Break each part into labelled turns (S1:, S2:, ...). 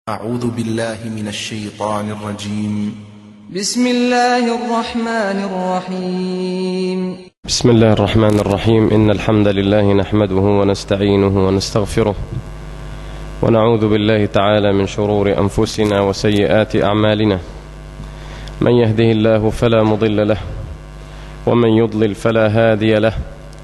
S1: أعوذ بالله من الشيطان الرجيم
S2: بسم الله الرحمن الرحيم
S3: بسم الله الرحمن الرحيم إن الحمد لله نحمده ونستعينه ونستغفره ونعوذ بالله تعالى من شرور أنفسنا وسيئات أعمالنا من يهده الله فلا مضل له ومن يضلل فلا هادي له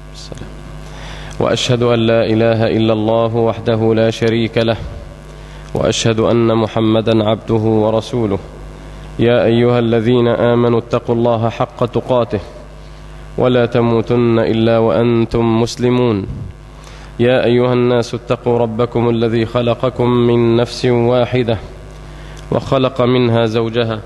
S3: وأشهد أن لا إله إلا الله وحده لا شريك له واشهد ان محمدا عبده ورسوله يا ايها الذين امنوا اتقوا الله حق تقاته ولا تموتن الا وانتم مسلمون يا ايها الناس اتقوا ربكم الذي خلقكم من نفس واحده وخلق منها زوجها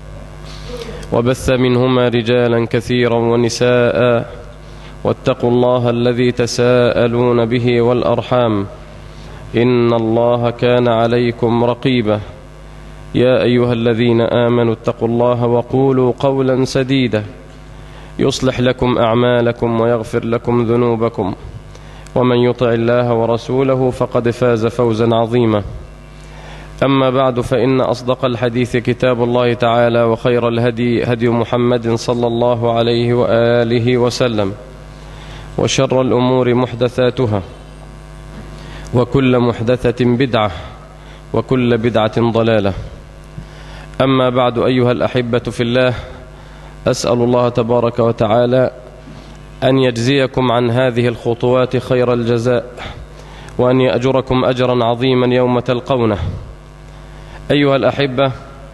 S3: وبث منهما رجالا كثيرا ونساء واتقوا الله الذي تساءلون به والارحام ان الله كان عليكم رقيبا يا ايها الذين امنوا اتقوا الله وقولوا قولا سديدا يصلح لكم اعمالكم ويغفر لكم ذنوبكم ومن يطع الله ورسوله فقد فاز فوزا عظيما اما بعد فان اصدق الحديث كتاب الله تعالى وخير الهدي هدي محمد صلى الله عليه واله وسلم وشر الامور محدثاتها وكل محدثة بدعة وكل بدعة ضلالة أما بعد أيها الأحبة في الله أسأل الله تبارك وتعالى أن يجزيكم عن هذه الخطوات خير الجزاء وأن يأجركم أجرا عظيما يوم تلقونه أيها الأحبة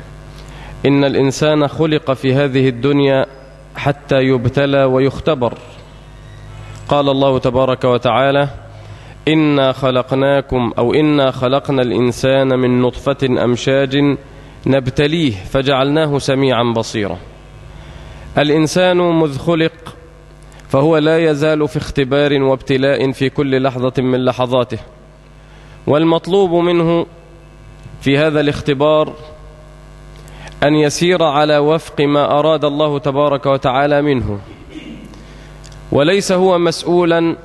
S3: إن الإنسان خلق في هذه الدنيا حتى يبتلى ويختبر قال الله تبارك وتعالى إنا خلقناكم أو إنا خلقنا الإنسان من نطفة أمشاج نبتليه فجعلناه سميعا بصيرا الإنسان مذ خلق فهو لا يزال في اختبار وابتلاء في كل لحظة من لحظاته والمطلوب منه في هذا الاختبار أن يسير على وفق ما أراد الله تبارك وتعالى منه وليس هو مسؤولا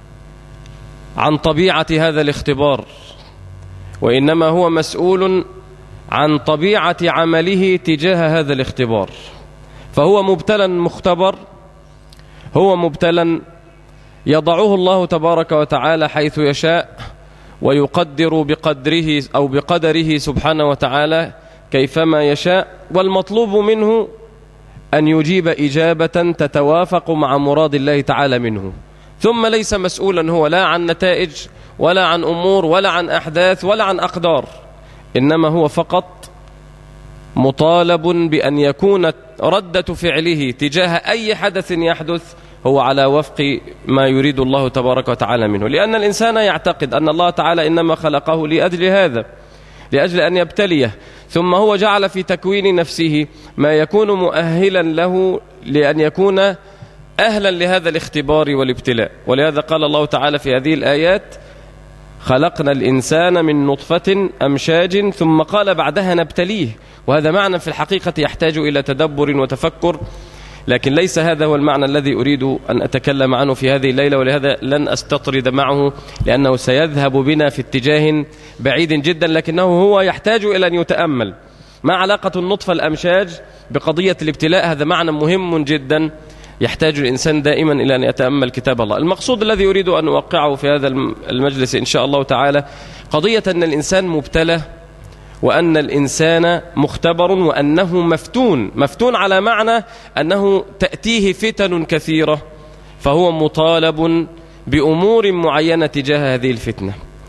S3: عن طبيعة هذا الاختبار وإنما هو مسؤول عن طبيعة عمله تجاه هذا الاختبار فهو مبتلا مختبر هو مبتلا يضعه الله تبارك وتعالى حيث يشاء ويقدر بقدره أو بقدره سبحانه وتعالى كيفما يشاء والمطلوب منه أن يجيب إجابة تتوافق مع مراد الله تعالى منه ثم ليس مسؤولا هو لا عن نتائج ولا عن أمور ولا عن أحداث ولا عن أقدار إنما هو فقط مطالب بأن يكون ردة فعله تجاه أي حدث يحدث هو على وفق ما يريد الله تبارك وتعالى منه لأن الإنسان يعتقد أن الله تعالى إنما خلقه لأجل هذا لأجل أن يبتليه ثم هو جعل في تكوين نفسه ما يكون مؤهلا له لأن يكون أهلا لهذا الاختبار والابتلاء ولهذا قال الله تعالى في هذه الآيات خلقنا الإنسان من نطفة أمشاج ثم قال بعدها نبتليه وهذا معنى في الحقيقة يحتاج إلى تدبر وتفكر لكن ليس هذا هو المعنى الذي أريد أن أتكلم عنه في هذه الليلة ولهذا لن أستطرد معه لأنه سيذهب بنا في اتجاه بعيد جدا لكنه هو يحتاج إلى أن يتأمل ما علاقة النطفة الأمشاج بقضية الابتلاء هذا معنى مهم جدا يحتاج الإنسان دائما إلى أن يتأمل كتاب الله المقصود الذي أريد أن أوقعه في هذا المجلس إن شاء الله تعالى قضية أن الإنسان مبتلى وأن الإنسان مختبر وأنه مفتون مفتون على معنى أنه تأتيه فتن كثيرة فهو مطالب بأمور معينة تجاه هذه الفتنة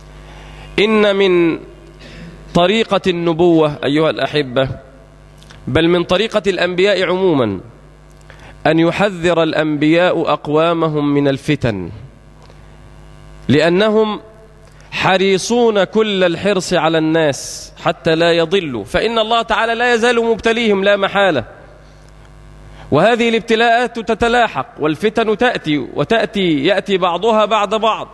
S3: إن من طريقة النبوة أيها الأحبة بل من طريقة الأنبياء عموما أن يحذر الأنبياء أقوامهم من الفتن لأنهم حريصون كل الحرص على الناس حتى لا يضلوا فإن الله تعالى لا يزال مبتليهم لا محالة وهذه الابتلاءات تتلاحق والفتن تأتي وتأتي يأتي بعضها بعد بعض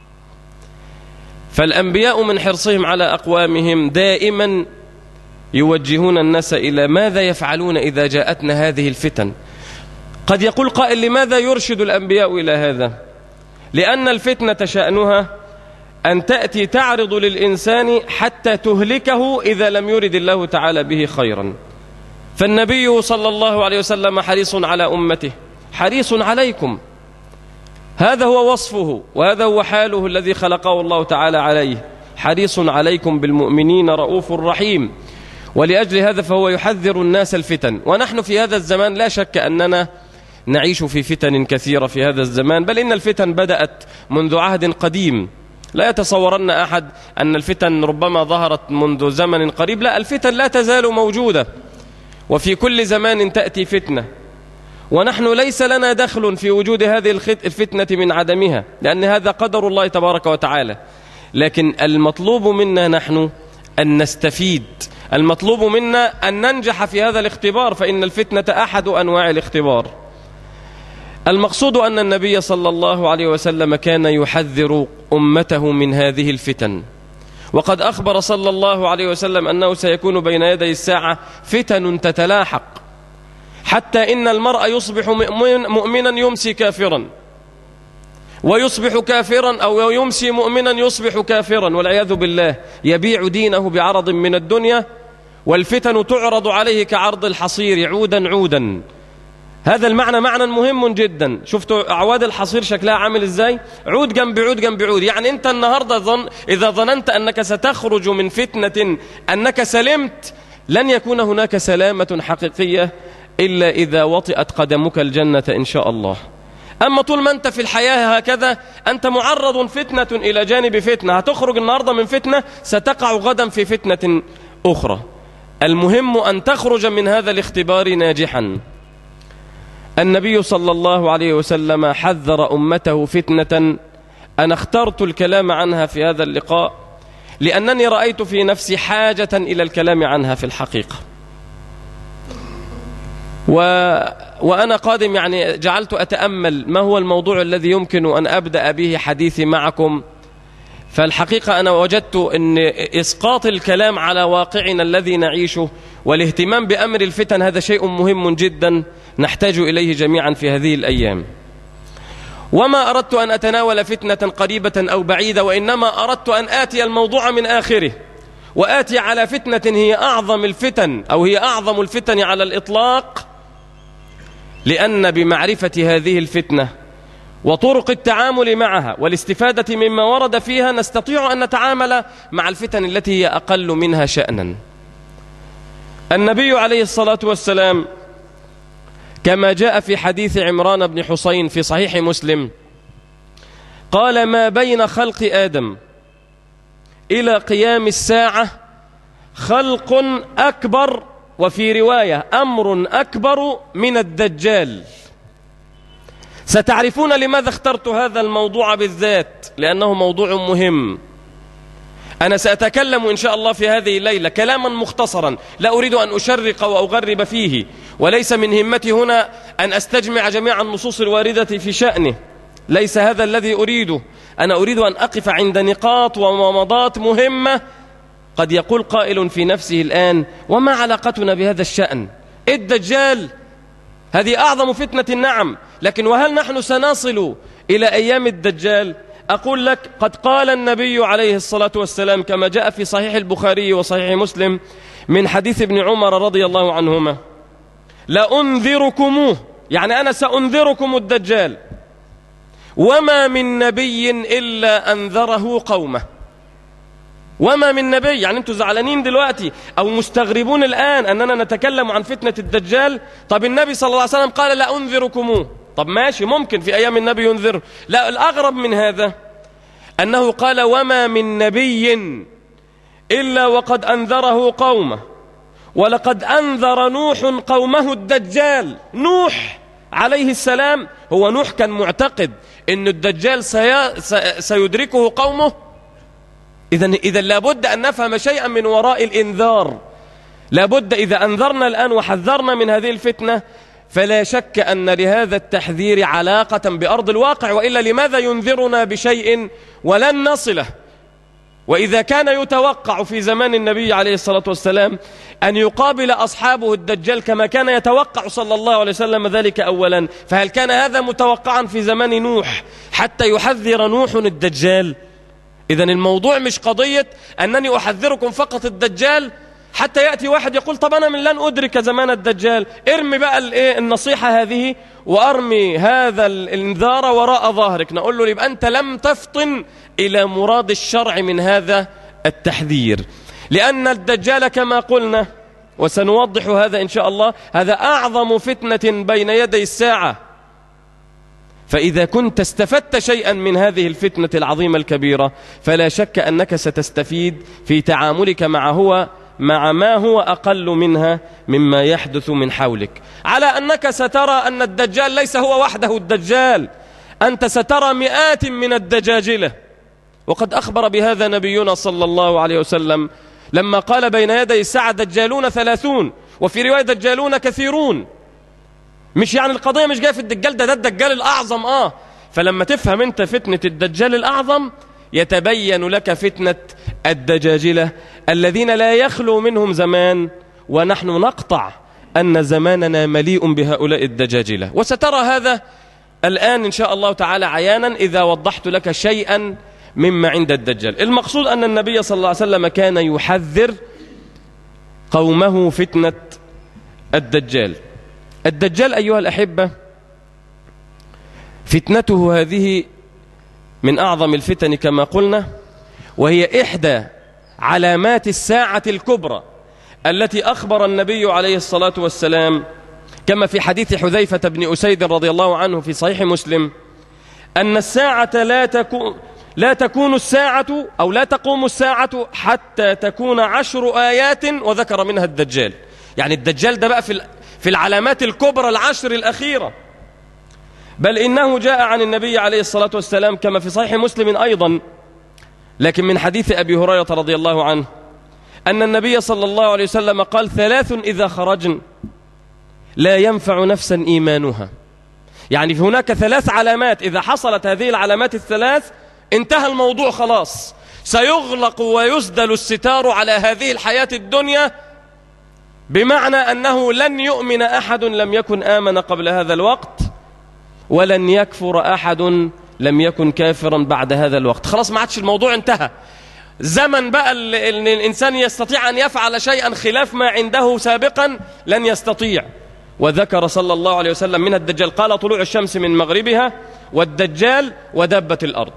S3: فالأنبياء من حرصهم على أقوامهم دائما يوجهون الناس إلى ماذا يفعلون إذا جاءتنا هذه الفتن قد يقول قائل لماذا يرشد الأنبياء إلى هذا لأن الفتنة شأنها أن تأتي تعرض للإنسان حتى تهلكه إذا لم يرد الله تعالى به خيرا فالنبي صلى الله عليه وسلم حريص على أمته حريص عليكم هذا هو وصفه وهذا هو حاله الذي خلقه الله تعالى عليه حريص عليكم بالمؤمنين رؤوف رحيم ولأجل هذا فهو يحذر الناس الفتن ونحن في هذا الزمان لا شك أننا نعيش في فتن كثيرة في هذا الزمان بل إن الفتن بدأت منذ عهد قديم لا يتصورن أحد أن الفتن ربما ظهرت منذ زمن قريب لا الفتن لا تزال موجودة وفي كل زمان تأتي فتنة ونحن ليس لنا دخل في وجود هذه الفتنة من عدمها لأن هذا قدر الله تبارك وتعالى لكن المطلوب منا نحن أن نستفيد المطلوب منا أن ننجح في هذا الاختبار فإن الفتنة أحد أنواع الاختبار المقصود أن النبي صلى الله عليه وسلم كان يحذر أمته من هذه الفتن وقد أخبر صلى الله عليه وسلم أنه سيكون بين يدي الساعة فتن تتلاحق حتى إن المرء يصبح مؤمنا يمسي كافرا ويصبح كافرا أو يمسي مؤمنا يصبح كافرا والعياذ بالله يبيع دينه بعرض من الدنيا والفتن تعرض عليه كعرض الحصير عودا عودا هذا المعنى معنى مهم جدا شفتوا أعواد الحصير شكلها عامل إزاي عود جنب عود جنب عود يعني أنت النهاردة ظن إذا ظننت أنك ستخرج من فتنة أنك سلمت لن يكون هناك سلامة حقيقية إلا إذا وطئت قدمك الجنة إن شاء الله أما طول ما أنت في الحياة هكذا أنت معرض فتنة إلى جانب فتنة هتخرج النهاردة من فتنة ستقع غدا في فتنة أخرى المهم أن تخرج من هذا الاختبار ناجحا النبي صلى الله عليه وسلم حذر أمته فتنة أنا اخترت الكلام عنها في هذا اللقاء لأنني رأيت في نفسي حاجة إلى الكلام عنها في الحقيقة و... وأنا قادم يعني جعلت أتأمل ما هو الموضوع الذي يمكن أن أبدأ به حديثي معكم فالحقيقة أنا وجدت أن إسقاط الكلام على واقعنا الذي نعيشه والاهتمام بأمر الفتن هذا شيء مهم جدا نحتاج إليه جميعا في هذه الأيام وما أردت أن أتناول فتنة قريبة أو بعيدة وإنما أردت أن آتي الموضوع من آخره وآتي على فتنة هي أعظم الفتن أو هي أعظم الفتن على الإطلاق لأن بمعرفة هذه الفتنة وطرق التعامل معها والاستفادة مما ورد فيها نستطيع أن نتعامل مع الفتن التي هي أقل منها شأنا النبي عليه الصلاة والسلام كما جاء في حديث عمران بن حسين في صحيح مسلم قال ما بين خلق آدم إلى قيام الساعة خلق أكبر وفي رواية أمر أكبر من الدجال ستعرفون لماذا اخترت هذا الموضوع بالذات لأنه موضوع مهم أنا سأتكلم إن شاء الله في هذه الليلة كلاما مختصرا لا أريد أن أشرق وأغرب فيه وليس من همتي هنا أن أستجمع جميع النصوص الواردة في شأنه ليس هذا الذي أريده أنا أريد أن أقف عند نقاط ومضات مهمة قد يقول قائل في نفسه الآن وما علاقتنا بهذا الشأن الدجال هذه أعظم فتنة النعم لكن وهل نحن سنصل إلى أيام الدجال أقول لك قد قال النبي عليه الصلاة والسلام كما جاء في صحيح البخاري وصحيح مسلم من حديث ابن عمر رضي الله عنهما لأنذركموه يعني أنا سأنذركم الدجال وما من نبي إلا أنذره قومه وما من نبي يعني انتوا زعلانين دلوقتي او مستغربون الان اننا نتكلم عن فتنة الدجال طب النبي صلى الله عليه وسلم قال لا انذركموه طب ماشي ممكن في ايام النبي ينذر لا الاغرب من هذا انه قال وما من نبي الا وقد انذره قومه ولقد انذر نوح قومه الدجال نوح عليه السلام هو نوح كان معتقد ان الدجال سي... سيدركه قومه إذا إذا لابد أن نفهم شيئا من وراء الإنذار لابد إذا أنذرنا الآن وحذرنا من هذه الفتنة فلا شك أن لهذا التحذير علاقة بأرض الواقع وإلا لماذا ينذرنا بشيء ولن نصله وإذا كان يتوقع في زمان النبي عليه الصلاة والسلام أن يقابل أصحابه الدجال كما كان يتوقع صلى الله عليه وسلم ذلك أولا فهل كان هذا متوقعا في زمان نوح حتى يحذر نوح الدجال؟ إذا الموضوع مش قضية أنني أحذركم فقط الدجال حتى يأتي واحد يقول طب أنا من لن أدرك زمان الدجال ارمي بقى الايه النصيحة هذه وأرمي هذا الانذار وراء ظهرك نقول له يبقى أنت لم تفطن إلى مراد الشرع من هذا التحذير لأن الدجال كما قلنا وسنوضح هذا إن شاء الله هذا أعظم فتنة بين يدي الساعة فإذا كنت استفدت شيئا من هذه الفتنة العظيمة الكبيرة فلا شك أنك ستستفيد في تعاملك مع هو مع ما هو أقل منها مما يحدث من حولك على أنك سترى أن الدجال ليس هو وحده الدجال أنت سترى مئات من الدجاجلة وقد أخبر بهذا نبينا صلى الله عليه وسلم لما قال بين يدي الساعة دجالون ثلاثون وفي رواية دجالون كثيرون مش يعني القضية مش جاية في الدجال ده ده الدجال الأعظم آه فلما تفهم أنت فتنة الدجال الأعظم يتبين لك فتنة الدجاجلة الذين لا يخلو منهم زمان ونحن نقطع أن زماننا مليء بهؤلاء الدجاجلة وسترى هذا الآن إن شاء الله تعالى عيانا إذا وضحت لك شيئا مما عند الدجال المقصود أن النبي صلى الله عليه وسلم كان يحذر قومه فتنة الدجال الدجال أيها الأحبة فتنته هذه من أعظم الفتن كما قلنا وهي إحدى علامات الساعة الكبرى التي أخبر النبي عليه الصلاة والسلام كما في حديث حذيفة بن أسيد رضي الله عنه في صحيح مسلم أن الساعة لا تكون لا تكون الساعة أو لا تقوم الساعة حتى تكون عشر آيات وذكر منها الدجال يعني الدجال ده بقى في في العلامات الكبرى العشر الأخيرة بل إنه جاء عن النبي عليه الصلاة والسلام كما في صحيح مسلم أيضا لكن من حديث أبي هريرة رضي الله عنه أن النبي صلى الله عليه وسلم قال ثلاث إذا خرجن لا ينفع نفسا إيمانها يعني هناك ثلاث علامات إذا حصلت هذه العلامات الثلاث انتهى الموضوع خلاص سيغلق ويسدل الستار على هذه الحياة الدنيا بمعنى أنه لن يؤمن أحد لم يكن آمن قبل هذا الوقت ولن يكفر أحد لم يكن كافرا بعد هذا الوقت خلاص ما عادش الموضوع انتهى زمن بقى ان الإنسان يستطيع أن يفعل شيئا خلاف ما عنده سابقا لن يستطيع وذكر صلى الله عليه وسلم من الدجال قال طلوع الشمس من مغربها والدجال ودبة الأرض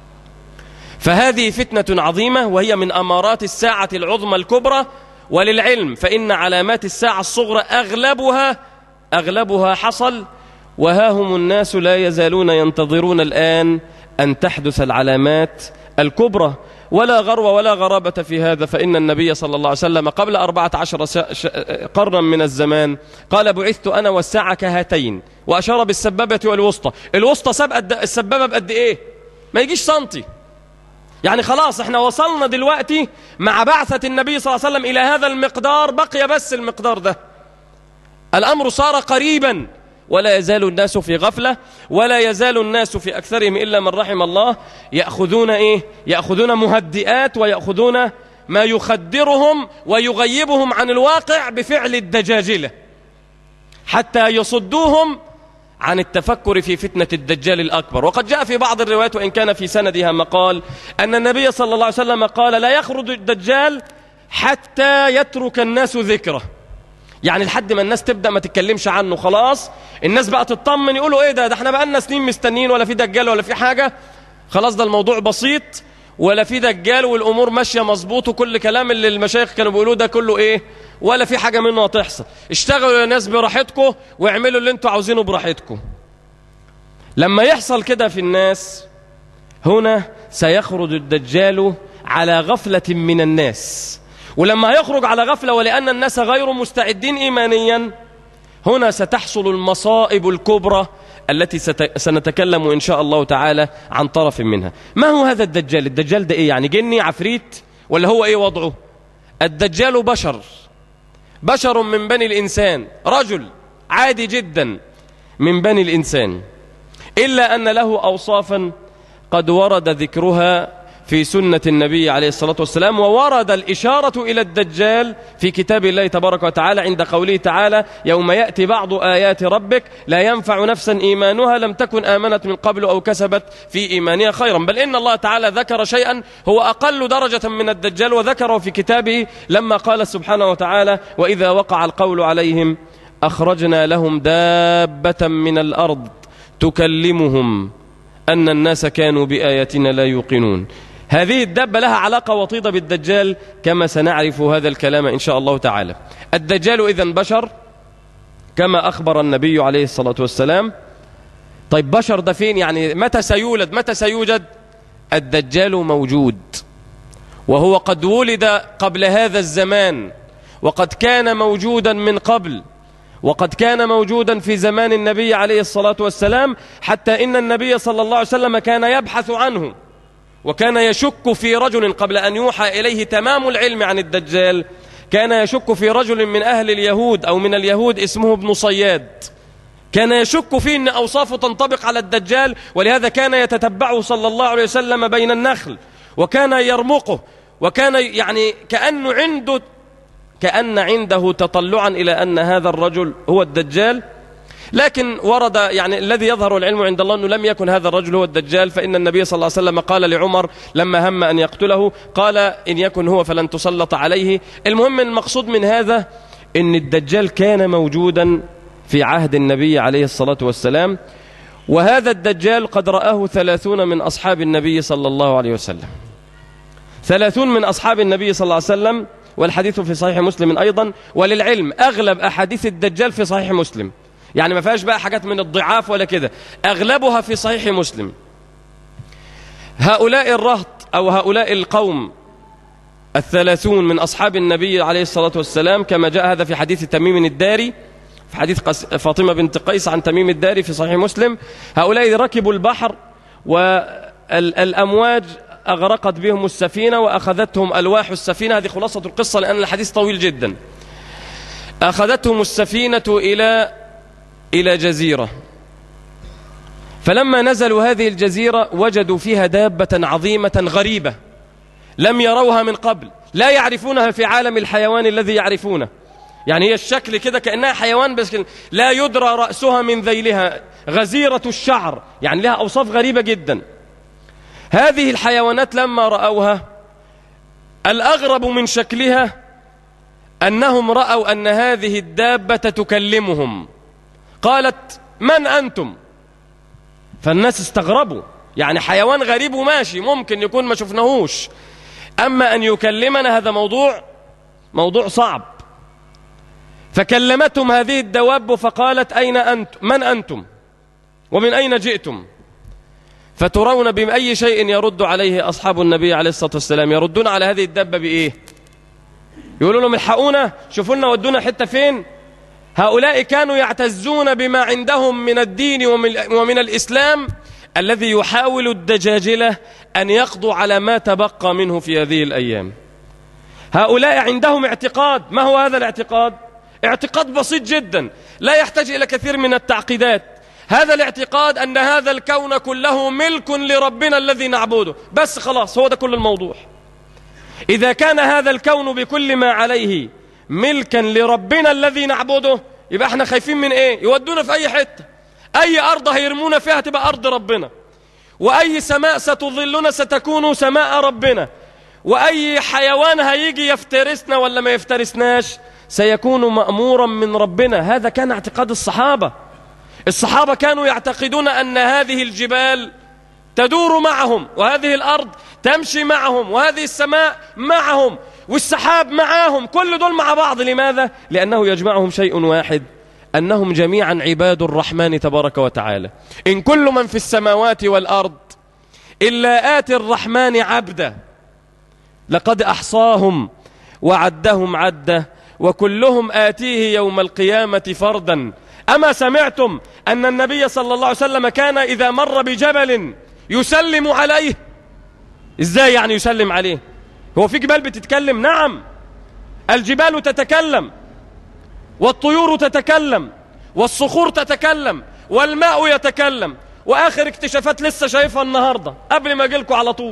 S3: فهذه فتنة عظيمة وهي من أمارات الساعة العظمى الكبرى وللعلم فإن علامات الساعة الصغرى أغلبها أغلبها حصل وها هم الناس لا يزالون ينتظرون الآن أن تحدث العلامات الكبرى ولا غرو ولا غرابة في هذا فإن النبي صلى الله عليه وسلم قبل أربعة عشر قرنا من الزمان قال بعثت أنا والساعة كهاتين وأشار بالسبابة والوسطى الوسطى سبقة السبابة بقد إيه ما يجيش سنتي يعني خلاص احنا وصلنا دلوقتي مع بعثة النبي صلى الله عليه وسلم إلى هذا المقدار بقي بس المقدار ده الأمر صار قريبا ولا يزال الناس في غفلة ولا يزال الناس في أكثرهم إلا من رحم الله يأخذون إيه؟ يأخذون مهدئات ويأخذون ما يخدرهم ويغيبهم عن الواقع بفعل الدجاجلة حتى يصدوهم عن التفكر في فتنة الدجال الأكبر وقد جاء في بعض الروايات وإن كان في سندها مقال أن النبي صلى الله عليه وسلم قال لا يخرج الدجال حتى يترك الناس ذكره يعني لحد ما الناس تبدأ ما تتكلمش عنه خلاص الناس بقى تطمن يقولوا ايه ده ده احنا بقالنا سنين مستنيين ولا في دجال ولا في حاجة خلاص ده الموضوع بسيط ولا في دجال والامور ماشيه مظبوط وكل كلام اللي المشايخ كانوا بيقولوه ده كله ايه ولا في حاجه منه هتحصل اشتغلوا يا ناس براحتكم واعملوا اللي انتوا عاوزينه براحتكم لما يحصل كده في الناس هنا سيخرج الدجال على غفله من الناس ولما يخرج على غفله ولان الناس غير مستعدين ايمانيا هنا ستحصل المصائب الكبرى التي سنتكلم إن شاء الله تعالى عن طرف منها ما هو هذا الدجال الدجال ده إيه يعني جني عفريت ولا هو إيه وضعه الدجال بشر بشر من بني الإنسان رجل عادي جدا من بني الإنسان إلا أن له أوصافا قد ورد ذكرها في سنة النبي عليه الصلاة والسلام وورد الإشارة إلى الدجال في كتاب الله تبارك وتعالى عند قوله تعالى يوم يأتي بعض آيات ربك لا ينفع نفسا إيمانها لم تكن آمنت من قبل أو كسبت في إيمانها خيرا بل إن الله تعالى ذكر شيئا هو أقل درجة من الدجال وذكره في كتابه لما قال سبحانه وتعالى وإذا وقع القول عليهم أخرجنا لهم دابة من الأرض تكلمهم أن الناس كانوا بآياتنا لا يوقنون هذه الدابة لها علاقة وطيدة بالدجال كما سنعرف هذا الكلام إن شاء الله تعالى الدجال إذن بشر كما أخبر النبي عليه الصلاة والسلام طيب بشر ده فين يعني متى سيولد متى سيوجد الدجال موجود وهو قد ولد قبل هذا الزمان وقد كان موجودا من قبل وقد كان موجودا في زمان النبي عليه الصلاة والسلام حتى إن النبي صلى الله عليه وسلم كان يبحث عنه وكان يشك في رجل قبل أن يوحى إليه تمام العلم عن الدجال كان يشك في رجل من أهل اليهود أو من اليهود اسمه ابن صياد كان يشك فيه أن أوصافه تنطبق على الدجال ولهذا كان يتتبعه صلى الله عليه وسلم بين النخل وكان يرمقه وكان يعني كأنه عنده كأن عنده تطلعا إلى أن هذا الرجل هو الدجال لكن ورد يعني الذي يظهر العلم عند الله أنه لم يكن هذا الرجل هو الدجال فإن النبي صلى الله عليه وسلم قال لعمر لما هم أن يقتله قال إن يكن هو فلن تسلط عليه المهم المقصود من هذا أن الدجال كان موجودا في عهد النبي عليه الصلاة والسلام وهذا الدجال قد رآه ثلاثون من أصحاب النبي صلى الله عليه وسلم ثلاثون من أصحاب النبي صلى الله عليه وسلم والحديث في صحيح مسلم أيضا وللعلم أغلب أحاديث الدجال في صحيح مسلم يعني ما فيهاش بقى حاجات من الضعاف ولا كده أغلبها في صحيح مسلم هؤلاء الرهط أو هؤلاء القوم الثلاثون من أصحاب النبي عليه الصلاة والسلام كما جاء هذا في حديث تميم الداري في حديث فاطمة بنت قيس عن تميم الداري في صحيح مسلم هؤلاء ركبوا البحر والأمواج أغرقت بهم السفينة وأخذتهم ألواح السفينة هذه خلاصة القصة لأن الحديث طويل جدا أخذتهم السفينة إلى إلى جزيرة فلما نزلوا هذه الجزيرة وجدوا فيها دابة عظيمة غريبة لم يروها من قبل لا يعرفونها في عالم الحيوان الذي يعرفونه يعني هي الشكل كده كأنها حيوان بس لا يدرى رأسها من ذيلها غزيرة الشعر يعني لها أوصاف غريبة جدا هذه الحيوانات لما رأوها الأغرب من شكلها أنهم رأوا أن هذه الدابة تكلمهم قالت من أنتم فالناس استغربوا يعني حيوان غريب وماشي ممكن يكون ما شفناهوش أما أن يكلمنا هذا موضوع موضوع صعب فكلمتهم هذه الدواب فقالت أين أنتم من أنتم ومن أين جئتم فترون بأي شيء يرد عليه أصحاب النبي عليه الصلاة والسلام يردون على هذه الدبة بإيه يقولون لهم الحقونا شوفوا لنا ودونا حتة فين هؤلاء كانوا يعتزون بما عندهم من الدين ومن الإسلام الذي يحاول الدجاجلة أن يقضوا على ما تبقى منه في هذه الأيام هؤلاء عندهم اعتقاد ما هو هذا الاعتقاد؟ اعتقاد بسيط جدا لا يحتاج إلى كثير من التعقيدات هذا الاعتقاد أن هذا الكون كله ملك لربنا الذي نعبده بس خلاص هو ده كل الموضوع إذا كان هذا الكون بكل ما عليه ملكا لربنا الذي نعبده يبقى احنا خايفين من ايه يودونا في اي حتة اي ارض هيرمونا فيها تبقى ارض ربنا واي سماء ستظلنا ستكون سماء ربنا واي حيوان هيجي يفترسنا ولا ما يفترسناش سيكون مأمورا من ربنا هذا كان اعتقاد الصحابة الصحابة كانوا يعتقدون أن هذه الجبال تدور معهم وهذه الأرض تمشي معهم وهذه السماء معهم والسحاب معاهم كل دول مع بعض لماذا؟ لأنه يجمعهم شيء واحد أنهم جميعا عباد الرحمن تبارك وتعالى إن كل من في السماوات والأرض إلا آتي الرحمن عبدا لقد أحصاهم وعدهم عدا وكلهم آتيه يوم القيامة فردا أما سمعتم أن النبي صلى الله عليه وسلم كان إذا مر بجبل يسلم عليه إزاي يعني يسلم عليه هو في جبال بتتكلم نعم الجبال تتكلم والطيور تتكلم والصخور تتكلم والماء يتكلم وآخر اكتشافات لسه شايفها النهاردة قبل ما أجيلكم على طول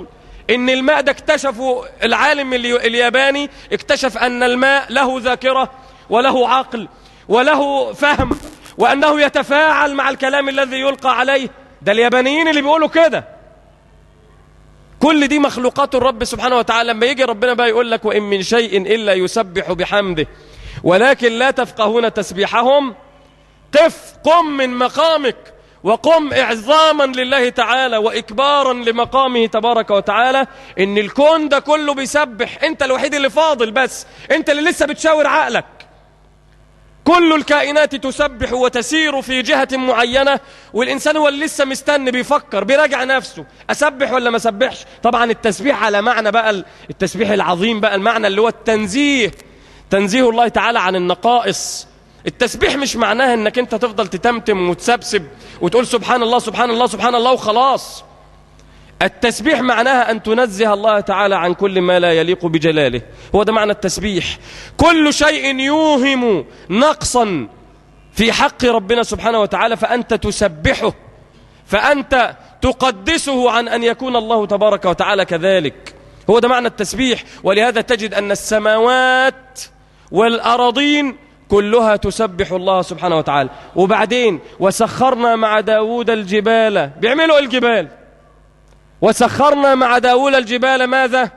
S3: ان الماء ده اكتشفوا العالم الياباني اكتشف ان الماء له ذاكرة وله عقل وله فهم وانه يتفاعل مع الكلام الذي يلقى عليه ده اليابانيين اللي بيقولوا كده كل دي مخلوقات الرب سبحانه وتعالى لما يجي ربنا بقى يقول لك وإن من شيء إلا يسبح بحمده ولكن لا تفقهون تسبيحهم قف قم من مقامك وقم إعظاما لله تعالى وإكبارا لمقامه تبارك وتعالى إن الكون ده كله بيسبح أنت الوحيد اللي فاضل بس أنت اللي لسه بتشاور عقلك كل الكائنات تسبح وتسير في جهة معينة والإنسان هو اللي لسه مستني بيفكر بيراجع نفسه أسبح ولا ما أسبحش طبعا التسبيح على معنى بقى التسبيح العظيم بقى المعنى اللي هو التنزيه تنزيه الله تعالى عن النقائص التسبيح مش معناها انك انت تفضل تتمتم وتسبسب وتقول سبحان الله سبحان الله سبحان الله وخلاص التسبيح معناها أن تنزه الله تعالى عن كل ما لا يليق بجلاله هو ده معنى التسبيح كل شيء يوهم نقصا في حق ربنا سبحانه وتعالى فأنت تسبحه فأنت تقدسه عن أن يكون الله تبارك وتعالى كذلك هو ده معنى التسبيح ولهذا تجد أن السماوات والأراضين كلها تسبح الله سبحانه وتعالى وبعدين وسخرنا مع داود الجبال بيعملوا الجبال وسخرنا مع داول الجبال ماذا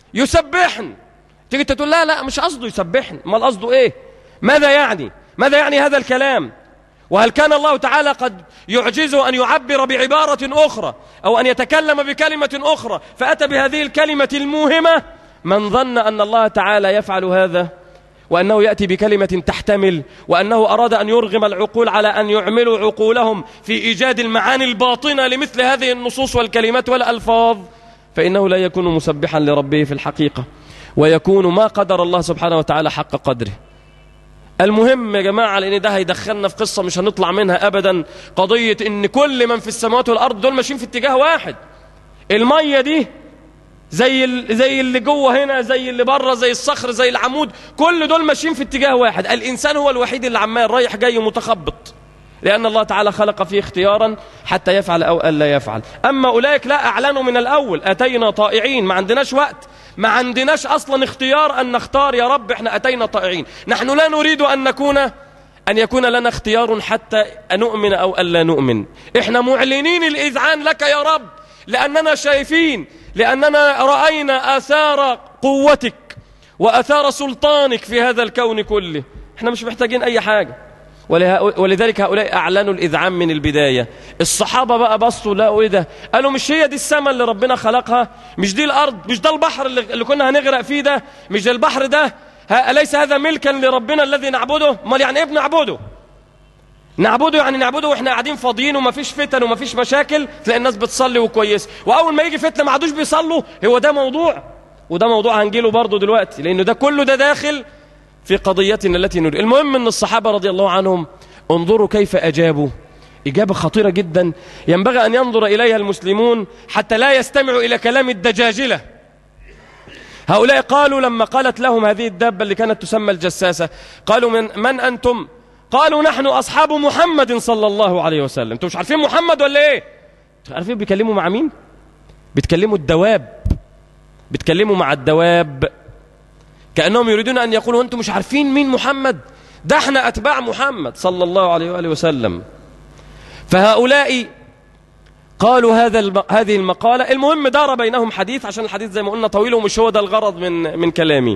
S3: يسبحن تيجي تقول لا لا مش قصده يسبحن ما قصده ايه ماذا يعني ماذا يعني هذا الكلام وهل كان الله تعالى قد يعجزه أن يعبر بعبارة أخرى أو أن يتكلم بكلمة أخرى فأتى بهذه الكلمة الموهمة من ظن أن الله تعالى يفعل هذا وأنه يأتي بكلمة تحتمل وأنه أراد أن يرغم العقول على أن يعملوا عقولهم في إيجاد المعاني الباطنة لمثل هذه النصوص والكلمات والألفاظ فإنه لا يكون مسبحا لربه في الحقيقة ويكون ما قدر الله سبحانه وتعالى حق قدره المهم يا جماعة لأن ده هيدخلنا في قصة مش هنطلع منها أبدا قضية إن كل من في السماوات والأرض دول ماشيين في اتجاه واحد المية دي زي زي اللي جوه هنا زي اللي بره زي الصخر زي العمود كل دول ماشيين في اتجاه واحد الانسان هو الوحيد اللي عمال رايح جاي متخبط لأن الله تعالى خلق فيه اختيارا حتى يفعل أو ألا يفعل أما أولئك لا أعلنوا من الأول أتينا طائعين ما عندناش وقت ما عندناش أصلا اختيار أن نختار يا رب احنا أتينا طائعين نحن لا نريد أن نكون أن يكون لنا اختيار حتى نؤمن أو ألا نؤمن احنا معلنين الإذعان لك يا رب لأننا شايفين لأننا رأينا آثار قوتك وأثار سلطانك في هذا الكون كله احنا مش محتاجين أي حاجة ولذلك هؤلاء أعلنوا الإذعان من البداية الصحابة بقى بصوا لقوا إيه ده قالوا مش هي دي السماء اللي ربنا خلقها مش دي الأرض مش ده البحر اللي كنا هنغرق فيه ده مش ده البحر ده أليس هذا ملكا لربنا الذي نعبده امال يعني إيه بنعبده نعبده يعني نعبده واحنا قاعدين فاضيين ومفيش فتن ومفيش مشاكل تلاقي الناس بتصلي وكويس واول ما يجي فتنه ما عادوش بيصلوا هو ده موضوع وده موضوع هنجيله برضه دلوقتي لانه ده كله ده داخل في قضيتنا التي نريد المهم ان الصحابه رضي الله عنهم انظروا كيف اجابوا إجابة خطيرة جدا ينبغي أن ينظر إليها المسلمون حتى لا يستمعوا إلى كلام الدجاجلة هؤلاء قالوا لما قالت لهم هذه الدابة اللي كانت تسمى الجساسة قالوا من, من أنتم قالوا نحن أصحاب محمد صلى الله عليه وسلم انتوا مش عارفين محمد ولا ايه مش عارفين بيكلموا مع مين بيتكلموا الدواب بيتكلموا مع الدواب كأنهم يريدون أن يقولوا أنتم مش عارفين مين محمد ده احنا أتباع محمد صلى الله عليه وآله وسلم فهؤلاء قالوا هذا الم... هذه المقالة المهم دار بينهم حديث عشان الحديث زي ما قلنا طويل ومش هو ده الغرض من من كلامي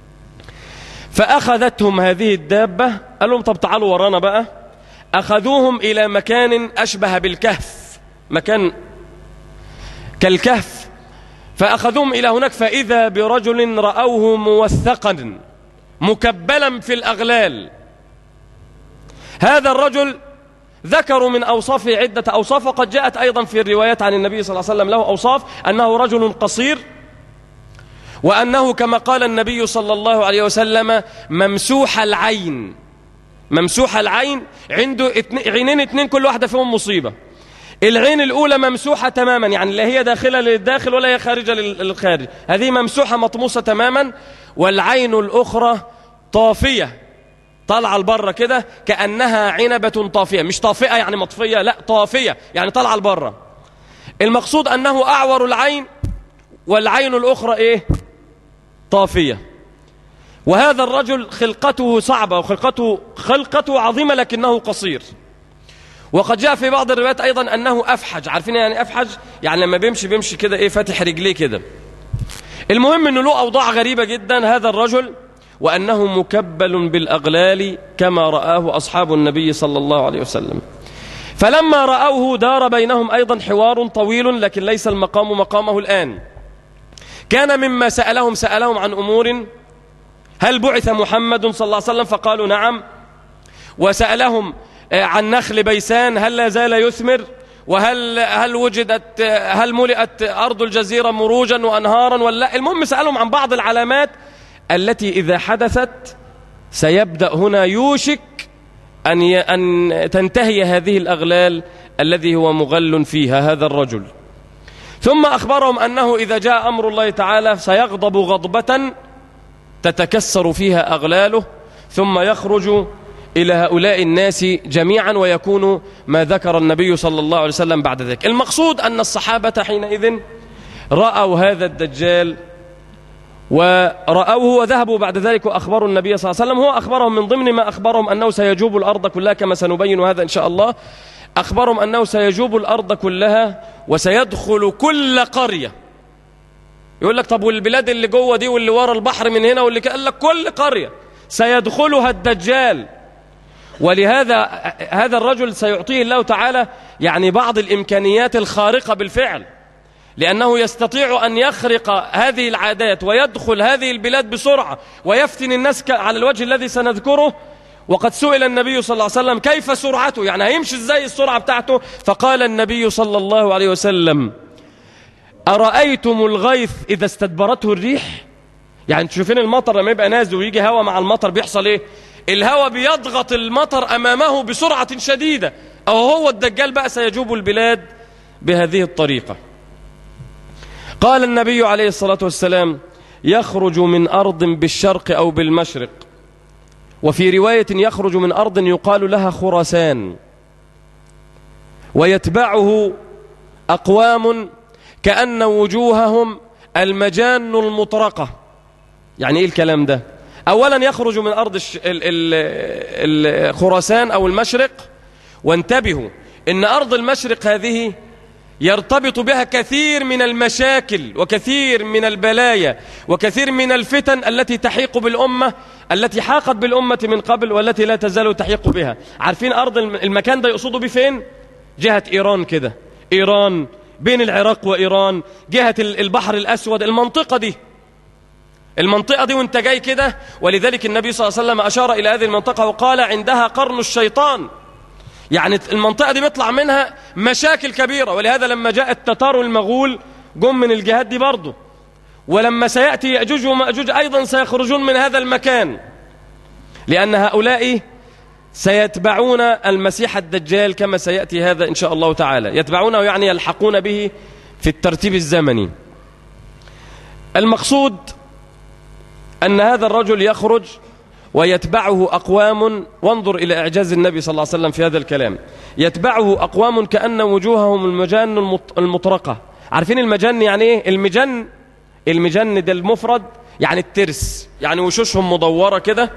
S3: فأخذتهم هذه الدابة قال لهم طب تعالوا ورانا بقى أخذوهم إلى مكان أشبه بالكهف مكان كالكهف فأخذوهم إلى هناك فإذا برجل رأوه موثقا مكبلا في الأغلال هذا الرجل ذكروا من أوصافه عدة أوصاف وقد جاءت أيضا في الروايات عن النبي صلى الله عليه وسلم له أوصاف أنه رجل قصير وأنه كما قال النبي صلى الله عليه وسلم ممسوح العين ممسوح العين عنده عينين اتنين كل واحدة فيهم مصيبة العين الأولى ممسوحة تماما يعني لا هي داخلة للداخل ولا هي خارجة للخارج هذه ممسوحة مطموسة تماما والعين الأخرى طافية طالعة لبره كده كأنها عنبة طافية مش طافئة يعني مطفية لا طافية يعني طالعة لبره المقصود أنه أعور العين والعين الأخرى إيه طافية وهذا الرجل خلقته صعبة وخلقته خلقته عظيمة لكنه قصير وقد جاء في بعض الروايات أيضا أنه أفحج عارفين يعني أفحج يعني لما بيمشي بيمشي كده إيه فاتح رجليه كده المهم أنه له أوضاع غريبة جدا هذا الرجل وأنه مكبل بالأغلال كما رآه أصحاب النبي صلى الله عليه وسلم فلما رأوه دار بينهم أيضا حوار طويل لكن ليس المقام مقامه الآن كان مما سألهم سألهم عن أمور هل بعث محمد صلى الله عليه وسلم فقالوا نعم وسألهم آه، عن نخل بيسان هل لا زال يثمر وهل هل وجدت هل ملئت أرض الجزيرة مروجا وأنهارا ولا المهم سألهم عن بعض العلامات التي إذا حدثت سيبدأ هنا يوشك أن أن تنتهي هذه الأغلال الذي هو مغل فيها هذا الرجل ثم أخبرهم أنه إذا جاء أمر الله تعالى سيغضب غضبة تتكسر فيها أغلاله ثم يخرج إلى هؤلاء الناس جميعا ويكون ما ذكر النبي صلى الله عليه وسلم بعد ذلك المقصود أن الصحابة حينئذ رأوا هذا الدجال ورأوه وذهبوا بعد ذلك وأخبروا النبي صلى الله عليه وسلم هو أخبرهم من ضمن ما أخبرهم أنه سيجوب الأرض كلها كما سنبين هذا إن شاء الله أخبرهم أنه سيجوب الأرض كلها وسيدخل كل قرية يقول لك طب والبلاد اللي جوه دي واللي ورا البحر من هنا واللي قال لك كل قرية سيدخلها الدجال ولهذا هذا الرجل سيعطيه الله تعالى يعني بعض الإمكانيات الخارقة بالفعل لأنه يستطيع أن يخرق هذه العادات ويدخل هذه البلاد بسرعة ويفتن الناس على الوجه الذي سنذكره وقد سئل النبي صلى الله عليه وسلم كيف سرعته يعني هيمشي ازاي السرعة بتاعته فقال النبي صلى الله عليه وسلم أرأيتم الغيث إذا استدبرته الريح يعني تشوفين المطر لما يبقى نازل ويجي هوا مع المطر بيحصل ايه الهوا بيضغط المطر أمامه بسرعة شديدة أو هو الدجال بقى سيجوب البلاد بهذه الطريقة قال النبي عليه الصلاة والسلام يخرج من أرض بالشرق أو بالمشرق وفي رواية يخرج من أرض يقال لها خراسان ويتبعه أقوام كأن وجوههم المجان المطرقة يعني إيه الكلام ده أولا يخرج من أرض خراسان أو المشرق وانتبهوا إن أرض المشرق هذه يرتبط بها كثير من المشاكل وكثير من البلايا وكثير من الفتن التي تحيق بالأمة التي حاقت بالأمة من قبل والتي لا تزال تحيق بها عارفين أرض المكان ده يقصدوا بفين جهة إيران كده إيران بين العراق وإيران جهة البحر الأسود المنطقة دي المنطقة دي وانت جاي كده ولذلك النبي صلى الله عليه وسلم أشار إلى هذه المنطقة وقال عندها قرن الشيطان يعني المنطقة دي بيطلع منها مشاكل كبيرة ولهذا لما جاء التتار والمغول جم من الجهات دي برضه ولما سيأتي يأجوج ومأجوج أيضا سيخرجون من هذا المكان لأن هؤلاء سيتبعون المسيح الدجال كما سيأتي هذا إن شاء الله تعالى يتبعونه يعني يلحقون به في الترتيب الزمني المقصود أن هذا الرجل يخرج ويتبعه أقوام وانظر إلى إعجاز النبي صلى الله عليه وسلم في هذا الكلام يتبعه أقوام كأن وجوههم المجان المطرقة عارفين المجان يعني إيه المجن المجن ده المفرد يعني الترس يعني وشوشهم مدورة كده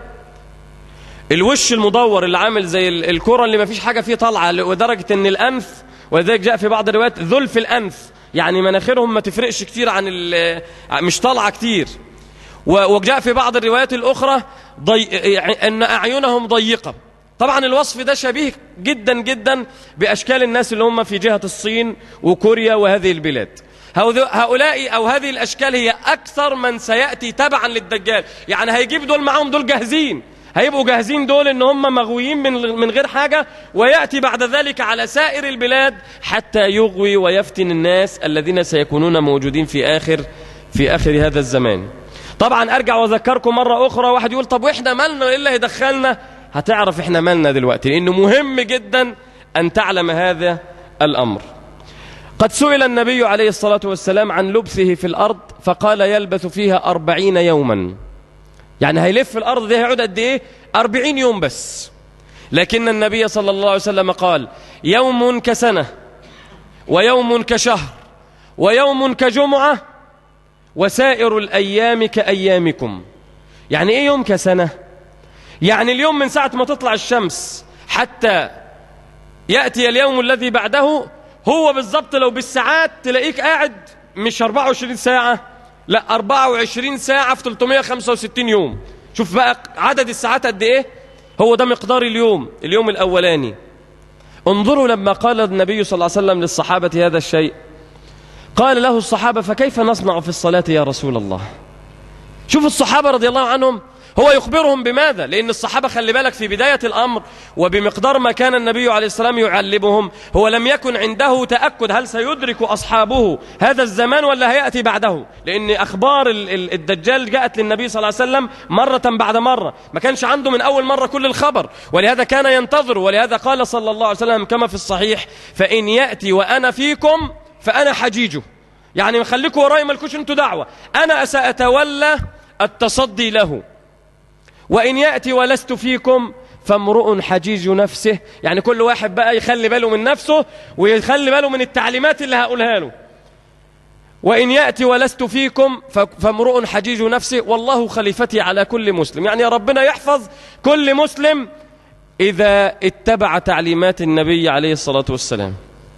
S3: الوش المدور اللي عامل زي الكرة اللي ما فيش حاجة فيه طالعة ودرجة ان الأنف ولذلك جاء في بعض الروايات ذلف الأنف يعني مناخيرهم ما تفرقش كتير عن مش طالعة كتير وجاء في بعض الروايات الأخرى ضي... أن أعينهم ضيقة طبعا الوصف ده شبيه جدا جدا بأشكال الناس اللي هم في جهة الصين وكوريا وهذه البلاد هؤلاء أو هذه الأشكال هي أكثر من سيأتي تبعا للدجال يعني هيجيب دول معهم دول جاهزين هيبقوا جاهزين دول ان هم مغويين من من غير حاجة ويأتي بعد ذلك على سائر البلاد حتى يغوي ويفتن الناس الذين سيكونون موجودين في آخر في آخر هذا الزمان طبعا ارجع واذكركم مرة اخرى واحد يقول طب واحنا مالنا ايه اللي هيدخلنا هتعرف احنا مالنا دلوقتي لانه مهم جدا ان تعلم هذا الامر قد سئل النبي عليه الصلاة والسلام عن لبثه في الأرض فقال يلبث فيها أربعين يوما يعني هيلف في الأرض دي هيعود قد إيه أربعين يوم بس لكن النبي صلى الله عليه وسلم قال يوم كسنة ويوم كشهر ويوم كجمعة وسائر الأيام كأيامكم يعني إيه يوم كسنة يعني اليوم من ساعة ما تطلع الشمس حتى يأتي اليوم الذي بعده هو بالضبط لو بالساعات تلاقيك قاعد مش 24 ساعة لا 24 ساعة في 365 يوم شوف بقى عدد الساعات قد ايه هو ده مقدار اليوم اليوم الأولاني انظروا لما قال النبي صلى الله عليه وسلم للصحابة هذا الشيء قال له الصحابة فكيف نصنع في الصلاة يا رسول الله شوف الصحابة رضي الله عنهم هو يخبرهم بماذا لأن الصحابة خلي بالك في بداية الأمر وبمقدار ما كان النبي عليه السلام يعلمهم هو لم يكن عنده تأكد هل سيدرك أصحابه هذا الزمان ولا هيأتي بعده لأن أخبار الدجال جاءت للنبي صلى الله عليه وسلم مرة بعد مرة ما كانش عنده من أول مرة كل الخبر ولهذا كان ينتظر ولهذا قال صلى الله عليه وسلم كما في الصحيح فإن يأتي وأنا فيكم فأنا حجيجه يعني خليكم وراي ملكوش انتوا دعوة أنا سأتولى التصدي له وإن يأتي ولست فيكم فامرؤ حجيج نفسه يعني كل واحد بقى يخلي باله من نفسه ويخلي باله من التعليمات اللي هقولها له وإن يأتي ولست فيكم فامرؤ حجيج نفسه والله خليفتي على كل مسلم يعني ربنا يحفظ كل مسلم إذا اتبع تعليمات النبي عليه الصلاة والسلام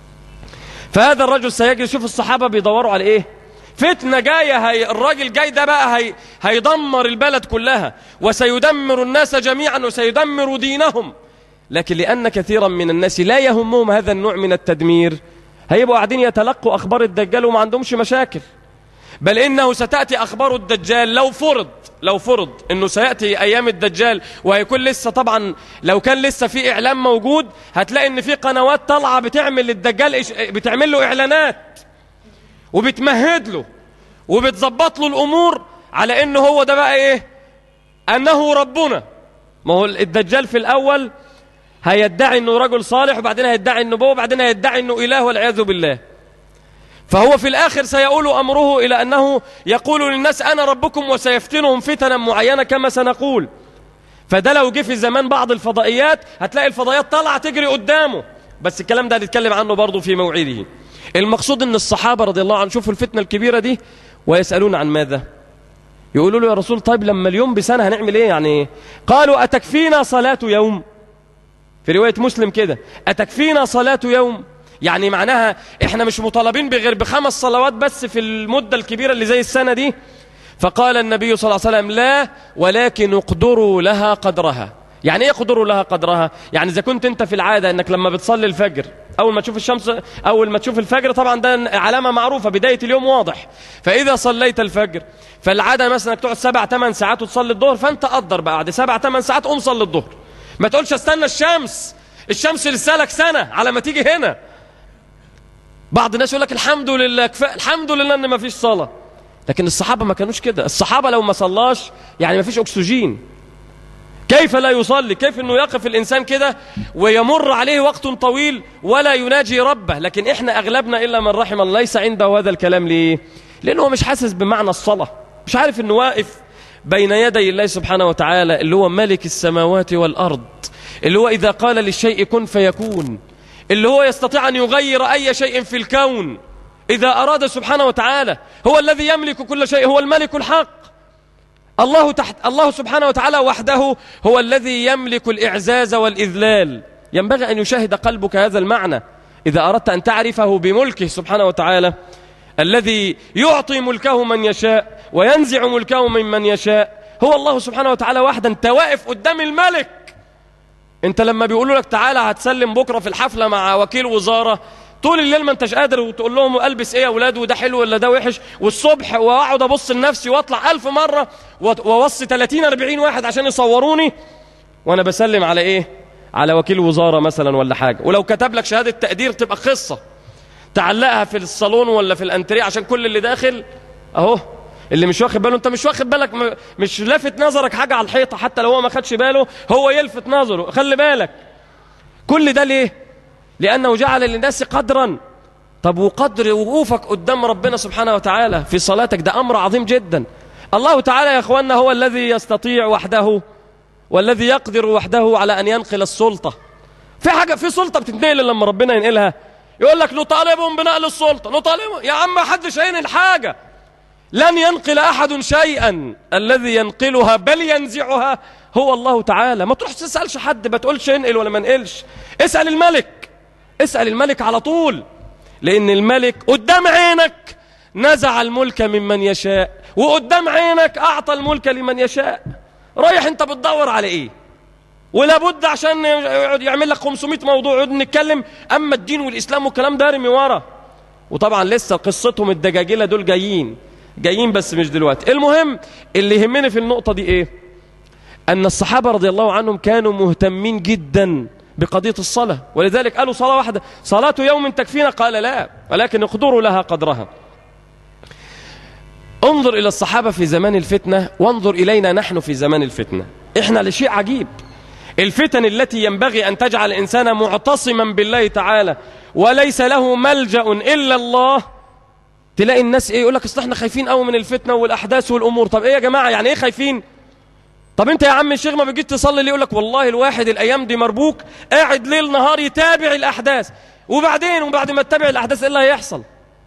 S3: فهذا الرجل سيجري شوف الصحابة بيدوروا على إيه فتنة جاية هي الراجل جاي ده بقى هي هيدمر البلد كلها وسيدمر الناس جميعا وسيدمر دينهم لكن لأن كثيرا من الناس لا يهمهم هذا النوع من التدمير هيبقوا قاعدين يتلقوا أخبار الدجال وما عندهمش مشاكل بل إنه ستأتي أخبار الدجال لو فرض لو فرض إنه سيأتي أيام الدجال وهيكون لسه طبعا لو كان لسه في إعلام موجود هتلاقي إن في قنوات طالعة بتعمل للدجال بتعمل له إعلانات وبتمهد له وبتظبط له الأمور على إنه هو ده بقى إيه أنه ربنا ما هو الدجال في الأول هيدعي إنه رجل صالح وبعدين هيدعي النبوة وبعدين هيدعي إنه إله والعياذ بالله فهو في الآخر سيقول أمره إلى أنه يقول للناس أنا ربكم وسيفتنهم فتنا معينة كما سنقول فده لو جه في زمان بعض الفضائيات هتلاقي الفضائيات طالعة تجري قدامه بس الكلام ده هنتكلم عنه برضه في موعده المقصود ان الصحابة رضي الله عنهم شوفوا الفتنة الكبيرة دي ويسألون عن ماذا يقولوا له يا رسول طيب لما اليوم بسنة هنعمل ايه يعني قالوا أتكفينا صلاة يوم في رواية مسلم كده أتكفينا صلاة يوم يعني معناها احنا مش مطالبين بغير بخمس صلوات بس في المدة الكبيرة اللي زي السنة دي فقال النبي صلى الله عليه وسلم لا ولكن اقدروا لها قدرها يعني ايه يقدروا لها قدرها يعني اذا كنت انت في العاده انك لما بتصلي الفجر اول ما تشوف الشمس اول ما تشوف الفجر طبعا ده علامه معروفه بدايه اليوم واضح فاذا صليت الفجر فالعاده مثلا انك تقعد سبع ثمان ساعات وتصلي الظهر فانت قدر بعد سبع ثمان ساعات قوم صلي الظهر ما تقولش استنى الشمس الشمس لسه لك سنه على ما تيجي هنا بعض الناس يقول لك الحمد لله كفاء الحمد لله ان ما فيش صلاه لكن الصحابه ما كانوش كده الصحابه لو ما صلاش يعني ما فيش اكسجين كيف لا يصلي كيف انه يقف الانسان كده ويمر عليه وقت طويل ولا يناجي ربه لكن احنا اغلبنا الا من رحم الله ليس عنده هذا الكلام ليه لانه مش حاسس بمعنى الصلاه مش عارف انه واقف بين يدي الله سبحانه وتعالى اللي هو ملك السماوات والارض اللي هو اذا قال للشيء كن فيكون اللي هو يستطيع ان يغير اي شيء في الكون اذا اراد سبحانه وتعالى هو الذي يملك كل شيء هو الملك الحق الله تحت الله سبحانه وتعالى وحده هو الذي يملك الإعزاز والإذلال ينبغي أن يشاهد قلبك هذا المعنى إذا أردت أن تعرفه بملكه سبحانه وتعالى الذي يعطي ملكه من يشاء وينزع ملكه ممن يشاء هو الله سبحانه وتعالى وحدا انت واقف قدام الملك انت لما بيقولوا لك تعالى هتسلم بكرة في الحفلة مع وكيل وزارة طول الليل ما انتش قادر وتقول لهم البس ايه يا اولاد وده حلو ولا ده وحش والصبح واقعد ابص لنفسي واطلع ألف مرة واوصي 30 40 واحد عشان يصوروني وانا بسلم على ايه على وكيل وزارة مثلا ولا حاجة ولو كتب لك شهادة تقدير تبقى قصة تعلقها في الصالون ولا في الانتريه عشان كل اللي داخل اهو اللي مش واخد باله انت مش واخد بالك مش لافت نظرك حاجة على الحيطة حتى لو هو ما خدش باله هو يلفت نظره خلي بالك كل ده ليه لأنه جعل للناس قدرا طب وقدر وقوفك قدام ربنا سبحانه وتعالى في صلاتك ده أمر عظيم جدا الله تعالى يا أخوانا هو الذي يستطيع وحده والذي يقدر وحده على أن ينقل السلطة في حاجة في سلطة بتتنقل لما ربنا ينقلها يقول لك نطالبهم بنقل السلطة نطالبهم يا عم ما حدش هينقل حاجة لن ينقل أحد شيئا الذي ينقلها بل ينزعها هو الله تعالى ما تروح تسألش حد ما تقولش انقل ولا ما انقلش اسأل الملك اسأل الملك على طول لأن الملك قدام عينك نزع الملك ممن يشاء وقدام عينك أعطى الملك لمن يشاء رايح انت بتدور على ايه ولابد عشان يقعد يعمل لك 500 موضوع يقعد نتكلم اما الدين والاسلام والكلام ده ارمي ورا وطبعا لسه قصتهم الدجاجله دول جايين جايين بس مش دلوقتي المهم اللي يهمني في النقطه دي ايه ان الصحابه رضي الله عنهم كانوا مهتمين جدا بقضيه الصلاه ولذلك قالوا صلاه واحده صلاه يوم تكفينا قال لا ولكن اقدروا لها قدرها انظر إلى الصحابة في زمان الفتنة وانظر إلينا نحن في زمان الفتنة إحنا لشيء عجيب الفتن التي ينبغي أن تجعل الإنسان معتصما بالله تعالى وليس له ملجأ إلا الله تلاقي الناس إيه يقول لك اصل احنا خايفين قوي من الفتنة والأحداث والأمور طب إيه يا جماعة يعني إيه خايفين طب انت يا عم الشيخ ما بيجيش تصلي ليه يقول لك والله الواحد الايام دي مربوك قاعد ليل نهار يتابع الاحداث وبعدين وبعد ما تتابع الاحداث ايه اللي هيحصل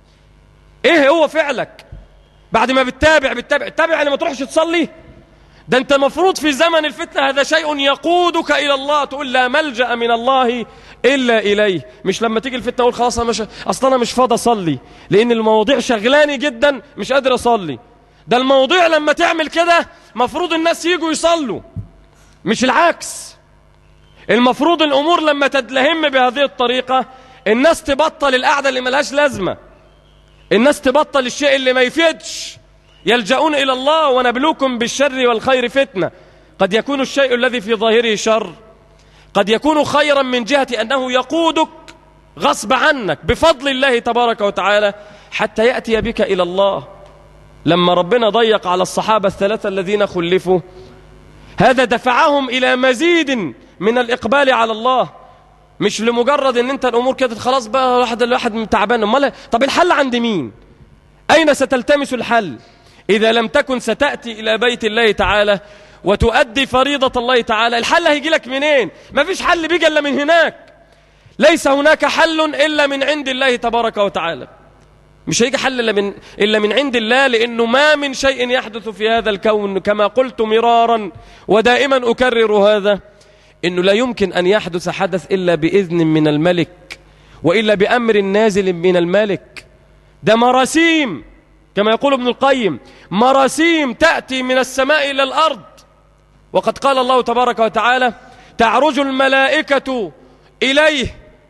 S3: ايه هو فعلك بعد ما بتتابع بتتابع تتابع يعني ما تروحش تصلي ده انت مفروض في زمن الفتنة هذا شيء يقودك إلى الله تقول لا ملجأ من الله إلا إليه مش لما تيجي الفتنة أقول خلاص أنا مش أصلا أنا مش فاضي أصلي لأن المواضيع شغلاني جدا مش قادر أصلي ده الموضوع لما تعمل كده مفروض الناس يجوا يصلوا مش العكس المفروض الأمور لما تدلهم بهذه الطريقة الناس تبطل القعدة اللي ملهاش لازمة الناس تبطل الشيء اللي ما يفيدش يلجؤون إلى الله ونبلوكم بالشر والخير فتنة قد يكون الشيء الذي في ظاهره شر قد يكون خيرا من جهة أنه يقودك غصب عنك بفضل الله تبارك وتعالى حتى يأتي بك إلى الله لما ربنا ضيق على الصحابة الثلاثة الذين خلفوا هذا دفعهم إلى مزيد من الإقبال على الله مش لمجرد ان انت الامور كده خلاص بقى واحد الواحد تعبان امال طب الحل عند مين اين ستلتمس الحل اذا لم تكن ستاتي الى بيت الله تعالى وتؤدي فريضه الله تعالى الحل هيجي لك منين ما فيش حل بيجي الا من هناك ليس هناك حل الا من عند الله تبارك وتعالى مش هيجي حل الا من الا من عند الله لانه ما من شيء يحدث في هذا الكون كما قلت مرارا ودائما اكرر هذا انه لا يمكن ان يحدث حدث الا باذن من الملك والا بامر نازل من الملك ده مراسيم كما يقول ابن القيم مراسيم تاتي من السماء الى الارض وقد قال الله تبارك وتعالى تعرج الملائكه اليه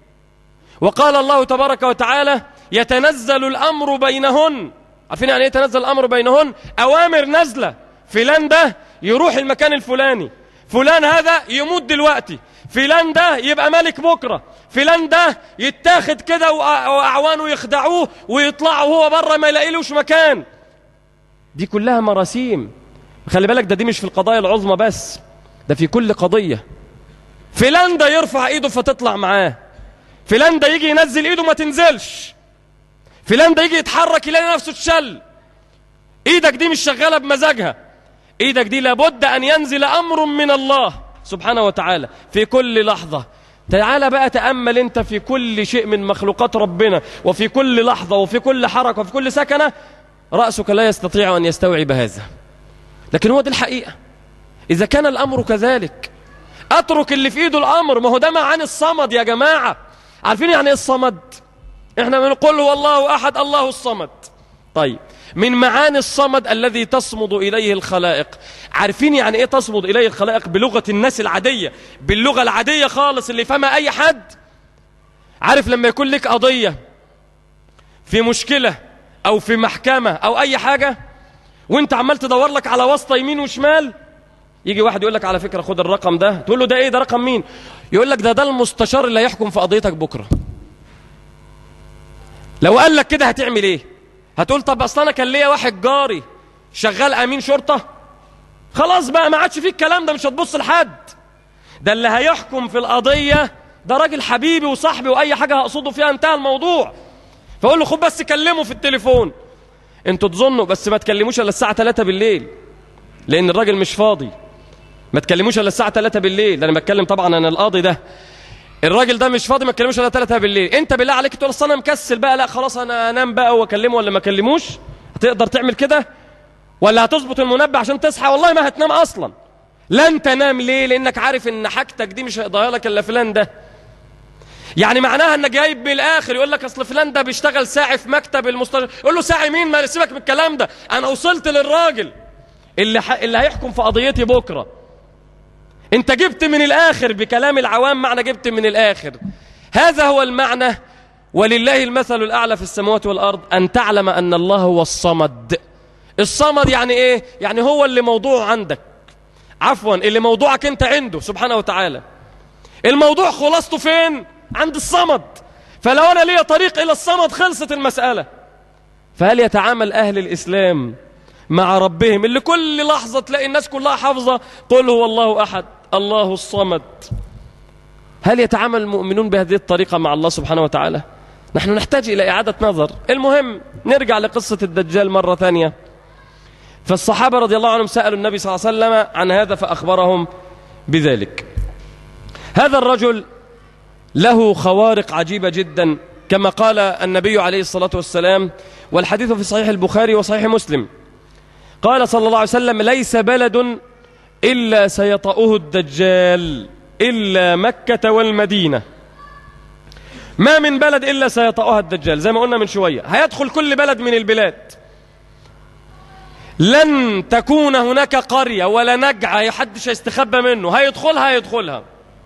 S3: وقال الله تبارك وتعالى يتنزل الامر بينهن عارفين يعني ايه يتنزل الامر بينهن اوامر نازله فلان ده يروح المكان الفلاني فلان هذا يموت دلوقتي فلان ده يبقى ملك بكرة فلان ده يتاخد كده وأعوانه يخدعوه ويطلعوا هو بره ما يلاقيلوش مكان دي كلها مراسيم خلي بالك ده دي مش في القضايا العظمى بس ده في كل قضية فلان ده يرفع ايده فتطلع معاه فلان ده يجي ينزل ايده ما تنزلش فلان ده يجي يتحرك يلاقي نفسه اتشل ايدك دي مش شغالة بمزاجها ايدك دي لابد ان ينزل امر من الله سبحانه وتعالى في كل لحظة تعال بقى تأمل انت في كل شيء من مخلوقات ربنا وفي كل لحظة وفي كل حركة وفي كل سكنة رأسك لا يستطيع أن يستوعب هذا لكن هو دي الحقيقة إذا كان الأمر كذلك أترك اللي في إيده الأمر ما هو ده معاني الصمد يا جماعة عارفين يعني إيه الصمد إحنا بنقول هو الله أحد الله الصمد طيب من معاني الصمد الذي تصمد إليه الخلائق عارفين يعني إيه تصمد إليه الخلائق بلغة الناس العادية باللغة العادية خالص اللي فهمها أي حد عارف لما يكون لك قضية في مشكلة أو في محكمة أو أي حاجة وانت عمال تدور لك على واسطة يمين وشمال يجي واحد يقول لك على فكرة خد الرقم ده تقول له ده ايه ده رقم مين يقول لك ده ده المستشار اللي هيحكم في قضيتك بكرة لو قال لك كده هتعمل ايه هتقول طب اصل انا كان ليا واحد جاري شغال امين شرطه خلاص بقى ما عادش فيه الكلام ده مش هتبص لحد ده اللي هيحكم في القضيه ده راجل حبيبي وصاحبي واي حاجه هقصده فيها انتهى الموضوع فاقول له خد بس كلمه في التليفون انتوا تظنوا بس ما تكلموش الا الساعه 3 بالليل لان الراجل مش فاضي ما تكلموش الا الساعه 3 بالليل ده انا بتكلم طبعا انا القاضي ده الراجل ده مش فاضي ما تكلموش الا 3 بالليل انت بالله عليك تقول اصل انا مكسل بقى لا خلاص انا انام بقى واكلمه ولا ما اكلموش هتقدر تعمل كده ولا هتظبط المنبه عشان تصحى والله ما هتنام اصلا لن تنام ليه لانك عارف ان حاجتك دي مش هيقضيها لك الا فلان ده يعني معناها انك جايب من الاخر يقول لك اصل فلان ده بيشتغل ساعي في مكتب المستشفى يقول له ساعي مين ما سيبك من الكلام ده انا وصلت للراجل اللي ح... اللي هيحكم في قضيتي بكره انت جبت من الاخر بكلام العوام معنى جبت من الاخر هذا هو المعنى ولله المثل الاعلى في السماوات والارض ان تعلم ان الله هو الصمد الصمد يعني ايه يعني هو اللي موضوع عندك عفوا اللي موضوعك انت عنده سبحانه وتعالى الموضوع خلاصته فين عند الصمد فلو انا ليا طريق الى الصمد خلصت المساله فهل يتعامل اهل الاسلام مع ربهم اللي كل لحظه تلاقي الناس كلها حافظه قل هو الله احد الله الصمد هل يتعامل المؤمنون بهذه الطريقه مع الله سبحانه وتعالى نحن نحتاج الى اعاده نظر المهم نرجع لقصه الدجال مره ثانيه فالصحابه رضي الله عنهم سالوا النبي صلى الله عليه وسلم عن هذا فاخبرهم بذلك هذا الرجل له خوارق عجيبة جدا كما قال النبي عليه الصلاة والسلام والحديث في صحيح البخاري وصحيح مسلم قال صلى الله عليه وسلم ليس بلد إلا سيطأه الدجال إلا مكة والمدينة ما من بلد إلا سيطأها الدجال زي ما قلنا من شوية هيدخل كل بلد من البلاد لن تكون هناك قرية ولا نجعة حدش يستخبى منه هيدخلها هيدخلها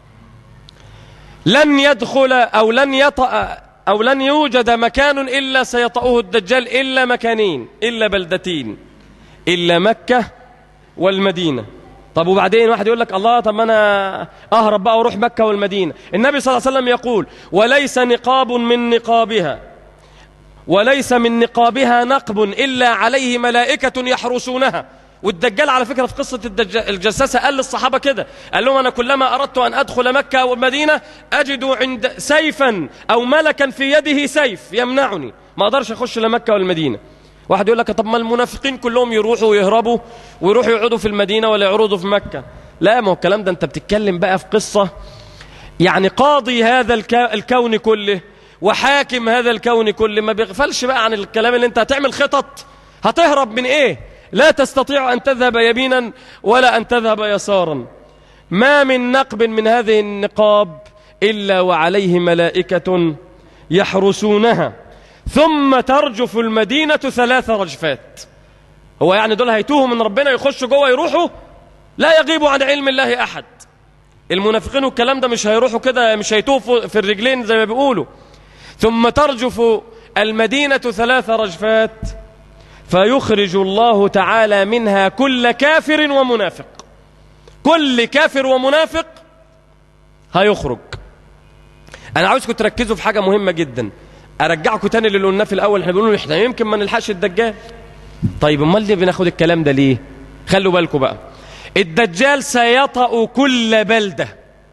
S3: لن يدخل أو لن يطأ أو لن يوجد مكان إلا سيطأه الدجال إلا مكانين إلا بلدتين إلا مكة والمدينة طب وبعدين واحد يقول لك الله طب ما أنا أهرب بقى وأروح مكة والمدينة النبي صلى الله عليه وسلم يقول وليس نقاب من نقابها وليس من نقابها نقب إلا عليه ملائكة يحرسونها والدجال على فكرة في قصة الدجال الجساسة قال للصحابة كده قال لهم أنا كلما أردت أن أدخل مكة والمدينة أجد عند سيفا أو ملكا في يده سيف يمنعني ما أقدرش أخش لمكة والمدينة واحد يقول لك طب ما المنافقين كلهم يروحوا ويهربوا ويروحوا يقعدوا في المدينة ولا يعرضوا في مكة لا ما هو الكلام ده أنت بتتكلم بقى في قصة يعني قاضي هذا الكون كله وحاكم هذا الكون كله ما بيغفلش بقى عن الكلام اللي انت هتعمل خطط هتهرب من ايه لا تستطيع أن تذهب يمينا ولا أن تذهب يسارا ما من نقب من هذه النقاب إلا وعليه ملائكة يحرسونها ثم ترجف المدينة ثلاث رجفات هو يعني دول هيتوهوا من ربنا يخشوا جوه يروحوا لا يغيب عن علم الله أحد المنافقين والكلام ده مش هيروحوا كده مش هيتوهوا في الرجلين زي ما بيقولوا ثم ترجف المدينة ثلاث رجفات فيخرج الله تعالى منها كل كافر ومنافق كل كافر ومنافق هيخرج انا عاوزكم تركزوا في حاجه مهمه جدا ارجعكم تاني للي قلناه في الاول احنا بنقول احنا يمكن ما نلحقش الدجال طيب امال ليه بناخد الكلام ده ليه خلوا بالكم بقى الدجال سيطأ كل بلده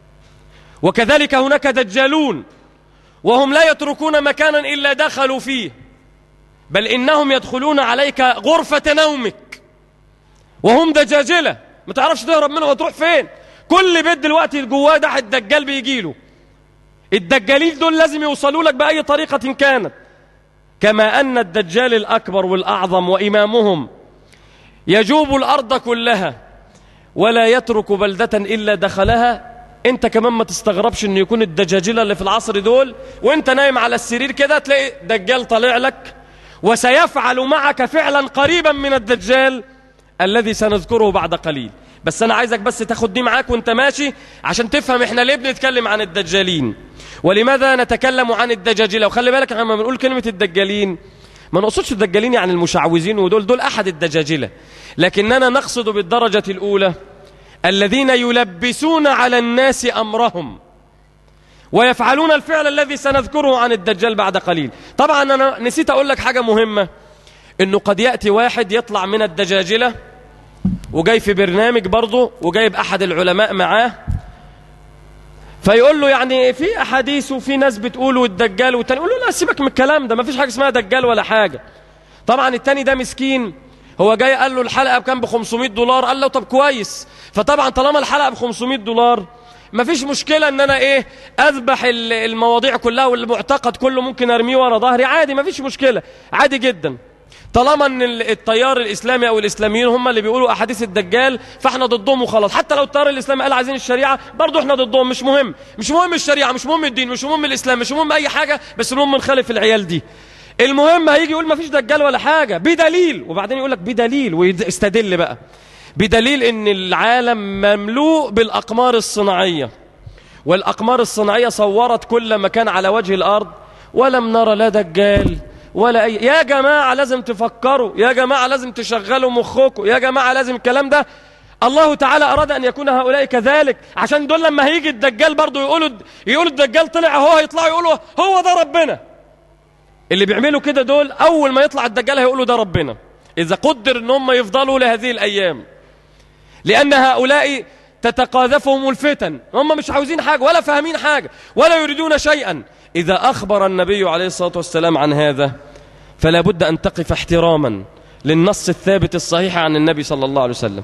S3: وكذلك هناك دجالون وهم لا يتركون مكانا الا دخلوا فيه بل إنهم يدخلون عليك غرفة نومك وهم دجاجلة ما تعرفش تهرب منه وتروح فين كل بيت دلوقتي جواه ده الدجال بيجي له الدجالين دول لازم يوصلوا لك بأي طريقة كانت كما أن الدجال الأكبر والأعظم وإمامهم يجوب الأرض كلها ولا يترك بلدة إلا دخلها انت كمان ما تستغربش ان يكون الدجاجلة اللي في العصر دول وانت نايم على السرير كده تلاقي دجال طالع لك وسيفعل معك فعلا قريبا من الدجال الذي سنذكره بعد قليل بس أنا عايزك بس تاخد دي معاك وانت ماشي عشان تفهم احنا ليه بنتكلم عن الدجالين ولماذا نتكلم عن الدجاجلة وخلي بالك لما بنقول كلمة الدجالين ما نقصدش الدجالين يعني المشعوذين ودول دول أحد الدجاجلة لكننا نقصد بالدرجة الأولى الذين يلبسون على الناس أمرهم ويفعلون الفعل الذي سنذكره عن الدجال بعد قليل طبعا أنا نسيت أقول لك حاجة مهمة إنه قد يأتي واحد يطلع من الدجاجلة وجاي في برنامج برضه وجايب أحد العلماء معاه فيقول له يعني في أحاديث وفي ناس بتقول والدجال والتاني يقول له لا سيبك من الكلام ده ما فيش حاجة اسمها دجال ولا حاجة طبعا التاني ده مسكين هو جاي قال له الحلقة بكام ب 500 دولار قال له طب كويس فطبعا طالما الحلقة ب 500 دولار ما فيش مشكلة ان انا ايه اذبح المواضيع كلها والمعتقد كله ممكن ارميه ورا ظهري عادي ما فيش مشكلة عادي جدا طالما ان التيار الاسلامي او الاسلاميين هم اللي بيقولوا احاديث الدجال فاحنا ضدهم وخلاص حتى لو التيار الاسلامي قال عايزين الشريعه برضه احنا ضدهم مش مهم مش مهم الشريعه مش مهم الدين مش مهم الاسلام مش مهم اي حاجه بس المهم نخالف العيال دي المهم هيجي يقول ما فيش دجال ولا حاجه بدليل وبعدين يقول لك بدليل ويستدل بقى بدليل ان العالم مملوء بالاقمار الصناعيه والاقمار الصناعيه صورت كل مكان على وجه الارض ولم نرى لا دجال ولا أي يا جماعة لازم تفكروا يا جماعة لازم تشغلوا مخكم يا جماعة لازم الكلام ده الله تعالى أراد أن يكون هؤلاء كذلك عشان دول لما هيجي الدجال برضو يقولوا يقولوا الدجال طلع هو هيطلعوا يقولوا هو ده ربنا اللي بيعملوا كده دول أول ما يطلع الدجال هيقولوا ده ربنا إذا قدر أن هم يفضلوا لهذه الأيام لأن هؤلاء تتقاذفهم الفتن هم مش عاوزين حاجة ولا فاهمين حاجة ولا يريدون شيئا إذا أخبر النبي عليه الصلاة والسلام عن هذا فلا بد أن تقف احتراما للنص الثابت الصحيح عن النبي صلى الله عليه وسلم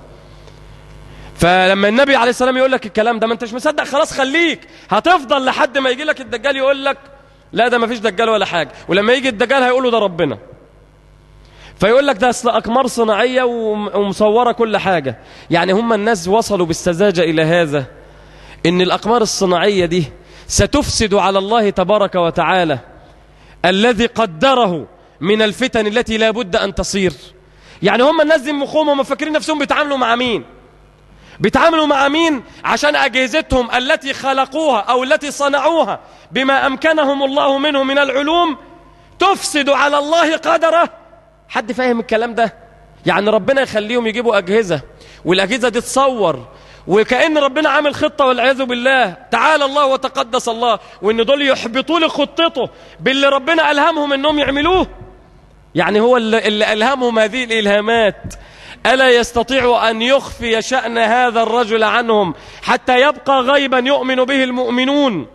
S3: فلما النبي عليه السلام يقول لك الكلام ده ما انتش مصدق خلاص خليك هتفضل لحد ما يجي لك الدجال يقول لك لا ده ما فيش دجال ولا حاجة ولما يجي الدجال هيقولوا ده ربنا فيقول لك ده اصل اقمار صناعيه ومصوره كل حاجه يعني هم الناس وصلوا بالسذاجه الى هذا ان الاقمار الصناعيه دي ستفسد على الله تبارك وتعالى الذي قدره من الفتن التي لا بد أن تصير يعني هم الناس دي مخهم هم فاكرين نفسهم بيتعاملوا مع مين بيتعاملوا مع مين عشان أجهزتهم التي خلقوها أو التي صنعوها بما أمكنهم الله منه من العلوم تفسد على الله قدره حد فاهم الكلام ده يعني ربنا يخليهم يجيبوا أجهزة والأجهزة دي تصور وكأن ربنا عامل خطة والعياذ بالله تعالى الله وتقدس الله وإن دول يحبطوا لي خطته باللي ربنا ألهمهم إنهم يعملوه يعني هو اللي, اللي ألهمهم هذه الإلهامات ألا يستطيع أن يخفي شأن هذا الرجل عنهم حتى يبقى غيبا يؤمن به المؤمنون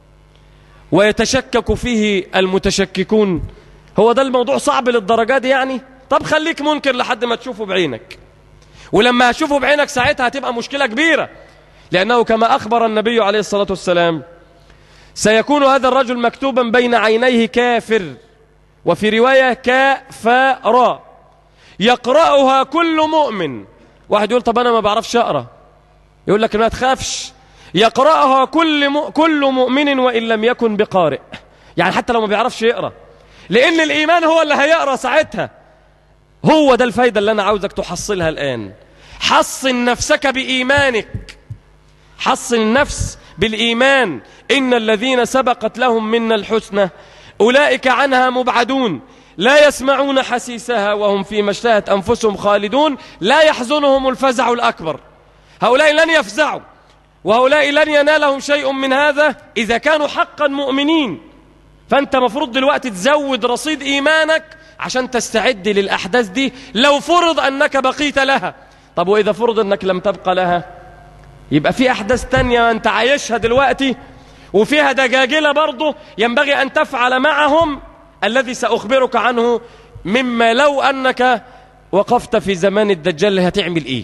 S3: ويتشكك فيه المتشككون هو ده الموضوع صعب للدرجات دي يعني طب خليك منكر لحد ما تشوفه بعينك ولما هشوفه بعينك ساعتها هتبقى مشكلة كبيرة لأنه كما أخبر النبي عليه الصلاة والسلام سيكون هذا الرجل مكتوبا بين عينيه كافر وفي رواية كافر يقرأها كل مؤمن واحد يقول طب أنا ما بعرفش أقرأ يقول لك ما تخافش يقرأها كل م... كل مؤمن وإن لم يكن بقارئ يعني حتى لو ما بيعرفش يقرأ لأن الإيمان هو اللي هيقرأ ساعتها هو ده الفايدة اللي أنا عاوزك تحصلها الآن حصن نفسك بإيمانك حصن النفس بالإيمان إن الذين سبقت لهم منا الحسنى أولئك عنها مبعدون لا يسمعون حسيسها وهم فيما اشتهت أنفسهم خالدون لا يحزنهم الفزع الأكبر هؤلاء لن يفزعوا وهؤلاء لن ينالهم شيء من هذا إذا كانوا حقا مؤمنين فأنت مفروض دلوقتي تزود رصيد إيمانك عشان تستعد للأحداث دي لو فرض أنك بقيت لها طب وإذا فرض أنك لم تبقى لها يبقى في أحداث تانية أنت عايشها دلوقتي وفيها دجاجلة برضه ينبغي أن تفعل معهم الذي سأخبرك عنه مما لو أنك وقفت في زمان الدجال هتعمل إيه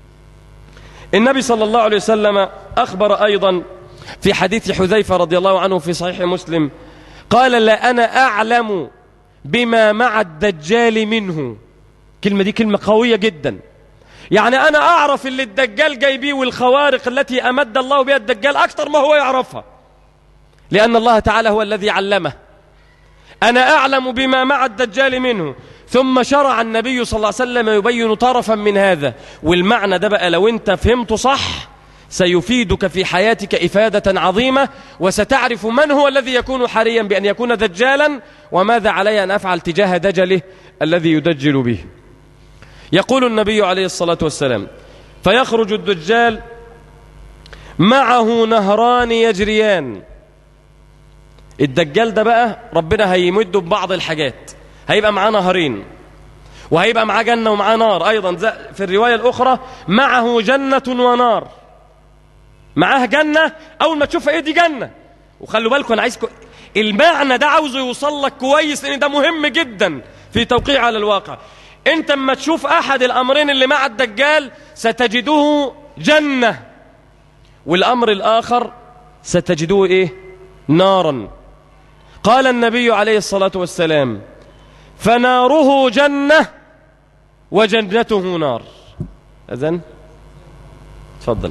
S3: النبي صلى الله عليه وسلم أخبر أيضا في حديث حذيفة رضي الله عنه في صحيح مسلم قال لا أنا أعلم بما مع الدجال منه كلمة دي كلمة قوية جدا يعني أنا أعرف اللي الدجال جاي بيه والخوارق التي أمد الله بها الدجال أكثر ما هو يعرفها لأن الله تعالى هو الذي علمه أنا أعلم بما مع الدجال منه ثم شرع النبي صلى الله عليه وسلم يبين طرفا من هذا والمعنى ده بقى لو انت فهمته صح سيفيدك في حياتك إفادة عظيمة وستعرف من هو الذي يكون حريا بأن يكون دجالا وماذا علي أن أفعل تجاه دجله الذي يدجل به يقول النبي عليه الصلاة والسلام فيخرج الدجال معه نهران يجريان الدجال ده بقى ربنا هيمده ببعض الحاجات هيبقى معاه نهرين وهيبقى معاه جنة ومعاه نار أيضا في الرواية الأخرى معه جنة ونار معاه جنة أول ما تشوفها إيه دي جنة وخلوا بالكم أنا عايزكم المعنى ده عاوزه يوصل لك كويس لأن ده مهم جدا في توقيع على الواقع أنت اما تشوف أحد الأمرين اللي مع الدجال ستجده جنة والأمر الآخر ستجده إيه نارا قال النبي عليه الصلاة والسلام فناره جنة وجنته نار أذن تفضل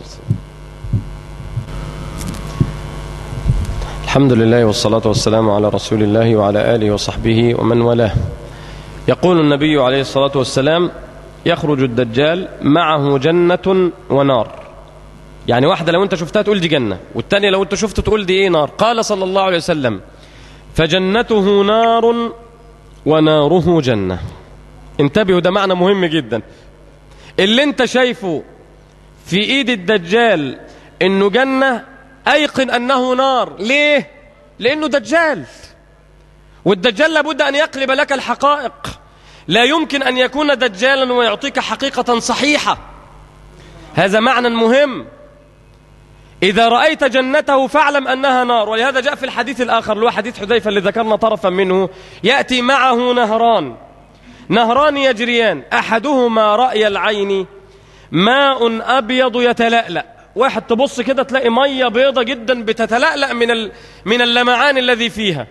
S3: الحمد لله والصلاة والسلام على رسول الله وعلى آله وصحبه ومن والاه يقول النبي عليه الصلاة والسلام يخرج الدجال معه جنة ونار يعني واحدة لو انت شفتها تقول دي جنة والتانية لو انت شفت تقول دي ايه نار قال صلى الله عليه وسلم فجنته نار وناره جنة انتبهوا ده معنى مهم جدا اللي انت شايفه في ايد الدجال انه جنة ايقن انه نار ليه لانه دجال والدجال لابد ان يقلب لك الحقائق لا يمكن ان يكون دجالا ويعطيك حقيقة صحيحة هذا معنى مهم إذا رأيت جنته فاعلم أنها نار ولهذا جاء في الحديث الآخر اللي هو حديث حذيفة اللي ذكرنا طرفا منه يأتي معه نهران نهران يجريان أحدهما رأي العين ماء أبيض يتلألأ واحد تبص كده تلاقي مية بيضة جدا بتتلألأ من, ال... من اللمعان الذي فيها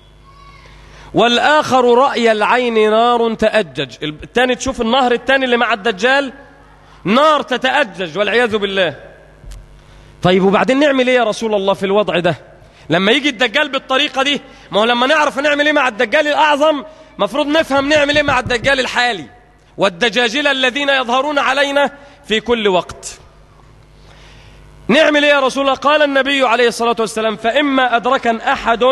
S3: والآخر رأي العين نار تأجج الثاني تشوف النهر الثاني اللي مع الدجال نار تتأجج والعياذ بالله طيب وبعدين نعمل ايه يا رسول الله في الوضع ده لما يجي الدجال بالطريقة دي ما هو لما نعرف نعمل ايه مع الدجال الأعظم مفروض نفهم نعمل ايه مع الدجال الحالي والدجاجلة الذين يظهرون علينا في كل وقت نعمل ايه يا رسول الله قال النبي عليه الصلاة والسلام فإما أدركا أحد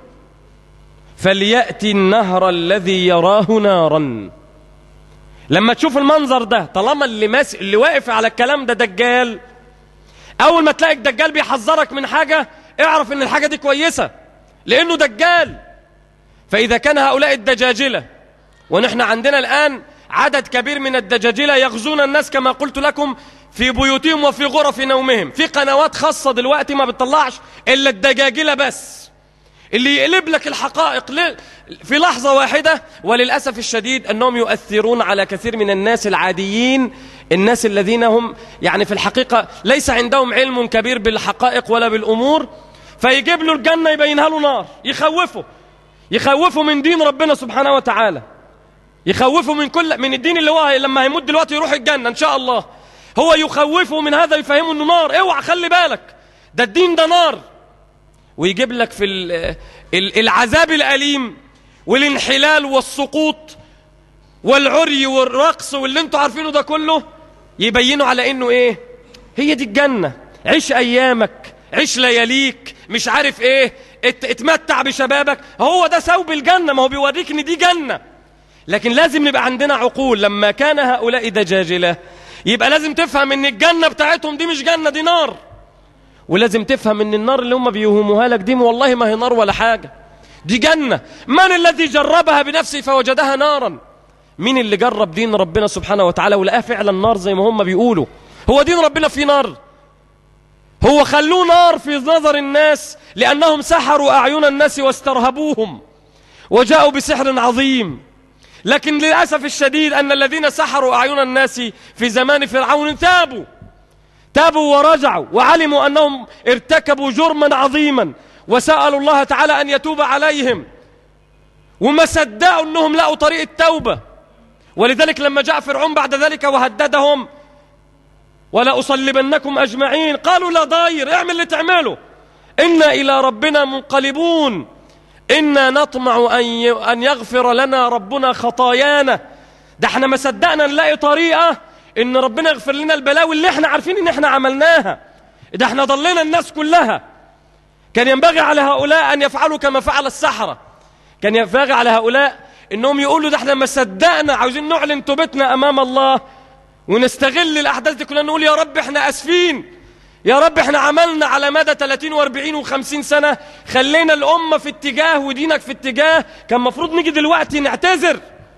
S3: فليأتي النهر الذي يراه نارا لما تشوف المنظر ده طالما اللي, ماس... اللي واقف على الكلام ده دجال أول ما تلاقي الدجال بيحذرك من حاجة اعرف ان الحاجة دي كويسة لأنه دجال فإذا كان هؤلاء الدجاجلة ونحن عندنا الآن عدد كبير من الدجاجلة يغزون الناس كما قلت لكم في بيوتهم وفي غرف نومهم في قنوات خاصة دلوقتي ما بتطلعش إلا الدجاجلة بس اللي يقلب لك الحقائق في لحظة واحدة وللأسف الشديد أنهم يؤثرون على كثير من الناس العاديين الناس الذين هم يعني في الحقيقة ليس عندهم علم كبير بالحقائق ولا بالأمور فيجيب له الجنة يبينها له نار يخوفه يخوفه من دين ربنا سبحانه وتعالى يخوفه من كل من الدين اللي هو لما هيموت دلوقتي يروح الجنة إن شاء الله هو يخوفه من هذا يفهمه انه نار اوعى خلي بالك ده الدين ده نار ويجيب لك في العذاب الأليم والانحلال والسقوط والعري والرقص واللي انتوا عارفينه ده كله يبينوا على انه ايه هي دي الجنة عيش ايامك عيش لياليك مش عارف ايه ات اتمتع بشبابك هو ده ثوب الجنة ما هو بيوريك ان دي جنة لكن لازم نبقى عندنا عقول لما كان هؤلاء دجاجلة يبقى لازم تفهم ان الجنة بتاعتهم دي مش جنة دي نار ولازم تفهم ان النار اللي هم بيوهموها لك دي والله ما هي نار ولا حاجة دي جنة من الذي جربها بنفسه فوجدها نارا مين اللي جرب دين ربنا سبحانه وتعالى ولقاه فعلا نار زي ما هم بيقولوا هو دين ربنا فيه نار هو خلوه نار في نظر الناس لأنهم سحروا أعين الناس واسترهبوهم وجاءوا بسحر عظيم لكن للأسف الشديد أن الذين سحروا أعين الناس في زمان فرعون تابوا تابوا ورجعوا وعلموا أنهم ارتكبوا جرما عظيما وسألوا الله تعالى أن يتوب عليهم وما صدقوا أنهم لقوا طريق التوبة ولذلك لما جاء فرعون بعد ذلك وهددهم ولا أصلبنكم أجمعين قالوا لا ضاير اعمل اللي تعمله إنا إلى ربنا منقلبون إنا نطمع أن يغفر لنا ربنا خطايانا ده احنا ما صدقنا نلاقي طريقة إن ربنا يغفر لنا البلاوي اللي احنا عارفين إن احنا عملناها ده احنا ضلينا الناس كلها كان ينبغي على هؤلاء أن يفعلوا كما فعل السحرة كان ينبغي على هؤلاء إنهم يقولوا ده احنا ما صدقنا عاوزين نعلن توبتنا أمام الله ونستغل الأحداث دي كلها نقول يا رب احنا أسفين يا رب احنا عملنا على مدى 30 و40 و50 سنة خلينا الأمة في اتجاه ودينك في اتجاه كان مفروض نيجي دلوقتي نعتذر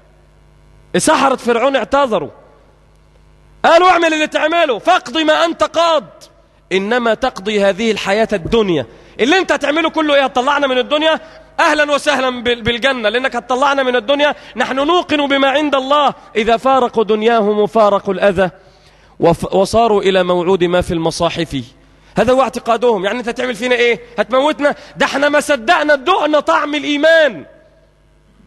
S3: سحرة فرعون اعتذروا قالوا اعمل اللي تعمله فاقضي ما أنت قاض إنما تقضي هذه الحياة الدنيا اللي انت هتعمله كله ايه هتطلعنا من الدنيا أهلا وسهلا بالجنة لأنك هتطلعنا من الدنيا نحن نوقن بما عند الله إذا فارقوا دنياهم وفارقوا الأذى وصاروا إلى موعود ما في المصاحف هذا هو اعتقادهم يعني أنت تعمل فينا إيه هتموتنا ده احنا ما صدقنا دقنا طعم الإيمان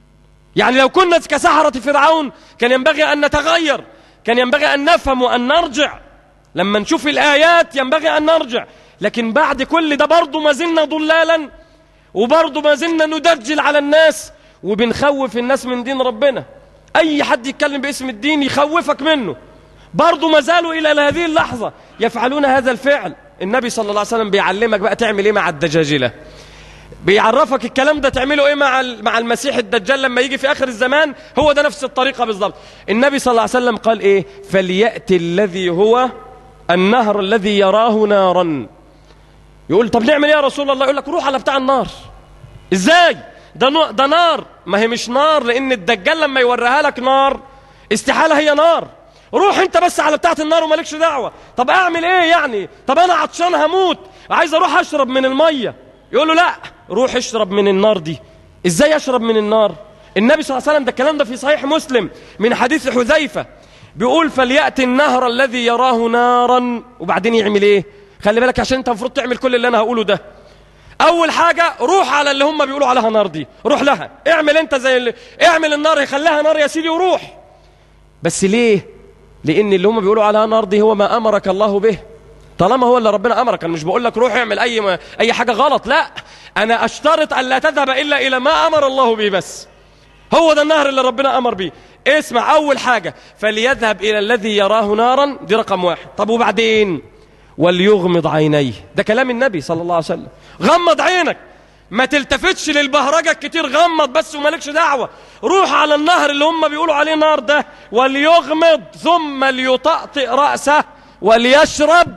S3: يعني لو كنا كسحرة فرعون كان ينبغي أن نتغير كان ينبغي أن نفهم وأن نرجع لما نشوف الآيات ينبغي أن نرجع لكن بعد كل ده برضه ما زلنا ضلالا وبرضه ما زلنا ندجل على الناس وبنخوف الناس من دين ربنا أي حد يتكلم باسم الدين يخوفك منه برضه ما زالوا إلى هذه اللحظة يفعلون هذا الفعل النبي صلى الله عليه وسلم بيعلمك بقى تعمل إيه مع الدجاجلة بيعرفك الكلام ده تعمله ايه مع مع المسيح الدجال لما يجي في اخر الزمان هو ده نفس الطريقه بالظبط النبي صلى الله عليه وسلم قال ايه فلياتي الذي هو النهر الذي يراه نارا يقول طب نعمل ايه يا رسول الله يقول لك روح على بتاع النار ازاي ده نو... ده نار ما هي مش نار لان الدجال لما يوريها لك نار استحاله هي نار روح انت بس على بتاعه النار ومالكش دعوه طب اعمل ايه يعني طب انا عطشان هموت عايز اروح اشرب من الميه يقول له لا روح اشرب من النار دي ازاي اشرب من النار النبي صلى الله عليه وسلم ده الكلام ده في صحيح مسلم من حديث حذيفه بيقول فلياتي النهر الذي يراه نارا وبعدين يعمل ايه خلي بالك عشان انت المفروض تعمل كل اللي انا هقوله ده اول حاجه روح على اللي هم بيقولوا عليها نار دي روح لها اعمل انت زي اللي اعمل النار يخليها نار يا سيدي وروح بس ليه لان اللي هم بيقولوا عليها نار دي هو ما امرك الله به طالما هو اللي ربنا امرك انا مش بقول لك روح اعمل اي ما اي حاجه غلط لا انا اشترط ان لا تذهب الا الى ما امر الله به بس هو ده النهر اللي ربنا امر به اسمع اول حاجه فليذهب الى الذي يراه نارا دي رقم واحد طب وبعدين وليغمض عينيه ده كلام النبي صلى الله عليه وسلم غمض عينك ما تلتفتش للبهرجة كتير غمض بس ومالكش دعوة روح على النهر اللي هم بيقولوا عليه نار ده وليغمض ثم ليطأطئ رأسه وليشرب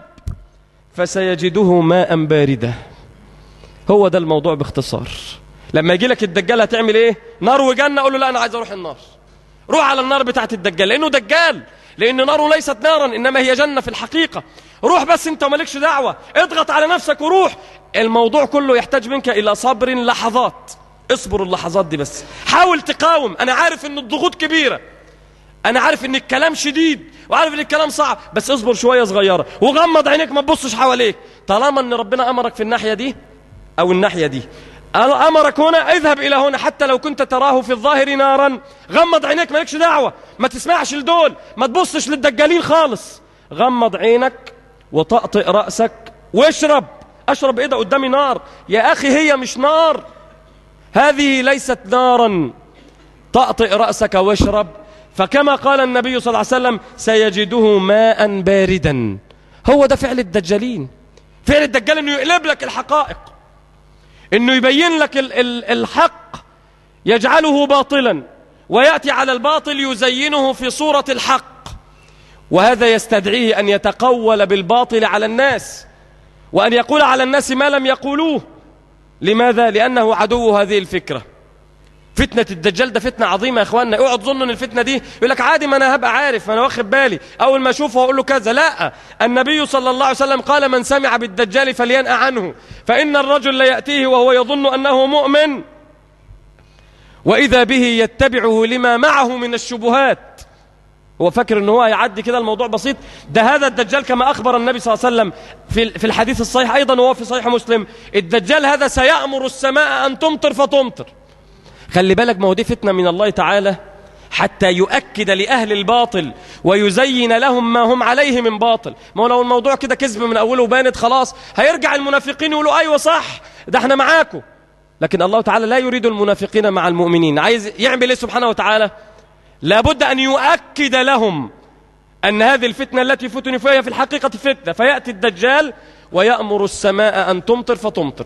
S3: فسيجده ماء باردا هو ده الموضوع باختصار لما يجي لك الدجال هتعمل ايه نار وجنة اقول له لا انا عايز اروح النار روح على النار بتاعت الدجال لانه دجال لان ناره ليست نارا انما هي جنة في الحقيقة روح بس انت ومالكش دعوة اضغط على نفسك وروح الموضوع كله يحتاج منك الى صبر لحظات اصبر اللحظات دي بس حاول تقاوم انا عارف ان الضغوط كبيرة انا عارف ان الكلام شديد وعارف ان الكلام صعب بس اصبر شوية صغيرة وغمض عينيك ما تبصش حواليك طالما ان ربنا امرك في الناحية دي او الناحية دي امرك هنا اذهب الى هنا حتى لو كنت تراه في الظاهر نارا غمض عينيك مالكش دعوة ما تسمعش لدول ما تبصش للدجالين خالص غمض عينك وطأطئ رأسك واشرب اشرب ايه ده قدامي نار يا اخي هي مش نار هذه ليست نارا طأطئ رأسك واشرب فكما قال النبي صلى الله عليه وسلم سيجده ماء باردا هو ده فعل الدجالين فعل الدجال انه يقلب لك الحقائق انه يبين لك ال ال الحق يجعله باطلا ويأتي على الباطل يزينه في صورة الحق وهذا يستدعيه أن يتقول بالباطل على الناس وأن يقول على الناس ما لم يقولوه لماذا؟ لأنه عدو هذه الفكرة فتنة الدجال ده فتنة عظيمة يا اخوانا اوعوا تظنوا ان الفتنة دي يقول لك عادي ما انا هبقى عارف ما انا واخد بالي اول ما اشوفه هقول له كذا لا النبي صلى الله عليه وسلم قال من سمع بالدجال فلينأ عنه فإن الرجل ليأتيه وهو يظن أنه مؤمن وإذا به يتبعه لما معه من الشبهات هو فاكر ان هو هيعدي كده الموضوع بسيط ده هذا الدجال كما اخبر النبي صلى الله عليه وسلم في في الحديث الصحيح ايضا وهو في صحيح مسلم الدجال هذا سيأمر السماء ان تمطر فتمطر خلي بالك ما هو دي فتنة من الله تعالى حتى يؤكد لأهل الباطل ويزين لهم ما هم عليه من باطل ما هو لو الموضوع كده كذب من أوله وبانت خلاص هيرجع المنافقين يقولوا أيوة صح ده احنا معاكم لكن الله تعالى لا يريد المنافقين مع المؤمنين عايز يعمل ايه سبحانه وتعالى لابد أن يؤكد لهم أن هذه الفتنة التي فتنوا فيها في الحقيقة فتنة فيأتي الدجال ويأمر السماء أن تمطر فتمطر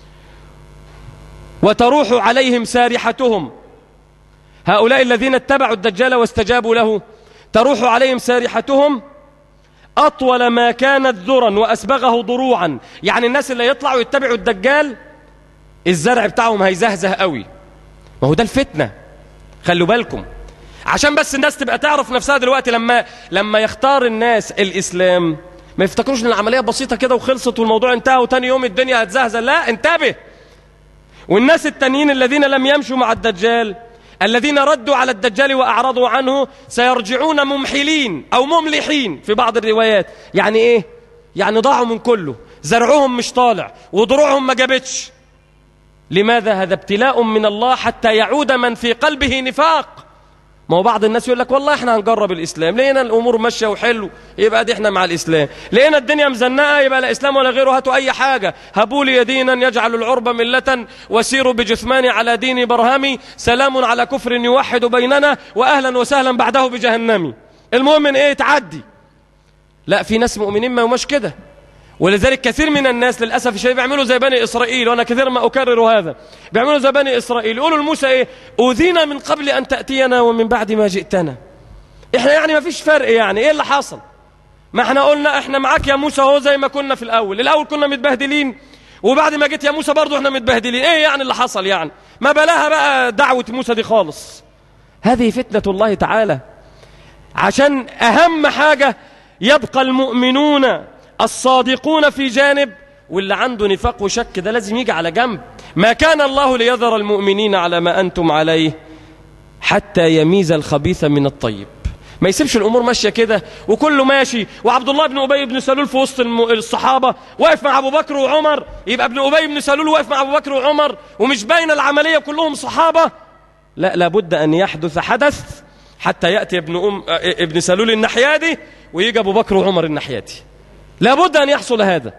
S3: وتروح عليهم سارحتهم هؤلاء الذين اتبعوا الدجال واستجابوا له تروح عليهم سارحتهم أطول ما كانت ذرا وأسبغه ضروعا يعني الناس اللي يطلعوا يتبعوا الدجال الزرع بتاعهم هيزهزه قوي ما هو ده الفتنة خلوا بالكم عشان بس الناس تبقى تعرف نفسها دلوقتي لما لما يختار الناس الإسلام ما يفتكروش ان العملية بسيطة كده وخلصت والموضوع انتهى وتاني يوم الدنيا هتزهزه لا انتبه والناس التانيين الذين لم يمشوا مع الدجال الذين ردوا على الدجال وأعرضوا عنه سيرجعون ممحلين أو مملحين في بعض الروايات يعني إيه؟ يعني ضاعوا من كله زرعهم مش طالع وضروعهم ما جابتش لماذا هذا ابتلاء من الله حتى يعود من في قلبه نفاق ما هو بعض الناس يقول لك والله احنا هنجرب الاسلام لقينا الامور ماشيه وحلو يبقى دي احنا مع الاسلام لقينا الدنيا مزنقه يبقى لا اسلام ولا غيره هاتوا اي حاجه هبوا لي دينا يجعل العرب مله وسيروا بجثماني على دين برهمي سلام على كفر يوحد بيننا واهلا وسهلا بعده بجهنمي المهم ان ايه تعدي لا في ناس مؤمنين ما هماش كده ولذلك كثير من الناس للأسف الشديد بيعملوا زي بني إسرائيل وأنا كثير ما أكرر هذا بيعملوا زي بني إسرائيل يقولوا لموسى إيه أوذينا من قبل أن تأتينا ومن بعد ما جئتنا إحنا يعني ما فيش فرق يعني إيه اللي حصل ما إحنا قلنا إحنا معاك يا موسى هو زي ما كنا في الأول الأول كنا متبهدلين وبعد ما جيت يا موسى برضو إحنا متبهدلين إيه يعني اللي حصل يعني ما بلاها بقى دعوة موسى دي خالص هذه فتنة الله تعالى عشان أهم حاجة يبقى المؤمنون الصادقون في جانب واللي عنده نفاق وشك ده لازم يجي على جنب ما كان الله ليذر المؤمنين على ما أنتم عليه حتى يميز الخبيث من الطيب ما يسيبش الأمور ماشية كده وكله ماشي وعبد الله بن أبي بن سلول في وسط الصحابة واقف مع أبو بكر وعمر يبقى ابن أبي بن سلول واقف مع أبو بكر وعمر ومش باين العملية كلهم صحابة لا لابد أن يحدث حدث حتى يأتي ابن, أم ابن سلول الناحية دي ويجي أبو بكر وعمر الناحية دي لابد أن يحصل هذا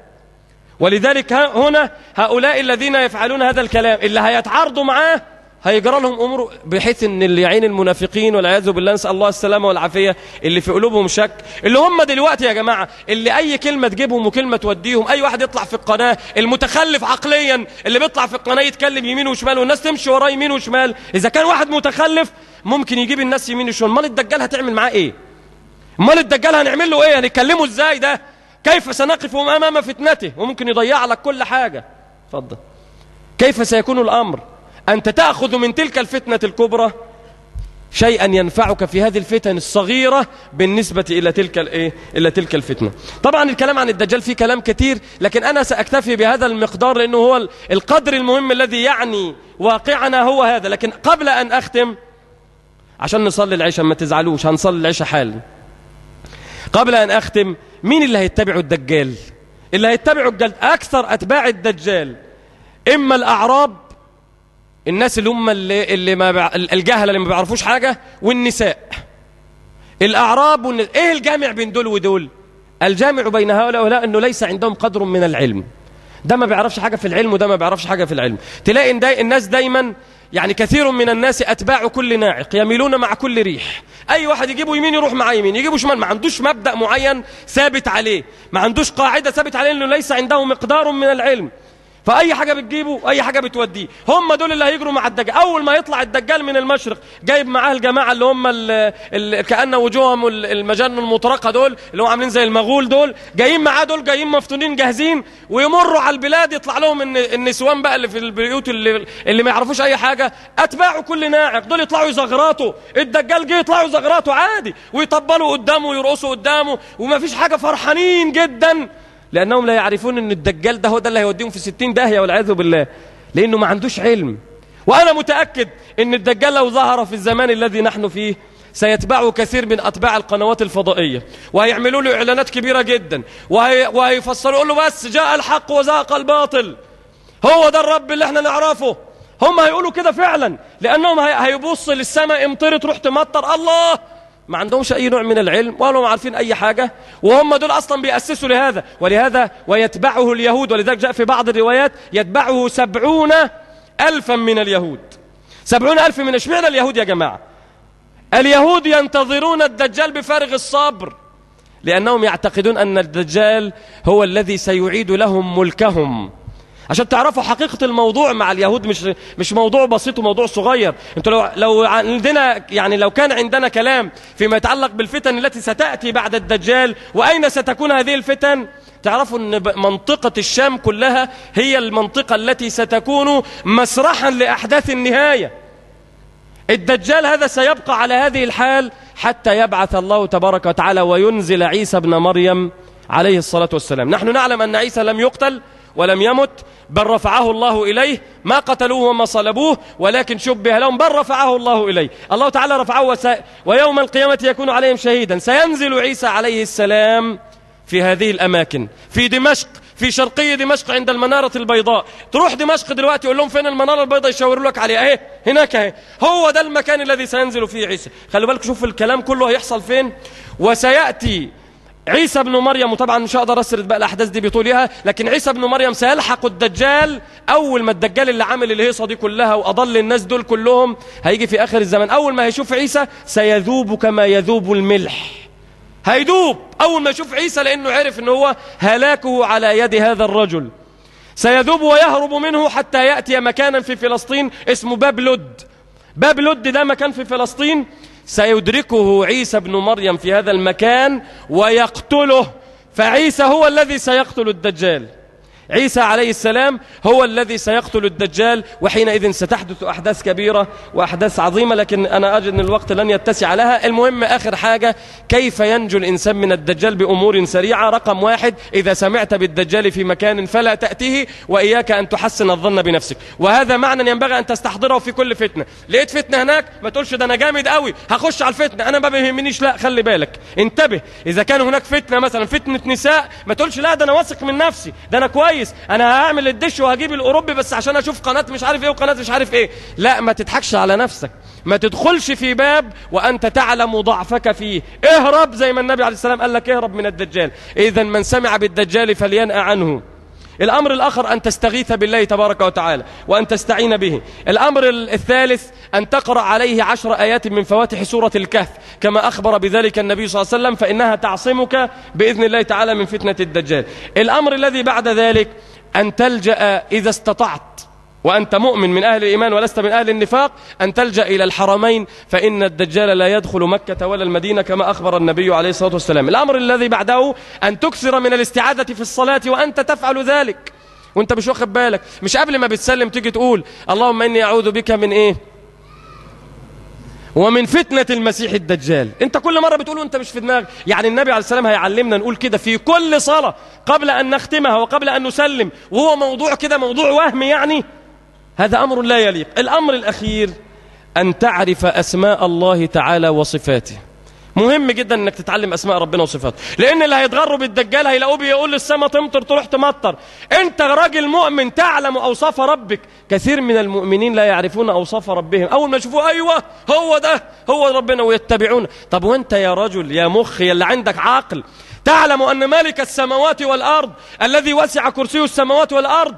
S3: ولذلك هنا هؤلاء الذين يفعلون هذا الكلام اللي هيتعارضوا معاه هيجرى لهم امور بحيث ان اللي يعين المنافقين والعياذ بالله نسال الله السلامه والعافيه اللي في قلوبهم شك اللي هم دلوقتي يا جماعه اللي اي كلمه تجيبهم وكلمه توديهم اي واحد يطلع في القناه المتخلف عقليا اللي بيطلع في القناه يتكلم يمين وشمال والناس تمشي وراه يمين وشمال اذا كان واحد متخلف ممكن يجيب الناس يمين وشمال امال الدجال هتعمل معاه ايه امال الدجال هنعمل له ايه هنكلمه ازاي ده كيف سنقف امام فتنته وممكن يضيع لك كل حاجه اتفضل كيف سيكون الامر أنت تأخذ من تلك الفتنة الكبرى شيئا ينفعك في هذه الفتن الصغيرة بالنسبة إلى تلك الإيه؟ إلى تلك الفتنة طبعا الكلام عن الدجال فيه كلام كثير لكن أنا سأكتفي بهذا المقدار لأنه هو القدر المهم الذي يعني واقعنا هو هذا لكن قبل أن أختم عشان نصلي العشاء ما تزعلوش هنصلي العشاء حالا قبل أن أختم مين اللي هيتبع الدجال اللي هيتبع الدجال أكثر أتباع الدجال إما الأعراب الناس اللي هم اللي, اللي ما بع... الجهله اللي ما بيعرفوش حاجه والنساء الاعراب والن... ايه الجامع بين دول ودول الجامع بين هؤلاء وهؤلاء انه ليس عندهم قدر من العلم ده ما بيعرفش حاجه في العلم وده ما بيعرفش حاجه في العلم تلاقي إن داي... الناس دايما يعني كثير من الناس اتباع كل ناعق يميلون مع كل ريح اي واحد يجيبه يمين يروح مع يمين يجيبه شمال ما عندوش مبدا معين ثابت عليه ما عندوش قاعده ثابت عليه انه ليس عنده مقدار من العلم فأي حاجة بتجيبه أي حاجة بتوديه هم دول اللي هيجروا مع الدجال أول ما يطلع الدجال من المشرق جايب معاه الجماعة اللي هم ال ال كأن وجوههم المجن المطرقة دول اللي هم عاملين زي المغول دول جايين معاه دول جايين مفتونين جاهزين ويمروا على البلاد يطلع لهم النسوان بقى اللي في البيوت اللي, اللي ما يعرفوش أي حاجة أتباعوا كل ناعق دول يطلعوا يزغراتوا الدجال جه يطلعوا يزغراتوا عادي ويطبلوا قدامه ويرقصوا قدامه وما فيش حاجة فرحانين جدا لأنهم لا يعرفون أن الدجال ده هو ده اللي هيوديهم في ستين داهية والعياذ بالله لأنه ما عندوش علم وأنا متأكد أن الدجال لو ظهر في الزمان الذي نحن فيه سيتبعه كثير من أتباع القنوات الفضائية وهيعملوا له إعلانات كبيرة جدا وهي وهيفسروا يقول له بس جاء الحق وزاق الباطل هو ده الرب اللي احنا نعرفه هم هيقولوا كده فعلا لأنهم هيبص للسماء امطر تروح تمطر الله ما عندهمش أي نوع من العلم ولا هم عارفين أي حاجة وهم دول أصلا بيأسسوا لهذا ولهذا ويتبعه اليهود ولذلك جاء في بعض الروايات يتبعه سبعون ألفا من اليهود سبعون ألف من اشمعنى اليهود يا جماعة اليهود ينتظرون الدجال بفارغ الصبر لأنهم يعتقدون أن الدجال هو الذي سيعيد لهم ملكهم عشان تعرفوا حقيقة الموضوع مع اليهود مش مش موضوع بسيط وموضوع صغير انتوا لو لو عندنا يعني لو كان عندنا كلام فيما يتعلق بالفتن التي ستأتي بعد الدجال وأين ستكون هذه الفتن تعرفوا ان منطقة الشام كلها هي المنطقة التي ستكون مسرحا لأحداث النهاية الدجال هذا سيبقى على هذه الحال حتى يبعث الله تبارك وتعالى وينزل عيسى بن مريم عليه الصلاة والسلام نحن نعلم أن عيسى لم يقتل ولم يمت بل رفعه الله إليه ما قتلوه وما صلبوه ولكن شبه لهم بل رفعه الله إليه الله تعالى رفعه وس... ويوم القيامة يكون عليهم شهيدا سينزل عيسى عليه السلام في هذه الأماكن في دمشق في شرقي دمشق عند المنارة البيضاء تروح دمشق دلوقتي يقول لهم فين المنارة البيضاء يشاوروا لك عليها اهي هناك اهي هو ده المكان الذي سينزل فيه عيسى خلوا بالك شوف الكلام كله هيحصل فين وسيأتي عيسى ابن مريم وطبعا مش هقدر اسرد بقى الاحداث دي بطولها لكن عيسى ابن مريم سيلحق الدجال اول ما الدجال اللي عامل الهيصه دي كلها واضل الناس دول كلهم هيجي في اخر الزمن اول ما هيشوف عيسى سيذوب كما يذوب الملح هيدوب اول ما يشوف عيسى لانه عرف ان هو هلاكه على يد هذا الرجل سيذوب ويهرب منه حتى ياتي مكانا في فلسطين اسمه باب لد باب لد ده مكان في فلسطين سيدركه عيسى بن مريم في هذا المكان ويقتله فعيسى هو الذي سيقتل الدجال عيسى عليه السلام هو الذي سيقتل الدجال وحينئذ ستحدث أحداث كبيرة وأحداث عظيمة لكن أنا أجد أن الوقت لن يتسع لها المهم آخر حاجة كيف ينجو الإنسان من الدجال بأمور سريعة رقم واحد إذا سمعت بالدجال في مكان فلا تأتيه وإياك أن تحسن الظن بنفسك وهذا معنى ينبغي أن تستحضره في كل فتنة لقيت فتنة هناك ما تقولش ده أنا جامد قوي هخش على الفتنة أنا ما بيهمنيش لا خلي بالك انتبه إذا كان هناك فتنة مثلا فتنة نساء ما تقولش لا ده أنا واثق من نفسي ده أنا كويس انا هعمل الدش وهجيب الاوروبي بس عشان اشوف قناه مش عارف ايه وقناه مش عارف ايه لا ما تضحكش على نفسك ما تدخلش في باب وانت تعلم ضعفك فيه اهرب زي ما النبي عليه السلام قال لك اهرب من الدجال اذا من سمع بالدجال فلينأ عنه الأمر الآخر أن تستغيث بالله تبارك وتعالى وأن تستعين به الأمر الثالث أن تقرأ عليه عشر آيات من فواتح سورة الكهف كما أخبر بذلك النبي صلى الله عليه وسلم فإنها تعصمك بإذن الله تعالى من فتنة الدجال الأمر الذي بعد ذلك أن تلجأ إذا استطعت وأنت مؤمن من أهل الإيمان ولست من أهل النفاق أن تلجأ إلى الحرمين فإن الدجال لا يدخل مكة ولا المدينة كما أخبر النبي عليه الصلاة والسلام الأمر الذي بعده أن تكثر من الاستعاذة في الصلاة وأنت تفعل ذلك وانت مش واخد بالك مش قبل ما بتسلم تيجي تقول اللهم إني أعوذ بك من إيه ومن فتنة المسيح الدجال انت كل مرة بتقول انت مش في دماغك يعني النبي عليه السلام هيعلمنا نقول كده في كل صلاة قبل أن نختمها وقبل أن نسلم وهو موضوع كده موضوع وهم يعني هذا أمر لا يليق الأمر الأخير أن تعرف أسماء الله تعالى وصفاته مهم جدا انك تتعلم اسماء ربنا وصفاته لان اللي هيتغروا بالدجال هيلاقوه بيقول للسما تمطر تروح تمطر انت راجل مؤمن تعلم اوصاف ربك كثير من المؤمنين لا يعرفون اوصاف ربهم اول ما يشوفوه ايوه هو ده هو ربنا ويتبعون طب وانت يا رجل يا مخ يا اللي عندك عقل تعلم ان مالك السماوات والارض الذي وسع كرسيه السماوات والارض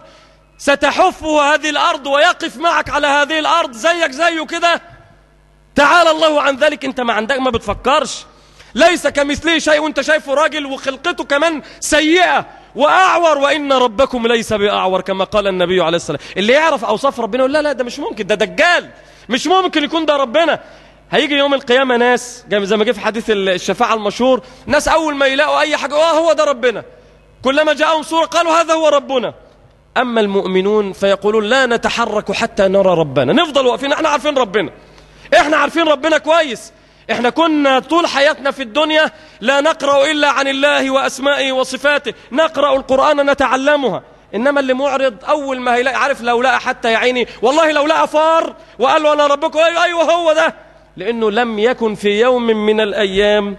S3: ستحفه هذه الارض ويقف معك على هذه الارض زيك زيه كده تعالى الله عن ذلك انت ما عندك ما بتفكرش ليس كمثله شيء وانت شايفه راجل وخلقته كمان سيئة وأعور وإن ربكم ليس بأعور كما قال النبي عليه الصلاة اللي يعرف أوصاف ربنا يقول لا لا ده مش ممكن ده دجال مش ممكن يكون ده ربنا هيجي يوم القيامة ناس زي ما جه في حديث الشفاعة المشهور ناس أول ما يلاقوا أي حاجة اه هو ده ربنا كلما جاءهم صورة قالوا هذا هو ربنا أما المؤمنون فيقولون لا نتحرك حتى نرى ربنا نفضل واقفين احنا عارفين ربنا احنا عارفين ربنا كويس احنا كنا طول حياتنا في الدنيا لا نقرأ إلا عن الله وأسمائه وصفاته نقرأ القرآن نتعلمها إنما اللي معرض أول ما هيلاقي عارف لو لقى حتى يا عيني والله لو لقى فار وقال له أنا ربكم أيوه, أيوه هو ده لأنه لم يكن في يوم من الأيام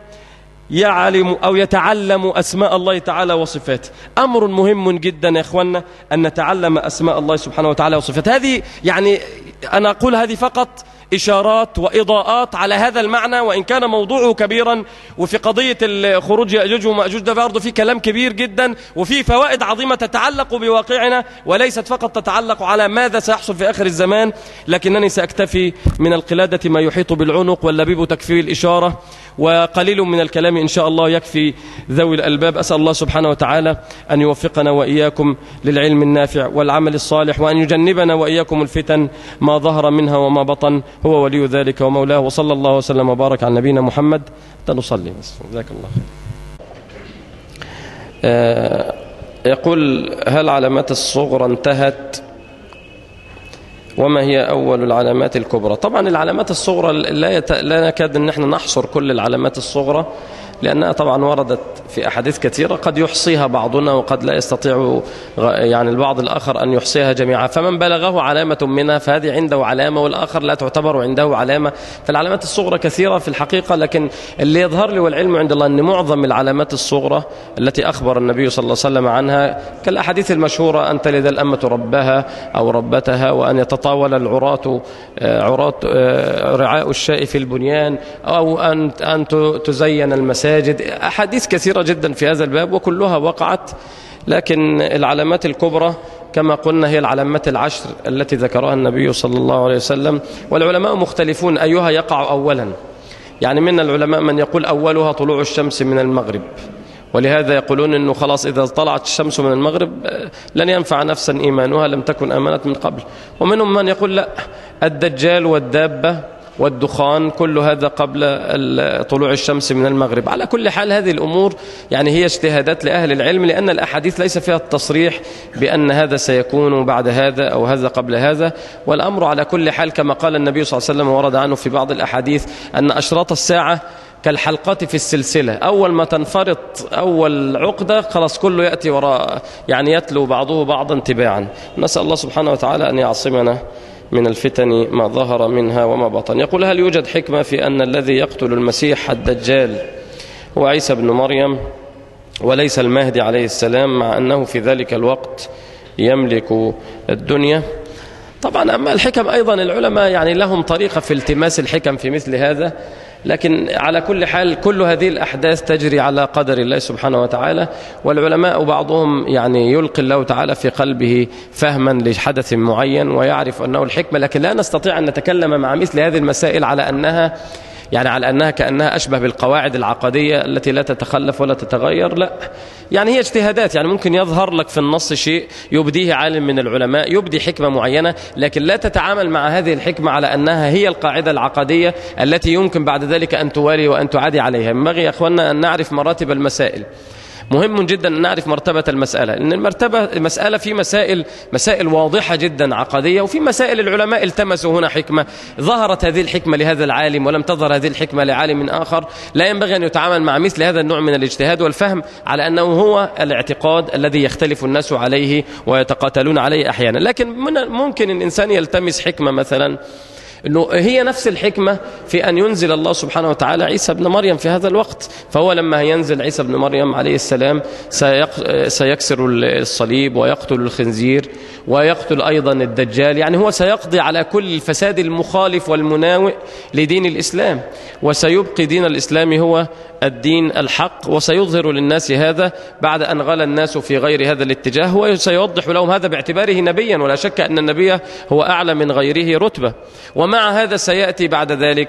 S3: يعلم أو يتعلم أسماء الله تعالى وصفاته أمر مهم جدا يا أخوانا أن نتعلم أسماء الله سبحانه وتعالى وصفاته هذه يعني أنا أقول هذه فقط إشارات وإضاءات على هذا المعنى وإن كان موضوعه كبيرا وفي قضية خروج يأجوج ومأجوج ده برضه في كلام كبير جدا وفي فوائد عظيمة تتعلق بواقعنا وليست فقط تتعلق على ماذا سيحصل في آخر الزمان لكنني سأكتفي من القلادة ما يحيط بالعنق واللبيب تكفي الإشارة وقليل من الكلام إن شاء الله يكفي ذوي الألباب أسأل الله سبحانه وتعالى أن يوفقنا وإياكم للعلم النافع والعمل الصالح وأن يجنبنا وإياكم الفتن ما ظهر منها وما بطن هو ولي ذلك ومولاه وصلى الله وسلم وبارك على نبينا محمد نصلي بس جزاك الله خير آه يقول هل علامات الصغرى انتهت وما هي أول العلامات الكبرى طبعا العلامات الصغرى لا, يت... لا نكاد أن احنا نحصر كل العلامات الصغرى لأنها طبعا وردت في أحاديث كثيرة قد يحصيها بعضنا وقد لا يستطيع يعني البعض الآخر أن يحصيها جميعا فمن بلغه علامة منها فهذه عنده علامة والآخر لا تعتبر عنده علامة فالعلامات الصغرى كثيرة في الحقيقة لكن اللي يظهر لي والعلم عند الله أن معظم العلامات الصغرى التي أخبر النبي صلى الله عليه وسلم عنها كالأحاديث المشهورة أن تلد الأمة ربها أو ربتها وأن يتطاول العراة عراة رعاء الشاء في البنيان أو أن أن تزين المساجد أحاديث كثيرة جدا في هذا الباب وكلها وقعت لكن العلامات الكبرى كما قلنا هي العلامات العشر التي ذكرها النبي صلى الله عليه وسلم والعلماء مختلفون أيها يقع أولا يعني من العلماء من يقول أولها طلوع الشمس من المغرب ولهذا يقولون أنه خلاص إذا طلعت الشمس من المغرب لن ينفع نفسا إيمانها لم تكن آمنت من قبل ومنهم من يقول لا الدجال والدابة والدخان كل هذا قبل طلوع الشمس من المغرب على كل حال هذه الأمور يعني هي اجتهادات لأهل العلم لأن الأحاديث ليس فيها التصريح بأن هذا سيكون بعد هذا أو هذا قبل هذا والأمر على كل حال كما قال النبي صلى الله عليه وسلم ورد عنه في بعض الأحاديث أن أشراط الساعة كالحلقات في السلسلة أول ما تنفرط أول عقدة خلاص كله يأتي وراء يعني يتلو بعضه بعضا تباعا نسأل الله سبحانه وتعالى أن يعصمنا من الفتن ما ظهر منها وما بطن يقول هل يوجد حكمة في أن الذي يقتل المسيح الدجال هو عيسى بن مريم وليس المهدي عليه السلام مع أنه في ذلك الوقت يملك الدنيا طبعا أما الحكم أيضا العلماء يعني لهم طريقة في التماس الحكم في مثل هذا لكن على كل حال كل هذه الأحداث تجري على قدر الله سبحانه وتعالى والعلماء بعضهم يعني يلقي الله تعالى في قلبه فهما لحدث معين ويعرف أنه الحكمة لكن لا نستطيع أن نتكلم مع مثل هذه المسائل على أنها يعني على أنها كأنها أشبه بالقواعد العقدية التي لا تتخلف ولا تتغير لا يعني هي اجتهادات يعني ممكن يظهر لك في النص شيء يبديه عالم من العلماء يبدي حكمة معينة لكن لا تتعامل مع هذه الحكمة على أنها هي القاعدة العقدية التي يمكن بعد ذلك أن توالي وأن تعادي عليها ينبغي يا أخوانا أن نعرف مراتب المسائل مهم جدا أن نعرف مرتبة المسألة لأن المرتبة المسألة في مسائل مسائل واضحة جدا عقدية وفي مسائل العلماء التمسوا هنا حكمة ظهرت هذه الحكمة لهذا العالم ولم تظهر هذه الحكمة لعالم آخر لا ينبغي أن يتعامل مع مثل هذا النوع من الاجتهاد والفهم على أنه هو الاعتقاد الذي يختلف الناس عليه ويتقاتلون عليه أحيانا لكن ممكن الإنسان يلتمس حكمة مثلا أنه هي نفس الحكمة في أن ينزل الله سبحانه وتعالى عيسى بن مريم في هذا الوقت فهو لما ينزل عيسى بن مريم عليه السلام سيكسر الصليب ويقتل الخنزير ويقتل أيضا الدجال يعني هو سيقضي على كل الفساد المخالف والمناوئ لدين الإسلام وسيبقي دين الإسلام هو الدين الحق وسيظهر للناس هذا بعد أن غلى الناس في غير هذا الاتجاه وسيوضح لهم هذا باعتباره نبيا ولا شك أن النبي هو أعلى من غيره رتبة ومع هذا سيأتي بعد ذلك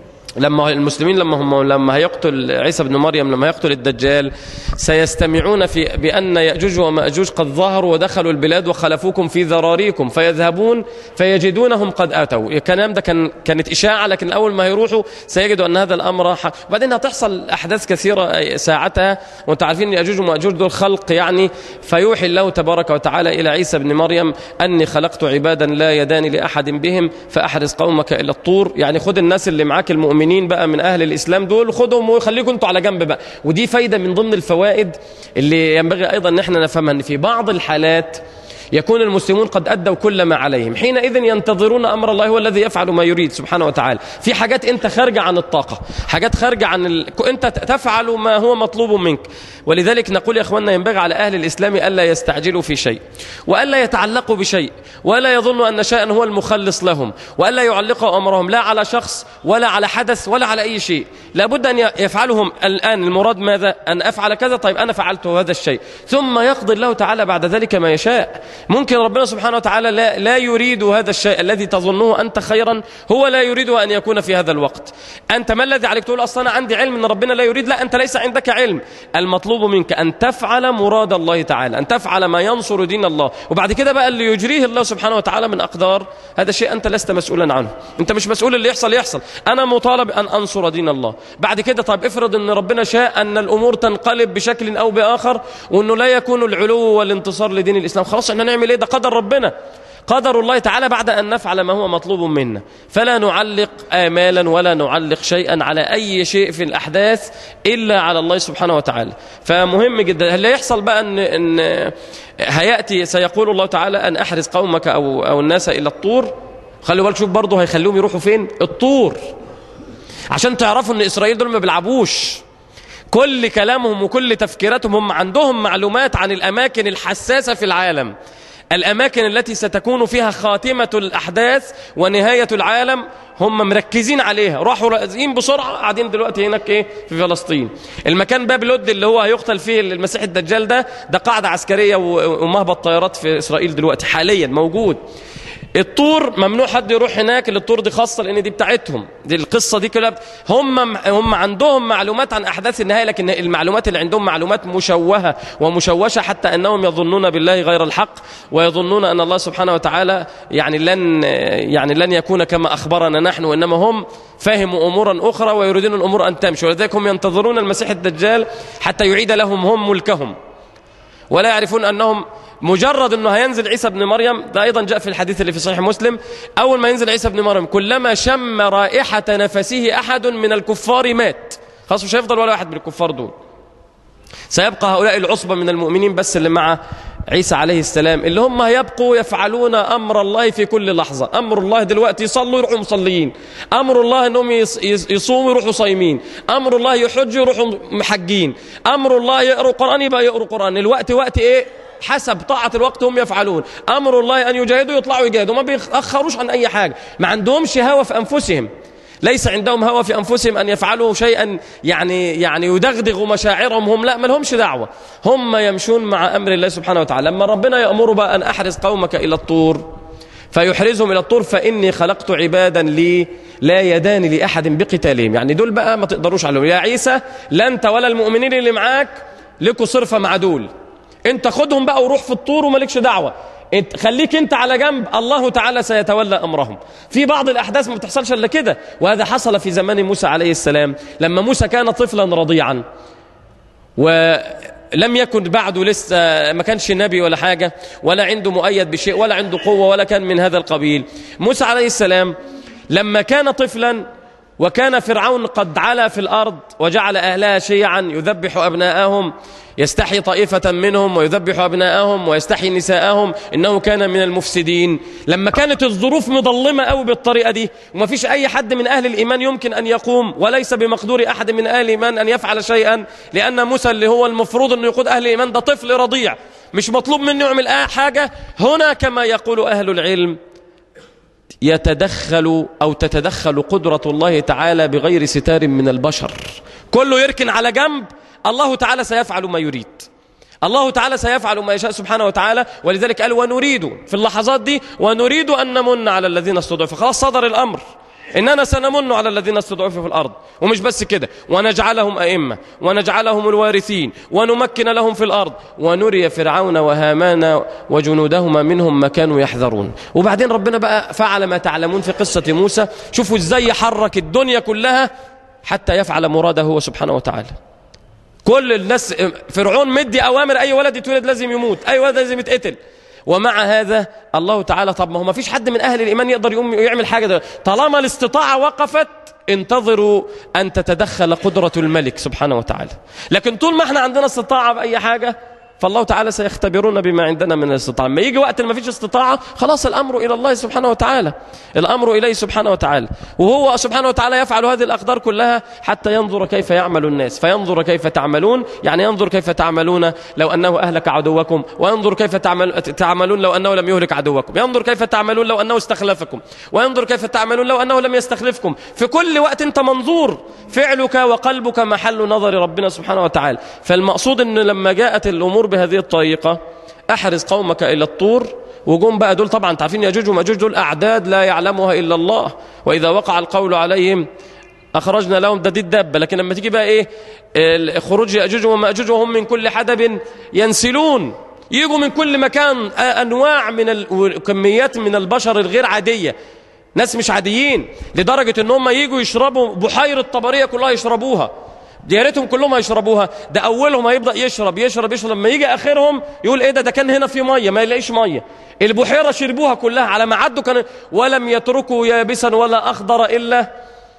S3: لما المسلمين لما هم لما هيقتل عيسى بن مريم لما يقتل الدجال سيستمعون في بأن يأجوج ومأجوج قد ظهروا ودخلوا البلاد وخلفوكم في ذراريكم فيذهبون فيجدونهم قد أتوا الكلام ده كان كانت إشاعة لكن أول ما يروحوا سيجدوا أن هذا الأمر حق وبعدين هتحصل أحداث كثيرة ساعتها وانتم عارفين يأجوج ومأجوج دول خلق يعني فيوحي الله تبارك وتعالى إلى عيسى بن مريم أني خلقت عبادا لا يدان لأحد بهم فأحرز قومك إلى الطور يعني خد الناس اللي معاك المؤمنين المؤمنين بقى من أهل الإسلام دول خدهم وخليكم انتوا على جنب بقى ودي فايدة من ضمن الفوائد اللي ينبغي أيضا ان احنا نفهمها ان في بعض الحالات يكون المسلمون قد أدوا كل ما عليهم حينئذ ينتظرون أمر الله هو الذي يفعل ما يريد سبحانه وتعالى في حاجات أنت خارجة عن الطاقة حاجات خارجة عن ال... أنت تفعل ما هو مطلوب منك ولذلك نقول يا أخواننا ينبغي على أهل الإسلام ألا يستعجلوا في شيء وألا يتعلقوا بشيء ولا يظنوا أن شيئا هو المخلص لهم وألا يعلقوا أمرهم لا على شخص ولا على حدث ولا على أي شيء لابد أن يفعلهم الآن المراد ماذا أن أفعل كذا طيب أنا فعلت هذا الشيء ثم يقضي الله تعالى بعد ذلك ما يشاء ممكن ربنا سبحانه وتعالى لا, لا يريد هذا الشيء الذي تظنه أنت خيرا هو لا يريد أن يكون في هذا الوقت أنت ما الذي عليك تقول أصلا أنا عندي علم أن ربنا لا يريد لا أنت ليس عندك علم المطلوب منك أن تفعل مراد الله تعالى أن تفعل ما ينصر دين الله وبعد كده بقى اللي يجريه الله سبحانه وتعالى من أقدار هذا شيء أنت لست مسؤولا عنه أنت مش مسؤول اللي يحصل يحصل أنا مطالب أن أنصر دين الله بعد كده طيب افرض أن ربنا شاء أن الأمور تنقلب بشكل أو بآخر وأنه لا يكون العلو والانتصار لدين الإسلام خلاص احنا نعمل إيه ده قدر ربنا قدر الله تعالى بعد أن نفعل ما هو مطلوب منا فلا نعلق آمالا ولا نعلق شيئا على أي شيء في الأحداث إلا على الله سبحانه وتعالى فمهم جدا هل يحصل بقى أن, إن هيأتي سيقول الله تعالى أن أحرز قومك أو, أو الناس إلى الطور خلوا بالك شوف برضه هيخليهم يروحوا فين الطور عشان تعرفوا ان اسرائيل دول ما بيلعبوش كل كلامهم وكل تفكيراتهم هم عندهم معلومات عن الاماكن الحساسه في العالم الاماكن التي ستكون فيها خاتمه الاحداث ونهايه العالم هم مركزين عليها راحوا رازقين بسرعه قاعدين دلوقتي هناك ايه في فلسطين المكان باب لود اللي هو هيقتل فيه المسيح الدجال ده ده قاعده عسكريه ومهبط طيارات في اسرائيل دلوقتي حاليا موجود الطور ممنوع حد يروح هناك الطور دي خاصه لان دي بتاعتهم دي القصه دي كلها هم هم عندهم معلومات عن احداث النهايه لكن المعلومات اللي عندهم معلومات مشوهه ومشوشه حتى انهم يظنون بالله غير الحق ويظنون ان الله سبحانه وتعالى يعني لن يعني لن يكون كما اخبرنا نحن وانما هم فهموا امورا اخرى ويريدون الامور ان تمشي ولذلك هم ينتظرون المسيح الدجال حتى يعيد لهم هم ملكهم ولا يعرفون انهم مجرد انه هينزل عيسى ابن مريم ده ايضا جاء في الحديث اللي في صحيح مسلم اول ما ينزل عيسى ابن مريم كلما شم رائحه نفسه احد من الكفار مات خلاص مش هيفضل ولا واحد من الكفار دول سيبقى هؤلاء العصبه من المؤمنين بس اللي مع عيسى عليه السلام اللي هم يبقوا يفعلون امر الله في كل لحظه امر الله دلوقتي يصلوا يروحوا مصليين امر الله انهم يصوموا يروحوا صايمين امر الله يحجوا يروحوا محجين امر الله يقروا قران يبقى يقروا قران الوقت وقت ايه حسب طاعة الوقت هم يفعلون أمر الله أن يجاهدوا يطلعوا يجاهدوا ما بيأخروش عن أي حاجة ما عندهمش هوى في أنفسهم ليس عندهم هوى في أنفسهم أن يفعلوا شيئا يعني يعني يدغدغ مشاعرهم هم لا ما لهمش دعوة هم يمشون مع أمر الله سبحانه وتعالى لما ربنا يأمر بقى أن أحرز قومك إلى الطور فيحرزهم إلى الطور فإني خلقت عبادا لي لا يدان لأحد بقتالهم يعني دول بقى ما تقدروش عليهم يا عيسى لا أنت ولا المؤمنين اللي معاك لكوا صرفة مع دول انت خدهم بقى وروح في الطور ومالكش دعوة انت خليك انت على جنب الله تعالى سيتولى امرهم في بعض الاحداث ما بتحصلش الا كده وهذا حصل في زمان موسى عليه السلام لما موسى كان طفلا رضيعا ولم يكن بعده لسه ما كانش نبي ولا حاجة ولا عنده مؤيد بشيء ولا عنده قوة ولا كان من هذا القبيل موسى عليه السلام لما كان طفلا وكان فرعون قد علا في الأرض وجعل أهلها شيعا يذبح أبناءهم يستحي طائفة منهم ويذبح أبناءهم ويستحي نساءهم إنه كان من المفسدين لما كانت الظروف مظلمة قوي بالطريقة دي وما فيش أي حد من أهل الإيمان يمكن أن يقوم وليس بمقدور أحد من أهل الإيمان أن يفعل شيئا لأن موسى اللي هو المفروض أنه يقود أهل الإيمان ده طفل رضيع مش مطلوب منه يعمل حاجة هنا كما يقول أهل العلم يتدخل أو تتدخل قدرة الله تعالى بغير ستار من البشر كله يركن على جنب الله تعالى سيفعل ما يريد الله تعالى سيفعل ما يشاء سبحانه وتعالى ولذلك قال ونريد في اللحظات دي ونريد أن نمن على الذين استضعفوا خلاص صدر الأمر إننا سنمن على الذين استضعفوا في الأرض ومش بس كده ونجعلهم أئمة ونجعلهم الوارثين ونمكن لهم في الأرض ونري فرعون وهامان وجنودهما منهم ما كانوا يحذرون وبعدين ربنا بقى فعل ما تعلمون في قصة موسى شوفوا ازاي يحرك الدنيا كلها حتى يفعل مراده هو سبحانه وتعالى كل الناس فرعون مدي أوامر أي ولد يتولد لازم يموت أي ولد لازم يتقتل ومع هذا الله تعالى طب ما هو ما فيش حد من أهل الإيمان يقدر يقوم يعمل حاجة ده طالما الاستطاعة وقفت انتظروا أن تتدخل قدرة الملك سبحانه وتعالى لكن طول ما احنا عندنا استطاعة بأي حاجة فالله تعالى سيختبرون بما عندنا من الاستطاعة لما يجي وقت ما فيش استطاعة خلاص الأمر إلى الله سبحانه وتعالى الأمر إليه سبحانه وتعالى وهو سبحانه وتعالى يفعل هذه الأقدار كلها حتى ينظر كيف يعمل الناس فينظر كيف تعملون يعني ينظر كيف تعملون لو أنه أهلك عدوكم وينظر كيف تعمل تعملون لو أنه لم يهلك عدوكم ينظر كيف تعملون لو أنه استخلفكم وينظر كيف تعملون لو أنه لم يستخلفكم في كل وقت أنت منظور فعلك وقلبك محل نظر ربنا سبحانه وتعالى فالمقصود أن لما جاءت الأمور بهذه الطريقة أحرز قومك إلى الطور وجم بقى دول طبعا تعرفين يجوج وماجوج دول أعداد لا يعلمها إلا الله وإذا وقع القول عليهم أخرجنا لهم ده دي الدابة لكن لما تيجي بقى إيه خروج يأجوج ومأجوج وهم من كل حدب ينسلون يجوا من كل مكان أنواع من وكميات من البشر الغير عادية ناس مش عاديين لدرجة ان هم يجوا يشربوا بحيرة طبرية كلها يشربوها يا ريتهم كلهم هيشربوها ده اولهم هيبدا يشرب يشرب يشرب لما يجي اخرهم يقول ايه ده ده كان هنا في ميه ما يلاقيش ميه البحيره شربوها كلها على ما عدوا كان ولم يتركوا يابسا ولا اخضر الا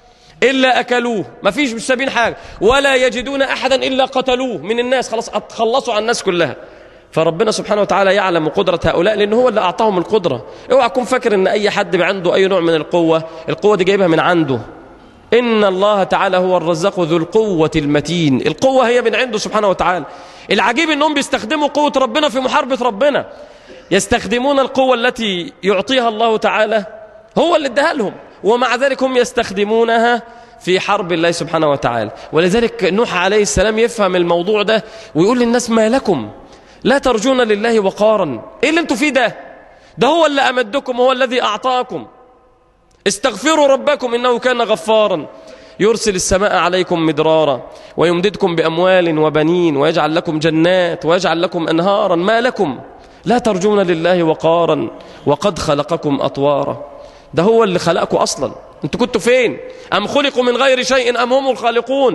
S3: الا اكلوه ما فيش مش سابين حاجه ولا يجدون احدا الا قتلوه من الناس خلاص اتخلصوا عن الناس كلها فربنا سبحانه وتعالى يعلم قدرة هؤلاء لأنه هو اللي أعطاهم القدرة اوعى تكون فاكر أن أي حد عنده أي نوع من القوة القوة دي جايبها من عنده إن الله تعالى هو الرزاق ذو القوة المتين القوة هي من عنده سبحانه وتعالى العجيب أنهم بيستخدموا قوة ربنا في محاربة ربنا يستخدمون القوة التي يعطيها الله تعالى هو اللي اداها لهم ومع ذلك هم يستخدمونها في حرب الله سبحانه وتعالى ولذلك نوح عليه السلام يفهم الموضوع ده ويقول للناس ما لكم لا ترجون لله وقارا ايه اللي انتوا فيه ده ده هو اللي امدكم هو الذي اعطاكم استغفروا ربكم انه كان غفارا يرسل السماء عليكم مدرارا ويمددكم باموال وبنين ويجعل لكم جنات ويجعل لكم انهارا ما لكم لا ترجون لله وقارا وقد خلقكم اطوارا ده هو اللي خلقكم اصلا انتوا كنتوا فين ام خلقوا من غير شيء ام هم الخالقون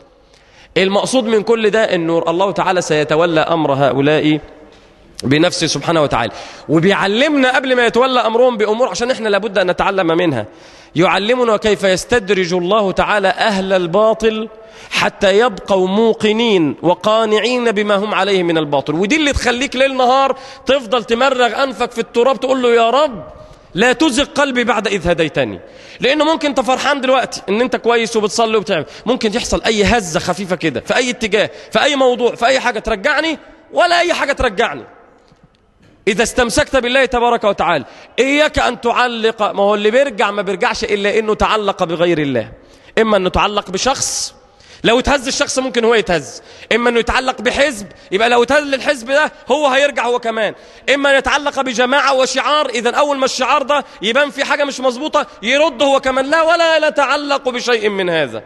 S3: المقصود من كل ده أنه الله تعالى سيتولى أمر هؤلاء بنفسه سبحانه وتعالى وبيعلمنا قبل ما يتولى أمرهم بأمور عشان إحنا لابد أن نتعلم منها يعلمنا كيف يستدرج الله تعالى أهل الباطل حتى يبقوا موقنين وقانعين بما هم عليه من الباطل ودي اللي تخليك ليل نهار تفضل تمرغ أنفك في التراب تقول له يا رب لا تزغ قلبي بعد إذ هديتني لأنه ممكن أنت فرحان دلوقتي أن أنت كويس وبتصلي وبتعمل ممكن يحصل أي هزة خفيفة كده في أي اتجاه في أي موضوع في أي حاجة ترجعني ولا أي حاجة ترجعني إذا استمسكت بالله تبارك وتعالى إياك أن تعلق ما هو اللي بيرجع ما بيرجعش إلا إنه تعلق بغير الله إما أنه تعلق بشخص لو اتهز الشخص ممكن هو يتهز اما انه يتعلق بحزب يبقى لو اتهز الحزب ده هو هيرجع هو كمان اما يتعلق بجماعة وشعار اذا اول ما الشعار ده يبان في حاجة مش مظبوطة يرد هو كمان لا ولا يتعلق بشيء من هذا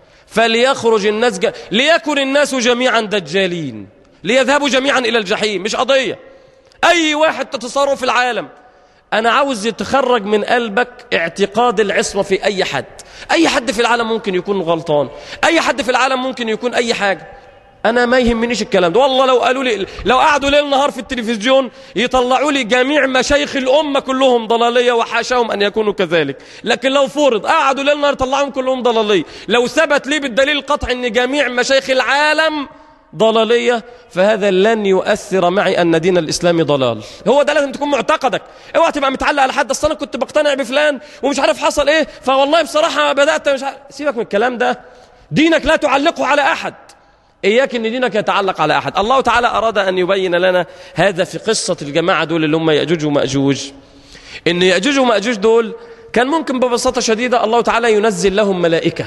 S3: فليخرج الناس ج... ليكن الناس جميعا دجالين ليذهبوا جميعا الى الجحيم مش قضية اي واحد تتصرف في العالم أنا عاوز يتخرج من قلبك اعتقاد العصمة في أي حد أي حد في العالم ممكن يكون غلطان أي حد في العالم ممكن يكون أي حاجة أنا ما يهمنيش الكلام ده والله لو قالوا لي لو قعدوا ليل نهار في التلفزيون يطلعوا لي جميع مشايخ الأمة كلهم ضلالية وحاشاهم أن يكونوا كذلك لكن لو فرض قعدوا ليل نهار يطلعهم كلهم ضلالية لو ثبت لي بالدليل القطع أن جميع مشايخ العالم ضلالية فهذا لن يؤثر معي أن دين الإسلام ضلال هو ده لازم تكون معتقدك اوعى تبقى متعلق على حد أصلا كنت بقتنع بفلان ومش عارف حصل إيه فوالله بصراحة بدأت مش عارف سيبك من الكلام ده دينك لا تعلقه على أحد إياك أن دينك يتعلق على أحد الله تعالى أراد أن يبين لنا هذا في قصة الجماعة دول اللي هم يأجوج ومأجوج إن يأجوج ومأجوج دول كان ممكن ببساطة شديدة الله تعالى ينزل لهم ملائكة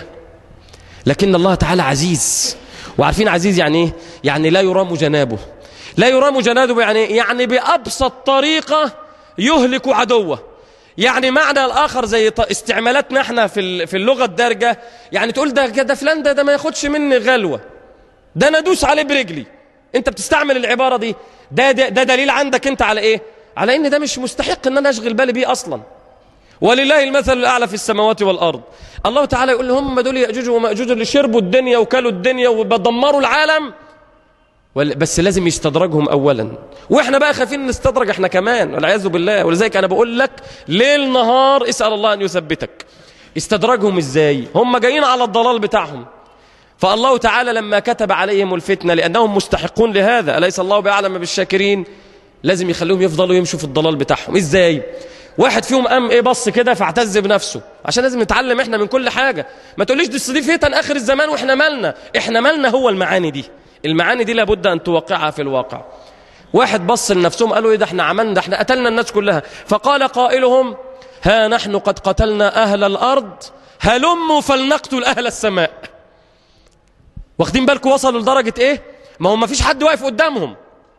S3: لكن الله تعالى عزيز وعارفين عزيز يعني ايه يعني لا يرام جنابه لا يرام جنابه يعني يعني بأبسط طريقة يهلك عدوه يعني معنى الآخر زي استعمالاتنا احنا في في اللغة الدارجة يعني تقول ده ده فلان ده ده ما ياخدش مني غلوة ده انا ادوس عليه برجلي انت بتستعمل العبارة دي ده, ده ده دليل عندك انت على ايه على ان ده مش مستحق ان انا اشغل بالي بيه اصلا ولله المثل الأعلى في السماوات والأرض الله تعالى يقول هم دول يأجوج ومأجوج اللي شربوا الدنيا وكلوا الدنيا وبدمروا العالم بس لازم يستدرجهم أولا وإحنا بقى خايفين نستدرج إحنا كمان والعياذ بالله ولذلك أنا بقول لك ليل نهار اسأل الله أن يثبتك استدرجهم إزاي هم جايين على الضلال بتاعهم فالله تعالى لما كتب عليهم الفتنة لأنهم مستحقون لهذا أليس الله بأعلم بالشاكرين لازم يخليهم يفضلوا يمشوا في الضلال بتاعهم إزاي واحد فيهم قام ايه بص كده فاعتز بنفسه عشان لازم نتعلم احنا من كل حاجة ما تقوليش دي دي فتن اخر الزمان واحنا مالنا احنا مالنا هو المعاني دي المعاني دي لابد ان توقعها في الواقع واحد بص لنفسهم قالوا ايه ده احنا عملنا ده احنا قتلنا الناس كلها فقال قائلهم ها نحن قد قتلنا اهل الارض هلموا فلنقتل اهل السماء واخدين بالكم وصلوا لدرجة ايه ما هو ما فيش حد واقف قدامهم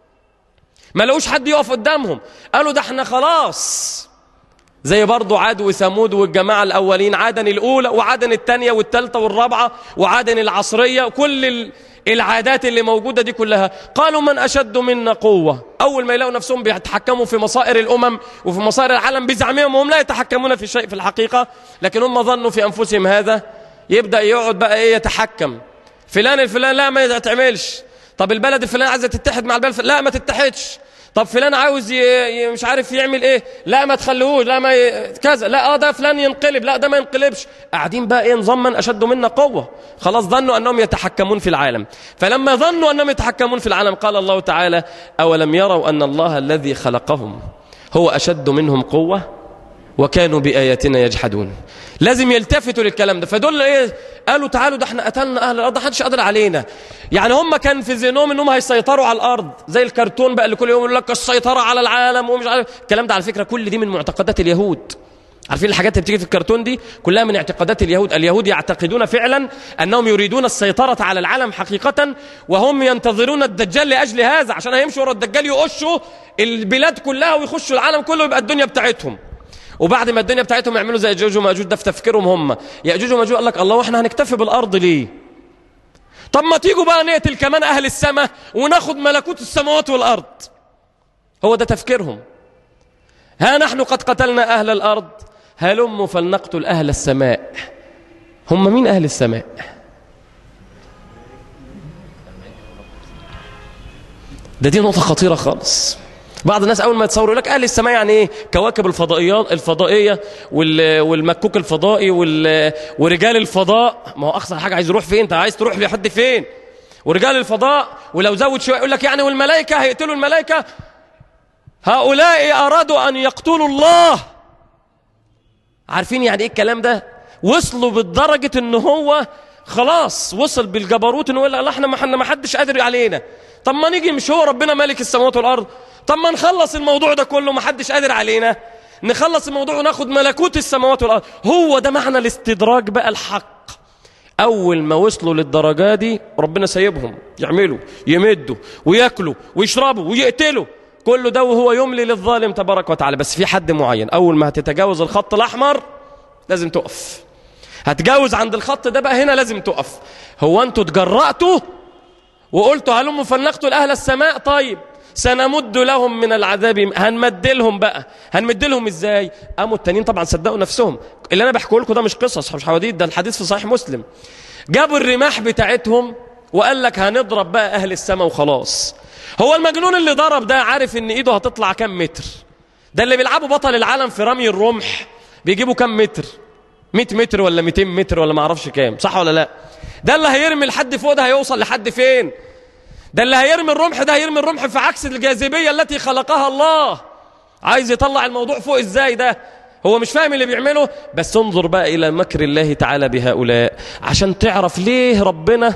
S3: ما لقوش حد يقف قدامهم قالوا ده احنا خلاص زي برضو عاد وثمود والجماعة الأولين عادن الأولى وعادن الثانية والثالثة والرابعة وعادن العصرية وكل العادات اللي موجودة دي كلها قالوا من أشد منا قوة أول ما يلاقوا نفسهم بيتحكموا في مصائر الأمم وفي مصائر العالم بزعمهم وهم لا يتحكمون في شيء في الحقيقة لكن هم ظنوا في أنفسهم هذا يبدأ يقعد بقى إيه يتحكم فلان الفلان لا ما تعملش طب البلد الفلان عايزه تتحد مع البلد لا ما تتحدش طب فلان عاوز ي... ي... مش عارف يعمل ايه لا ما تخليهوش لا ما ي... كذا لا اه ده فلان ينقلب لا ده ما ينقلبش قاعدين بقى ايه نظام من اشد منا قوه خلاص ظنوا انهم يتحكمون في العالم فلما ظنوا انهم يتحكمون في العالم قال الله تعالى اولم يروا ان الله الذي خلقهم هو اشد منهم قوه وكانوا باياتنا يجحدون لازم يلتفتوا للكلام ده فدول ايه قالوا تعالوا ده احنا قتلنا اهل الارض ما حدش قادر علينا يعني هم كان في ذهنهم انهم هيسيطروا على الارض زي الكرتون بقى اللي كل يوم يقول لك السيطره على العالم ومش عارف الكلام ده على فكره كل دي من معتقدات اليهود عارفين الحاجات اللي بتيجي في الكرتون دي كلها من اعتقادات اليهود اليهود يعتقدون فعلا انهم يريدون السيطره على العالم حقيقه وهم ينتظرون الدجال لاجل هذا عشان هيمشوا ورا الدجال يقشوا البلاد كلها ويخشوا العالم كله يبقى الدنيا بتاعتهم وبعد ما الدنيا بتاعتهم يعملوا زي ياجوج وماجوج ده في تفكيرهم هم ياجوج وماجوج قال لك الله واحنا هنكتفي بالارض ليه طب ما تيجوا بقى نقتل كمان اهل السماء وناخد ملكوت السماوات والارض هو ده تفكيرهم ها نحن قد قتلنا اهل الارض هلم فلنقتل اهل السماء هم مين اهل السماء ده دي نقطه خطيره خالص بعض الناس اول ما يتصوروا لك اهل السماء يعني ايه كواكب الفضائيات الفضائيه والمكوك الفضائي ورجال الفضاء ما هو اقصى حاجه عايز يروح فين انت عايز تروح لحد فين ورجال الفضاء ولو زود شويه يقول لك يعني والملائكه هيقتلوا الملائكه هؤلاء ارادوا ان يقتلوا الله عارفين يعني ايه الكلام ده وصلوا بالدرجه ان هو خلاص وصل بالجبروت انه يقول لا احنا ما حدش قادر علينا طب ما نيجي مش هو ربنا مالك السماوات والارض طب ما نخلص الموضوع ده كله ما حدش قادر علينا نخلص الموضوع وناخد ملكوت السماوات والارض هو ده معنى الاستدراج بقى الحق اول ما وصلوا للدرجه دي ربنا سايبهم يعملوا يمدوا وياكلوا ويشربوا ويقتلوا كل ده وهو يملي للظالم تبارك وتعالى بس في حد معين اول ما هتتجاوز الخط الاحمر لازم تقف هتجاوز عند الخط ده بقى هنا لازم تقف هو انتوا اتجرأتوا وقلتوا هلموا فلنقتل اهل السماء طيب سنمد لهم من العذاب هنمد لهم بقى هنمد لهم ازاي قاموا التانيين طبعا صدقوا نفسهم اللي انا بحكيه لكم ده مش قصص مش حواديت ده الحديث في صحيح مسلم جابوا الرماح بتاعتهم وقال لك هنضرب بقى اهل السماء وخلاص هو المجنون اللي ضرب ده عارف ان ايده هتطلع كام متر ده اللي بيلعبوا بطل العالم في رمي الرمح بيجيبوا كام متر 100 متر ولا 200 متر ولا ما اعرفش كام صح ولا لا ده اللي هيرمي لحد فوق ده هيوصل لحد فين ده اللي هيرمي الرمح ده هيرمي الرمح في عكس الجاذبية التي خلقها الله عايز يطلع الموضوع فوق ازاي ده هو مش فاهم اللي بيعمله بس انظر بقى إلى مكر الله تعالى بهؤلاء عشان تعرف ليه ربنا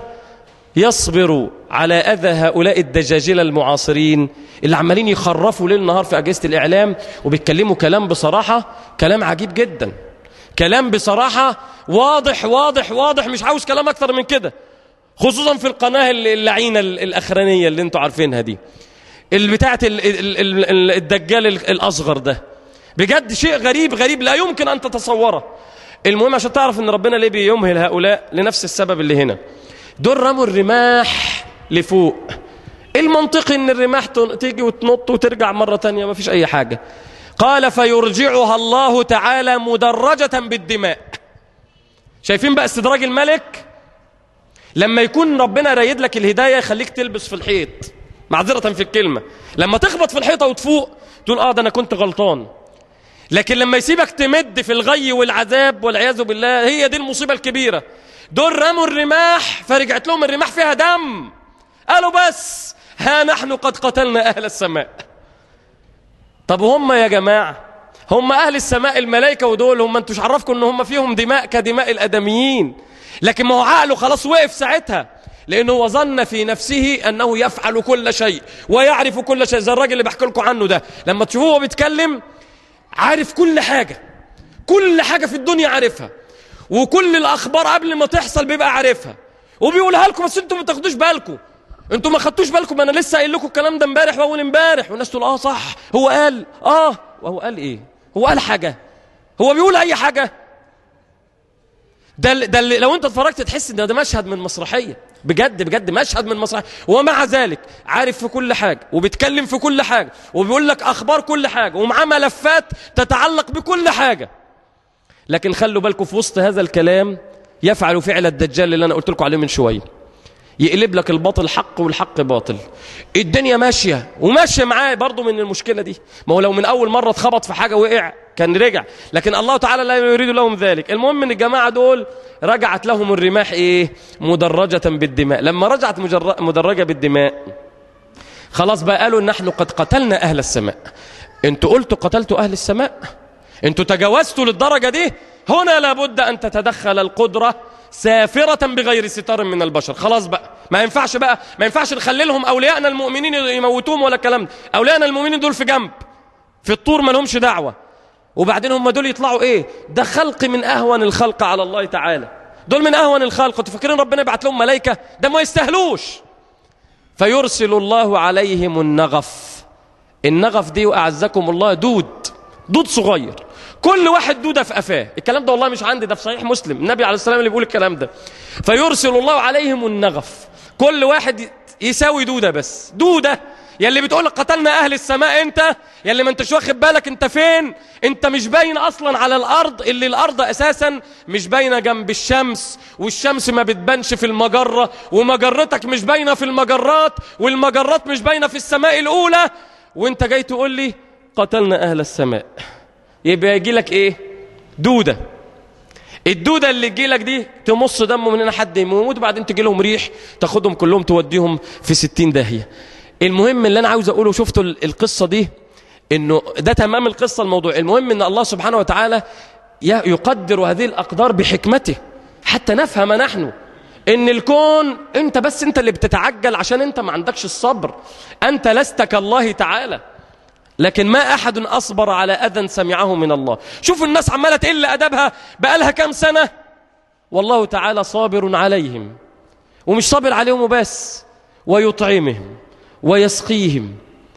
S3: يصبر على أذى هؤلاء الدجاجلة المعاصرين اللي عمالين يخرفوا ليل نهار في أجهزة الإعلام وبيتكلموا كلام بصراحة كلام عجيب جدا كلام بصراحة واضح واضح واضح مش عاوز كلام أكثر من كده خصوصا في القناة اللعينة الأخرانية اللي انتوا عارفينها دي بتاعة الدجال الأصغر ده بجد شيء غريب غريب لا يمكن أن تتصوره المهم عشان تعرف ان ربنا ليه بيمهل هؤلاء لنفس السبب اللي هنا دول رموا الرماح لفوق المنطقي ان الرماح تيجي وتنط وترجع مرة تانية ما فيش اي حاجة قال فيرجعها الله تعالى مدرجة بالدماء شايفين بقى استدراج الملك لما يكون ربنا رايد لك الهداية يخليك تلبس في الحيط معذرة في الكلمة لما تخبط في الحيطة وتفوق تقول اه ده انا كنت غلطان لكن لما يسيبك تمد في الغي والعذاب والعياذ بالله هي دي المصيبة الكبيرة دول رموا الرماح فرجعت لهم الرماح فيها دم قالوا بس ها نحن قد قتلنا أهل السماء طب هم يا جماعة هم أهل السماء الملائكة ودول هم انتوش عرفكم ان هم فيهم دماء كدماء الأدميين لكن ما هو عقله خلاص وقف ساعتها لأنه هو ظن في نفسه أنه يفعل كل شيء ويعرف كل شيء زي الراجل اللي بحكي لكم عنه ده لما تشوفوه بيتكلم عارف كل حاجة كل حاجة في الدنيا عارفها وكل الأخبار قبل ما تحصل بيبقى عارفها وبيقولها لكم بس انتم ما تاخدوش بالكم انتم ما خدتوش بالكم انا لسه قايل لكم الكلام ده امبارح واول امبارح والناس تقول اه صح هو قال اه وهو قال ايه هو قال حاجه هو بيقول اي حاجه ده ده لو انت اتفرجت تحس ان ده مشهد من مسرحيه بجد بجد مشهد من مسرحيه ومع ذلك عارف في كل حاجه وبيتكلم في كل حاجه وبيقول لك اخبار كل حاجه ومعاه ملفات تتعلق بكل حاجه لكن خلوا بالكم في وسط هذا الكلام يفعل فعل الدجال اللي انا قلت لكم عليه من شويه يقلب لك الباطل حق والحق باطل الدنيا ماشية وماشية معاه برضو من المشكلة دي ما هو لو من أول مرة اتخبط في حاجة وقع كان رجع لكن الله تعالى لا يريد لهم ذلك المهم ان الجماعة دول رجعت لهم الرماح ايه مدرجة بالدماء لما رجعت مدرجة بالدماء خلاص بقى قالوا نحن قد قتلنا أهل السماء انتوا قلتوا قتلتوا أهل السماء انتوا تجاوزتوا للدرجة دي هنا لابد أن تتدخل القدرة سافرة بغير ستار من البشر خلاص بقى ما ينفعش بقى ما ينفعش نخللهم أولياءنا المؤمنين يموتوهم ولا الكلام ده أولياءنا المؤمنين دول في جنب في الطور ما لهمش دعوة وبعدين هم دول يطلعوا ايه ده خلق من أهون الخلق على الله تعالى دول من أهون الخلق انتوا فاكرين ربنا يبعت لهم ملائكة ده ما يستاهلوش فيرسل الله عليهم النغف النغف دي وأعزكم الله دود دود صغير كل واحد دودة في قفاه الكلام ده والله مش عندي ده في صحيح مسلم النبي عليه السلام اللي بيقول الكلام ده فيرسل الله عليهم النغف كل واحد يساوي دودة بس دودة يلي بتقول قتلنا أهل السماء أنت يلي ما انتش واخد بالك أنت فين أنت مش باين أصلا على الأرض اللي الأرض أساسا مش باينة جنب الشمس والشمس ما بتبانش في المجرة ومجرتك مش باينة في المجرات والمجرات مش باينة في السماء الأولى وانت جاي تقول لي قتلنا أهل السماء يبقى يجي لك ايه دودة الدودة اللي تجي لك دي تمص دمه من هنا حد يموت وبعدين تجي لهم ريح تاخدهم كلهم توديهم في ستين داهية المهم اللي انا عاوز اقوله شفتوا القصة دي انه ده تمام القصة الموضوع المهم ان الله سبحانه وتعالى يقدر هذه الاقدار بحكمته حتى نفهم نحن ان الكون انت بس انت اللي بتتعجل عشان انت ما عندكش الصبر انت لست كالله تعالى لكن ما أحد أصبر على أذى سمعه من الله شوفوا الناس عمالة تقل أدبها بقالها كام سنة والله تعالى صابر عليهم ومش صابر عليهم وبس ويطعمهم ويسقيهم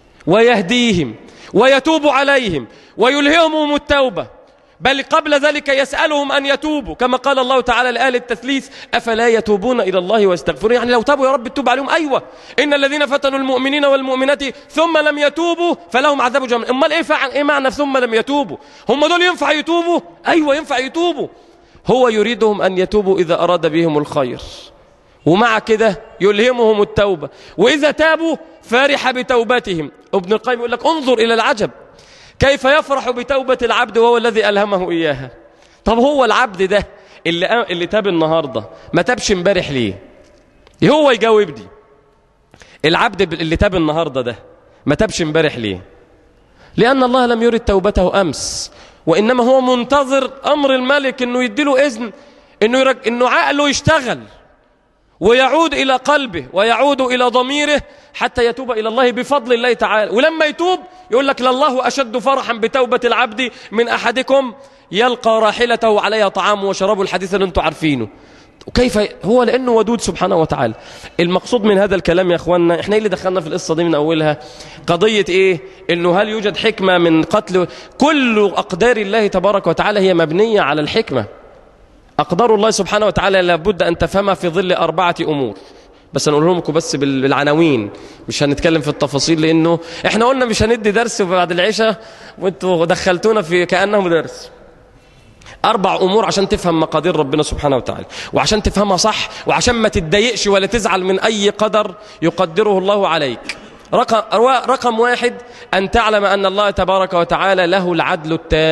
S3: ويهديهم ويتوب عليهم ويلهمهم التوبة بل قبل ذلك يسألهم أن يتوبوا كما قال الله تعالى لآل التثليث أفلا يتوبون إلى الله ويستغفرون يعني لو تابوا يا رب تتوب عليهم أيوة إن الذين فتنوا المؤمنين والمؤمنات ثم لم يتوبوا فلهم عذاب جهنم أمال إيه, فعل إيه معنى ثم لم يتوبوا هم دول ينفع يتوبوا أيوة ينفع يتوبوا هو يريدهم أن يتوبوا إذا أراد بهم الخير ومع كده يلهمهم التوبة وإذا تابوا فرح بتوبتهم ابن القيم يقول لك انظر إلى العجب كيف يفرح بتوبة العبد وهو الذي ألهمه إياها طب هو العبد ده اللي, اللي تاب النهاردة ما تابش امبارح ليه هو يجاوبني العبد اللي تاب النهاردة ده ما تابش امبارح ليه لأن الله لم يرد توبته أمس وإنما هو منتظر أمر الملك أنه يديله إذن أنه, يرج... إنه عقله يشتغل ويعود إلى قلبه ويعود إلى ضميره حتى يتوب إلى الله بفضل الله تعالى ولما يتوب يقول لك لله أشد فرحا بتوبة العبد من أحدكم يلقى راحلته عليها طعام وشراب الحديث اللي انتم عارفينه وكيف هو لأنه ودود سبحانه وتعالى المقصود من هذا الكلام يا أخواننا إحنا إيه اللي دخلنا في القصة دي من أولها قضية إيه إنه هل يوجد حكمة من قتل كل أقدار الله تبارك وتعالى هي مبنية على الحكمة أقدار الله سبحانه وتعالى لابد أن تفهمها في ظل أربعة أمور بس هنقول لكم بس بالعناوين مش هنتكلم في التفاصيل لأنه إحنا قلنا مش هندي درس بعد العشاء وانتوا دخلتونا في كأنه درس أربع أمور عشان تفهم مقادير ربنا سبحانه وتعالى وعشان تفهمها صح وعشان ما تتضايقش ولا تزعل من أي قدر يقدره الله عليك رقم, رقم واحد أن تعلم أن الله تبارك وتعالى له العدل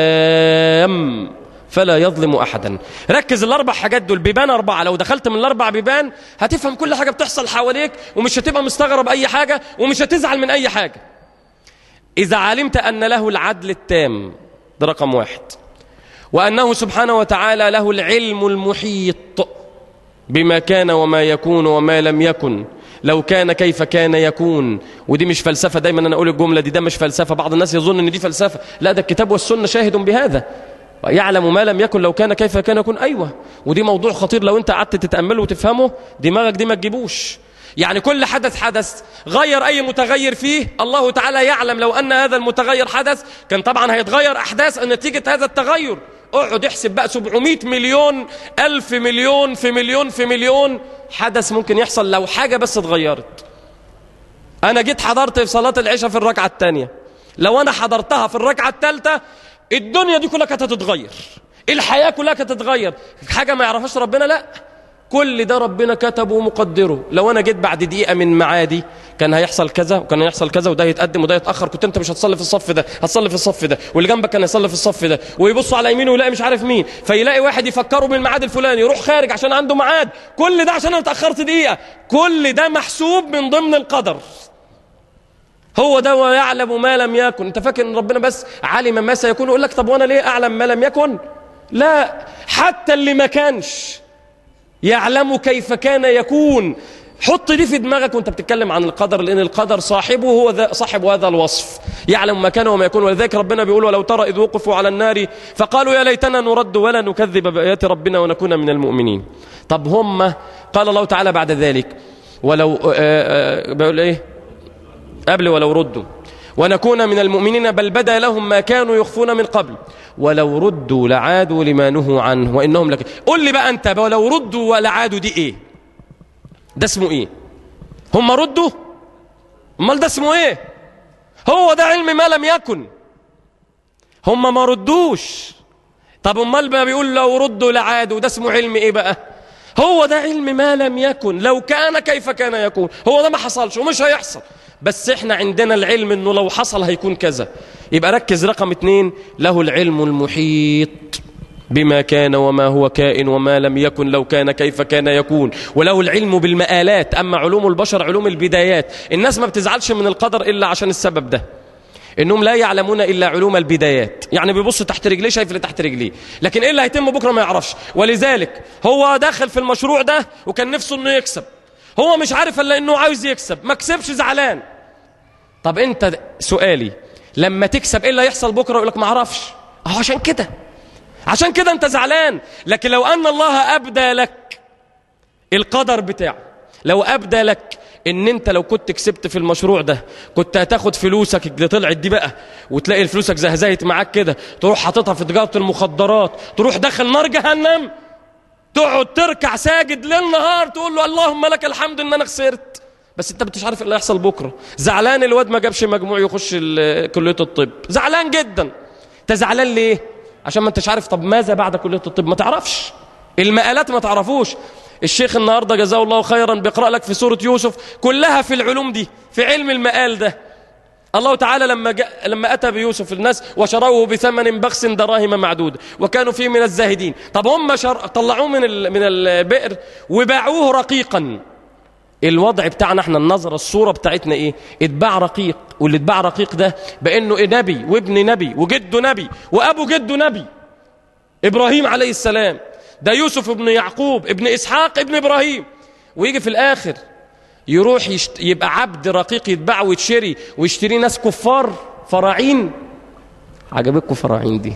S3: التام فلا يظلم أحدا ركز الأربع حاجات دول بيبان أربعة لو دخلت من الأربع بيبان هتفهم كل حاجة بتحصل حواليك ومش هتبقى مستغرب أي حاجة ومش هتزعل من أي حاجة إذا علمت أن له العدل التام ده رقم واحد وأنه سبحانه وتعالى له العلم المحيط بما كان وما يكون وما لم يكن لو كان كيف كان يكون ودي مش فلسفة دايما أنا أقول الجملة دي ده مش فلسفة بعض الناس يظن أن دي فلسفة لا ده الكتاب والسنة شاهد بهذا يعلم ما لم يكن لو كان كيف كان يكون أيوة ودي موضوع خطير لو أنت قعدت تتأمله وتفهمه دماغك دي ما تجيبوش يعني كل حدث حدث غير أي متغير فيه الله تعالى يعلم لو أن هذا المتغير حدث كان طبعا هيتغير أحداث نتيجة هذا التغير اقعد احسب بقى 700 مليون ألف مليون في مليون في مليون حدث ممكن يحصل لو حاجة بس اتغيرت أنا جيت حضرت في صلاة العشاء في الركعة الثانية لو أنا حضرتها في الركعة الثالثة الدنيا دي كلها كانت هتتغير الحياة كلها كانت هتتغير حاجة ما يعرفهاش ربنا لا كل ده ربنا كتبه ومقدره لو انا جيت بعد دقيقه من معادي كان هيحصل كذا وكان هيحصل كذا وده يتقدم وده يتاخر كنت انت مش هتصلي في الصف ده هتصلي في الصف ده واللي جنبك كان هيصلي في الصف ده ويبصوا على يمينه ويلاقي مش عارف مين فيلاقي واحد يفكره بالميعاد الفلاني يروح خارج عشان عنده ميعاد كل ده عشان انا اتاخرت دقيقه كل ده محسوب من ضمن القدر هو ده ويعلم ما لم يكن انت فاكر ان ربنا بس علم ما سيكون يقول لك طب وانا ليه اعلم ما لم يكن لا حتى اللي ما كانش يعلم كيف كان يكون حط دي في دماغك وانت بتتكلم عن القدر لان القدر صاحبه هو ذا صاحب هذا الوصف يعلم ما كان وما يكون ولذلك ربنا بيقول ولو ترى اذ وقفوا على النار فقالوا يا ليتنا نرد ولا نكذب بايات ربنا ونكون من المؤمنين طب هم قال الله تعالى بعد ذلك ولو آآ آآ بيقول ايه قبل ولو ردوا ونكون من المؤمنين بل بدا لهم ما كانوا يخفون من قبل ولو ردوا لعادوا لما نهوا عنه وانهم لك قل لي بقى انت ولو ردوا ولعادوا دي ايه ده اسمه ايه هم ردوا امال ده اسمه ايه هو ده علم ما لم يكن هم ما ردوش طب امال بقى بيقول لو ردوا لعادوا ده اسمه علم ايه بقى هو ده علم ما لم يكن لو كان كيف كان يكون هو ده ما حصلش ومش هيحصل بس احنا عندنا العلم انه لو حصل هيكون كذا يبقى ركز رقم اتنين له العلم المحيط بما كان وما هو كائن وما لم يكن لو كان كيف كان يكون وله العلم بالمآلات أما علوم البشر علوم البدايات الناس ما بتزعلش من القدر إلا عشان السبب ده انهم لا يعلمون الا علوم البدايات يعني بيبص تحت رجليه شايف اللي تحت رجليه لكن ايه اللي هيتم بكره ما يعرفش ولذلك هو داخل في المشروع ده وكان نفسه انه يكسب هو مش عارف الا انه عاوز يكسب ما كسبش زعلان طب انت سؤالي لما تكسب ايه اللي هيحصل بكره يقول لك ما اعرفش اهو عشان كده عشان كده انت زعلان لكن لو ان الله ابدى لك القدر بتاعه لو ابدى لك ان انت لو كنت كسبت في المشروع ده كنت هتاخد فلوسك اللي طلعت دي بقى وتلاقي الفلوسك زهزهت معاك كده تروح حاططها في تجاره المخدرات تروح داخل نار جهنم تقعد تركع ساجد ليل نهار تقول له اللهم لك الحمد ان انا خسرت بس انت مش عارف ايه اللي هيحصل بكره زعلان الواد ما جابش مجموع يخش كليه الطب زعلان جدا انت زعلان ليه عشان ما انتش عارف طب ماذا بعد كليه الطب ما تعرفش المقالات ما تعرفوش الشيخ النهارده جزاه الله خيرا بيقرا لك في سوره يوسف كلها في العلوم دي في علم المقال ده الله تعالى لما جاء لما اتى بيوسف الناس وشروه بثمن بخس دراهم معدوده وكانوا فيه من الزاهدين طب هم شر... طلعوه من ال... من البئر وباعوه رقيقا الوضع بتاعنا احنا النظره الصوره بتاعتنا ايه اتباع رقيق واللي اتباع رقيق ده بانه إيه نبي وابن نبي وجده نبي وابو جده نبي ابراهيم عليه السلام ده يوسف ابن يعقوب ابن اسحاق ابن ابراهيم ويجي في الاخر يروح يشت... يبقى عبد رقيق يتباع ويتشري ويشتري ناس كفار فراعين عجبتكم فراعين دي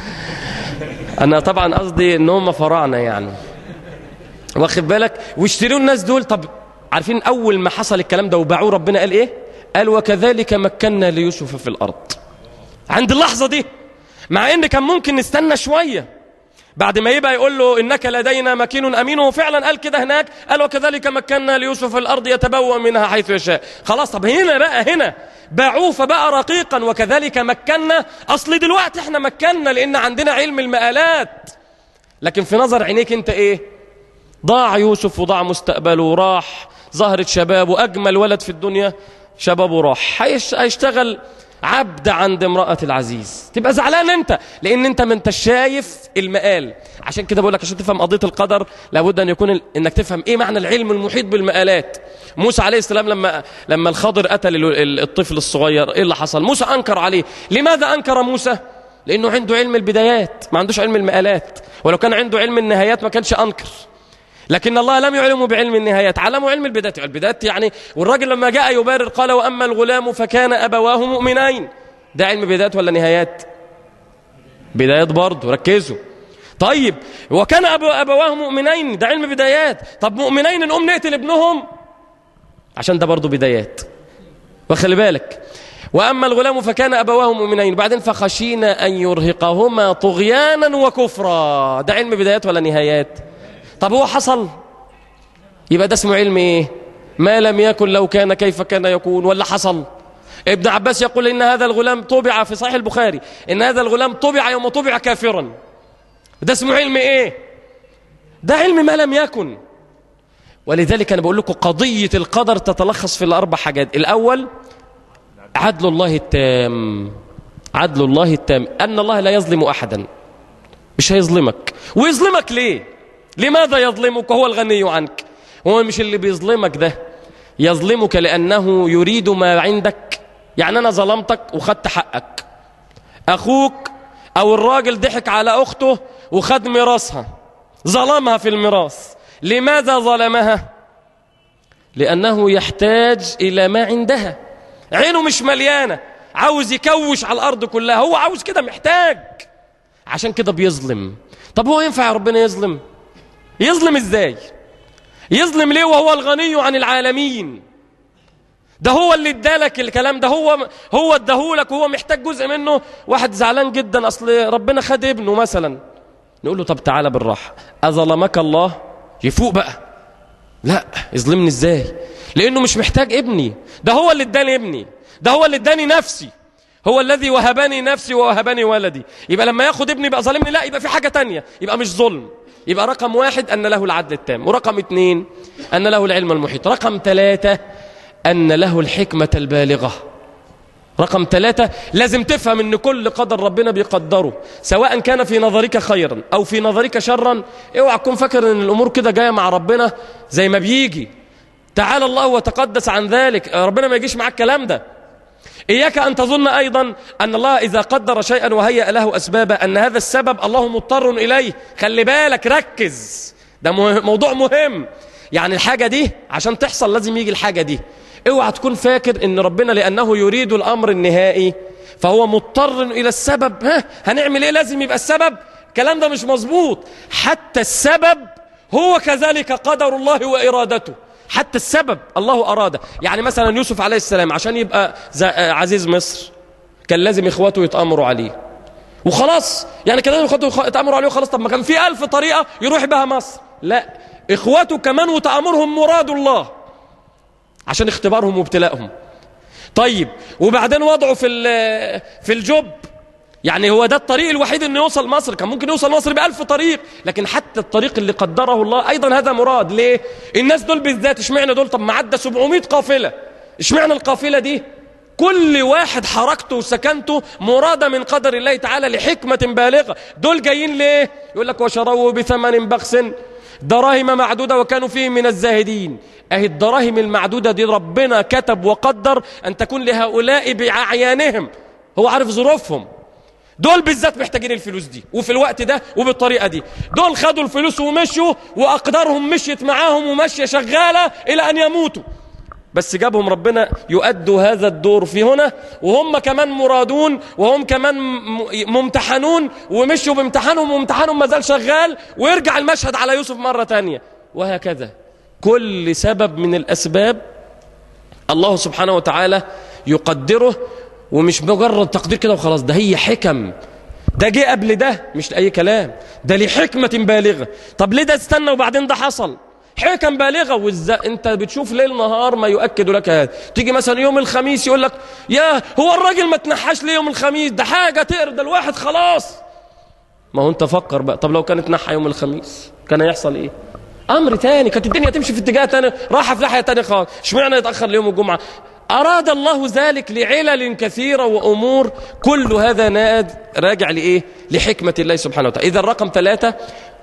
S3: انا طبعا قصدي ان هم فراعنه يعني واخد بالك ويشتروا الناس دول طب عارفين اول ما حصل الكلام ده وباعوه ربنا قال ايه قال وكذلك مكنا ليوسف في الارض عند اللحظه دي مع ان كان ممكن نستنى شويه بعد ما يبقى يقول له انك لدينا مكين امين وفعلا قال كده هناك قال وكذلك مكنا ليوسف في الارض يتبوأ منها حيث يشاء خلاص طب هنا بقى هنا باعوه فبقى رقيقا وكذلك مكنا اصل دلوقتي احنا مكنا لان عندنا علم المآلات لكن في نظر عينيك انت ايه ضاع يوسف وضاع مستقبله وراح ظهرت شبابه اجمل ولد في الدنيا شبابه راح هيشتغل عبد عند امرأة العزيز تبقى زعلان انت لان انت ما انت شايف المقال عشان كده بقول لك عشان تفهم قضية القدر لابد ان يكون انك تفهم ايه معنى العلم المحيط بالمقالات موسى عليه السلام لما لما الخضر قتل الطفل الصغير ايه اللي حصل موسى انكر عليه لماذا انكر موسى لانه عنده علم البدايات ما عندوش علم المقالات ولو كان عنده علم النهايات ما كانش انكر لكن الله لم يعلمه بعلم النهايات علمه علم البدايات البدايات يعني والراجل لما جاء يبرر قال وأما الغلام فكان أبواه مؤمنين ده علم بدايات ولا نهايات بدايات برضه ركزوا طيب وكان أبو أبواه مؤمنين ده علم بدايات طب مؤمنين نقوم نقتل ابنهم عشان ده برضه بدايات وخلي بالك وأما الغلام فكان أبواه مؤمنين بعدين فخشينا أن يرهقهما طغيانا وكفرا ده علم بدايات ولا نهايات طب هو حصل يبقى ده اسمه علم ايه ما لم يكن لو كان كيف كان يكون ولا حصل ابن عباس يقول ان هذا الغلام طبع في صحيح البخاري ان هذا الغلام طبع يوم طبع كافرا ده اسمه علم ايه ده علم ما لم يكن ولذلك أنا بقول لكم قضية القدر تتلخص في الأربع حاجات الأول عدل الله التام عدل الله التام أن الله لا يظلم أحدا مش هيظلمك ويظلمك ليه لماذا يظلمك وهو الغني عنك هو مش اللي بيظلمك ده يظلمك لأنه يريد ما عندك يعني أنا ظلمتك وخدت حقك أخوك أو الراجل ضحك على أخته وخد ميراثها ظلمها في الميراث لماذا ظلمها لأنه يحتاج إلى ما عندها عينه مش مليانة عاوز يكوش على الأرض كلها هو عاوز كده محتاج عشان كده بيظلم طب هو ينفع ربنا يظلم يظلم ازاي يظلم ليه وهو الغني عن العالمين ده هو اللي ادالك الكلام ده هو هو اداهولك وهو محتاج جزء منه واحد زعلان جدا اصل ربنا خد ابنه مثلا نقول له طب تعالى بالراحه اظلمك الله يفوق بقى لا يظلمني ازاي لانه مش محتاج ابني ده هو اللي اداني ابني ده هو اللي اداني نفسي هو الذي وهبني نفسي ووهبني ولدي يبقى لما ياخد ابني يبقى ظالمني لا يبقى في حاجه تانية يبقى مش ظلم يبقى رقم واحد أن له العدل التام ورقم اثنين أن له العلم المحيط رقم ثلاثة أن له الحكمة البالغة رقم ثلاثة لازم تفهم أن كل قدر ربنا بيقدره سواء كان في نظرك خيرا أو في نظرك شرا اوعى تكون فاكر أن الأمور كده جاية مع ربنا زي ما بيجي تعالى الله وتقدس عن ذلك ربنا ما يجيش معاك الكلام ده إياك أن تظن أيضا أن الله إذا قدر شيئا وهيأ له أسبابا أن هذا السبب الله مضطر إليه خلي بالك ركز ده موضوع مهم يعني الحاجة دي عشان تحصل لازم يجي الحاجة دي اوعى تكون فاكر ان ربنا لأنه يريد الأمر النهائي فهو مضطر إلى السبب ها هنعمل إيه لازم يبقى السبب الكلام ده مش مظبوط حتى السبب هو كذلك قدر الله وإرادته حتى السبب الله أراده يعني مثلا يوسف عليه السلام عشان يبقى عزيز مصر كان لازم إخواته يتأمروا عليه وخلاص يعني كان لازم إخواته يتأمروا عليه وخلاص طب ما كان في ألف طريقة يروح بها مصر لا إخواته كمان وتأمرهم مراد الله عشان اختبارهم وابتلائهم طيب وبعدين وضعه في في الجب يعني هو ده الطريق الوحيد انه يوصل مصر كان ممكن يوصل مصر بألف طريق لكن حتى الطريق اللي قدره الله ايضا هذا مراد ليه الناس دول بالذات اشمعنى دول طب ما عدى 700 قافله اشمعنى القافله دي كل واحد حركته وسكنته مرادة من قدر الله تعالى لحكمة بالغة دول جايين ليه يقول لك وشروه بثمن بخس دراهم معدودة وكانوا فيه من الزاهدين اهي الدراهم المعدودة دي ربنا كتب وقدر أن تكون لهؤلاء بأعيانهم هو عارف ظروفهم دول بالذات محتاجين الفلوس دي وفي الوقت ده وبالطريقة دي دول خدوا الفلوس ومشوا وأقدارهم مشيت معاهم وماشية شغالة إلى أن يموتوا بس جابهم ربنا يؤدوا هذا الدور في هنا وهم كمان مرادون وهم كمان ممتحنون ومشوا بامتحانهم وامتحانهم ما زال شغال ويرجع المشهد على يوسف مرة تانية وهكذا كل سبب من الأسباب الله سبحانه وتعالى يقدره ومش مجرد تقدير كده وخلاص ده هي حكم ده جه قبل ده مش أي كلام ده لحكمة بالغة طب ليه ده استنى وبعدين ده حصل حكم بالغة وإزا انت بتشوف ليل نهار ما يؤكد لك هذا تيجي مثلا يوم الخميس يقول لك يا هو الراجل ما تنحاش ليه يوم الخميس ده حاجة تقر ده الواحد خلاص ما هو انت فكر بقى طب لو كانت نحى يوم الخميس كان هيحصل ايه امر تاني كانت الدنيا تمشي في اتجاه تاني راحة في ناحية تاني خالص اشمعنى يتأخر ليوم الجمعة أراد الله ذلك لعلل كثيرة وأمور كل هذا ناد راجع لإيه لحكمة الله سبحانه وتعالى إذا الرقم ثلاثة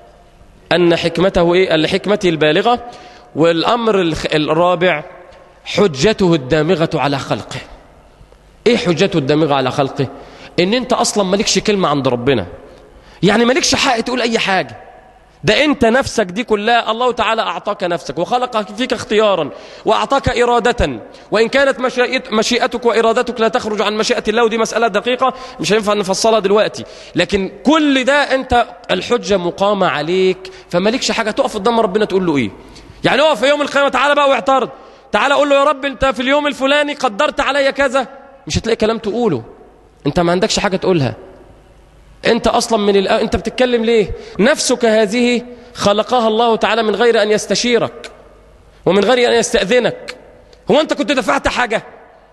S3: أن حكمته إيه لحكمته البالغة والأمر الرابع حجته الدامغة على خلقه إيه حجته الدامغة على خلقه إن أنت أصلا مالكش كلمة عند ربنا يعني مالكش حق تقول أي حاجة ده انت نفسك دي كلها الله تعالى اعطاك نفسك وخلق فيك اختيارا واعطاك ارادة وان كانت مشيئتك وارادتك لا تخرج عن مشيئة الله ودي مسألة دقيقة مش هينفع نفصلها دلوقتي لكن كل ده انت الحجة مقامة عليك فمالكش حاجة تقف قدام ربنا تقول له ايه يعني اقف في يوم القيامة تعالى بقى واعترض تعالى قول له يا رب انت في اليوم الفلاني قدرت عليا كذا مش هتلاقي كلام تقوله انت ما عندكش حاجة تقولها انت اصلا من الأ... انت بتتكلم ليه نفسك هذه خلقها الله تعالى من غير ان يستشيرك ومن غير ان يستأذنك هو انت كنت دفعت حاجة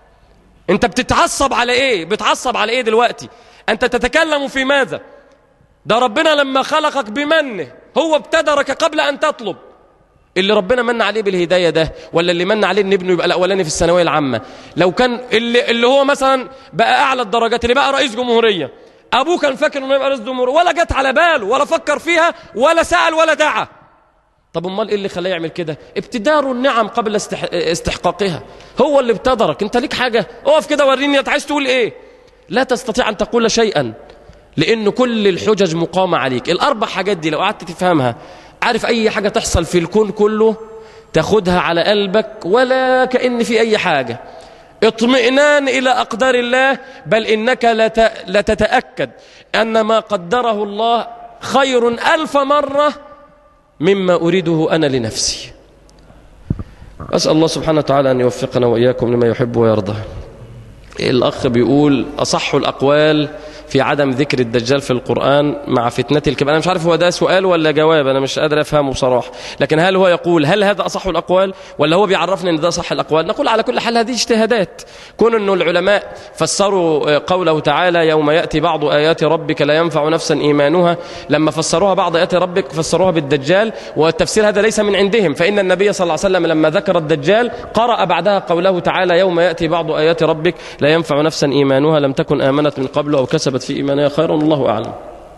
S3: انت بتتعصب على ايه بتعصب على ايه دلوقتي انت تتكلم في ماذا ده ربنا لما خلقك بمنه هو ابتدرك قبل ان تطلب اللي ربنا من عليه بالهداية ده ولا اللي من عليه ان ابنه يبقى الأولاني في الثانوية العامة لو كان اللي, اللي هو مثلا بقى أعلى الدرجات اللي بقى رئيس جمهورية أبوه كان فاكر انه يبقى رئيس جمهورية ولا جت على باله ولا فكر فيها ولا سأل ولا دعا طب امال ايه اللي خلاه يعمل كده ابتدار النعم قبل استح... استحقاقها هو اللي ابتدرك انت ليك حاجة اقف كده وريني انت عايز تقول ايه لا تستطيع ان تقول شيئا لان كل الحجج مقامة عليك الاربع حاجات دي لو قعدت تفهمها عارف اي حاجة تحصل في الكون كله تاخدها على قلبك ولا كأن في اي حاجة اطمئنان الى اقدار الله بل انك لت... لتتأكد ان ما قدره الله خير الف مرة مما أريده أنا لنفسي أسأل الله سبحانه وتعالى أن يوفقنا وإياكم لما يحب ويرضى الأخ بيقول أصح الأقوال في عدم ذكر الدجال في القرآن مع فتنة الكبار أنا مش عارف هو ده سؤال ولا جواب أنا مش قادر أفهمه بصراحة لكن هل هو يقول هل هذا أصح الأقوال ولا هو بيعرفنا أن ده صح الأقوال نقول على كل حال هذه اجتهادات كون أنه العلماء فسروا قوله تعالى يوم يأتي بعض آيات ربك لا ينفع نفسا إيمانها لما فسروها بعض آيات ربك فسروها بالدجال والتفسير هذا ليس من عندهم فإن النبي صلى الله عليه وسلم لما ذكر الدجال قرأ بعدها قوله تعالى يوم يأتي بعض آيات ربك لا ينفع نفسا إيمانها لم تكن آمنت من قبل أو كسبت في إيمانها خيرا الله أعلم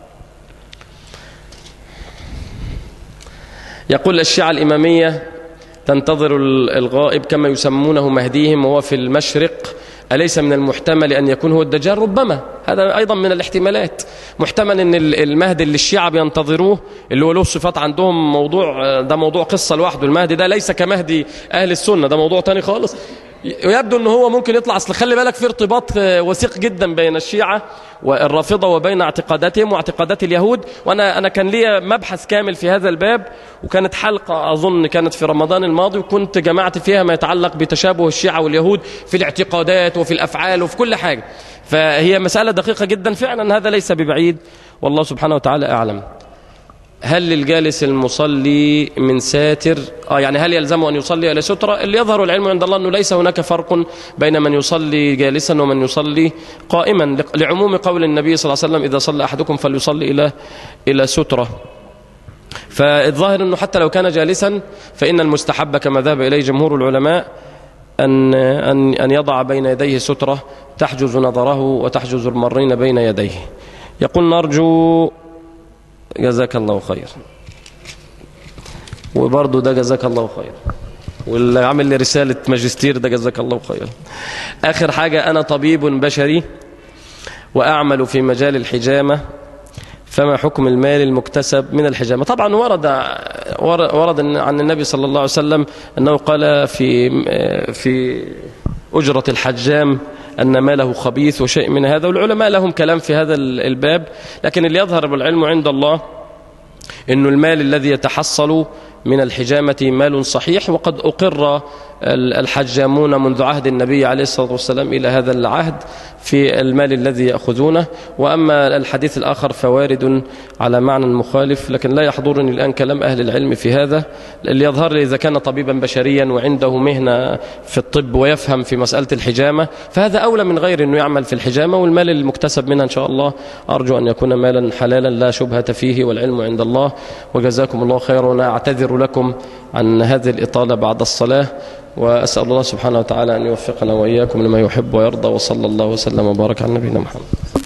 S3: يقول الشيعة الإمامية تنتظر الغائب كما يسمونه مهديهم وهو في المشرق أليس من المحتمل أن يكون هو الدجال ربما هذا أيضا من الاحتمالات محتمل أن المهدي اللي الشيعة بينتظروه اللي هو له صفات عندهم موضوع ده موضوع قصة لوحده المهدي ده ليس كمهدي أهل السنة ده موضوع تاني خالص ويبدو ان هو ممكن يطلع اصل خلي بالك في ارتباط وثيق جدا بين الشيعة والرافضة وبين اعتقاداتهم واعتقادات اليهود وانا انا كان لي مبحث كامل في هذا الباب وكانت حلقة اظن كانت في رمضان الماضي وكنت جمعت فيها ما يتعلق بتشابه الشيعة واليهود في الاعتقادات وفي الافعال وفي كل حاجة فهي مسألة دقيقة جدا فعلا هذا ليس ببعيد والله سبحانه وتعالى اعلم هل للجالس المصلي من ساتر آه يعني هل يلزمه أن يصلي إلى سترة اللي يظهر العلم عند الله أنه ليس هناك فرق بين من يصلي جالسا ومن يصلي قائما لعموم قول النبي صلى الله عليه وسلم إذا صلى أحدكم فليصلي إلى إلى سترة فالظاهر أنه حتى لو كان جالسا فإن المستحب كما ذهب إليه جمهور العلماء أن, أن, أن يضع بين يديه سترة تحجز نظره وتحجز المرين بين يديه يقول نرجو جزاك الله خير وبرضه ده جزاك الله خير واللي عامل لي رسالة ماجستير ده جزاك الله خير آخر حاجة أنا طبيب بشري وأعمل في مجال الحجامة فما حكم المال المكتسب من الحجامة طبعا ورد ورد عن النبي صلى الله عليه وسلم أنه قال في في أجرة الحجام أن ماله خبيث وشيء من هذا والعلماء لهم كلام في هذا الباب لكن اللي يظهر بالعلم عند الله أنه المال الذي يتحصل من الحجامة مال صحيح وقد أقر الحجامون منذ عهد النبي عليه الصلاة والسلام إلى هذا العهد في المال الذي يأخذونه وأما الحديث الآخر فوارد على معنى مخالف لكن لا يحضرني الآن كلام أهل العلم في هذا اللي يظهر لي إذا كان طبيبا بشريا وعنده مهنة في الطب ويفهم في مسألة الحجامة فهذا أولى من غير أنه يعمل في الحجامة والمال المكتسب منها إن شاء الله أرجو أن يكون مالا حلالا لا شبهة فيه والعلم عند الله وجزاكم الله خيرا وأنا أعتذر لكم عن هذه الإطالة بعد الصلاة وأسأل الله سبحانه وتعالى أن يوفقنا وإياكم لما يحب ويرضى وصلى الله وسلم وبارك على نبينا محمد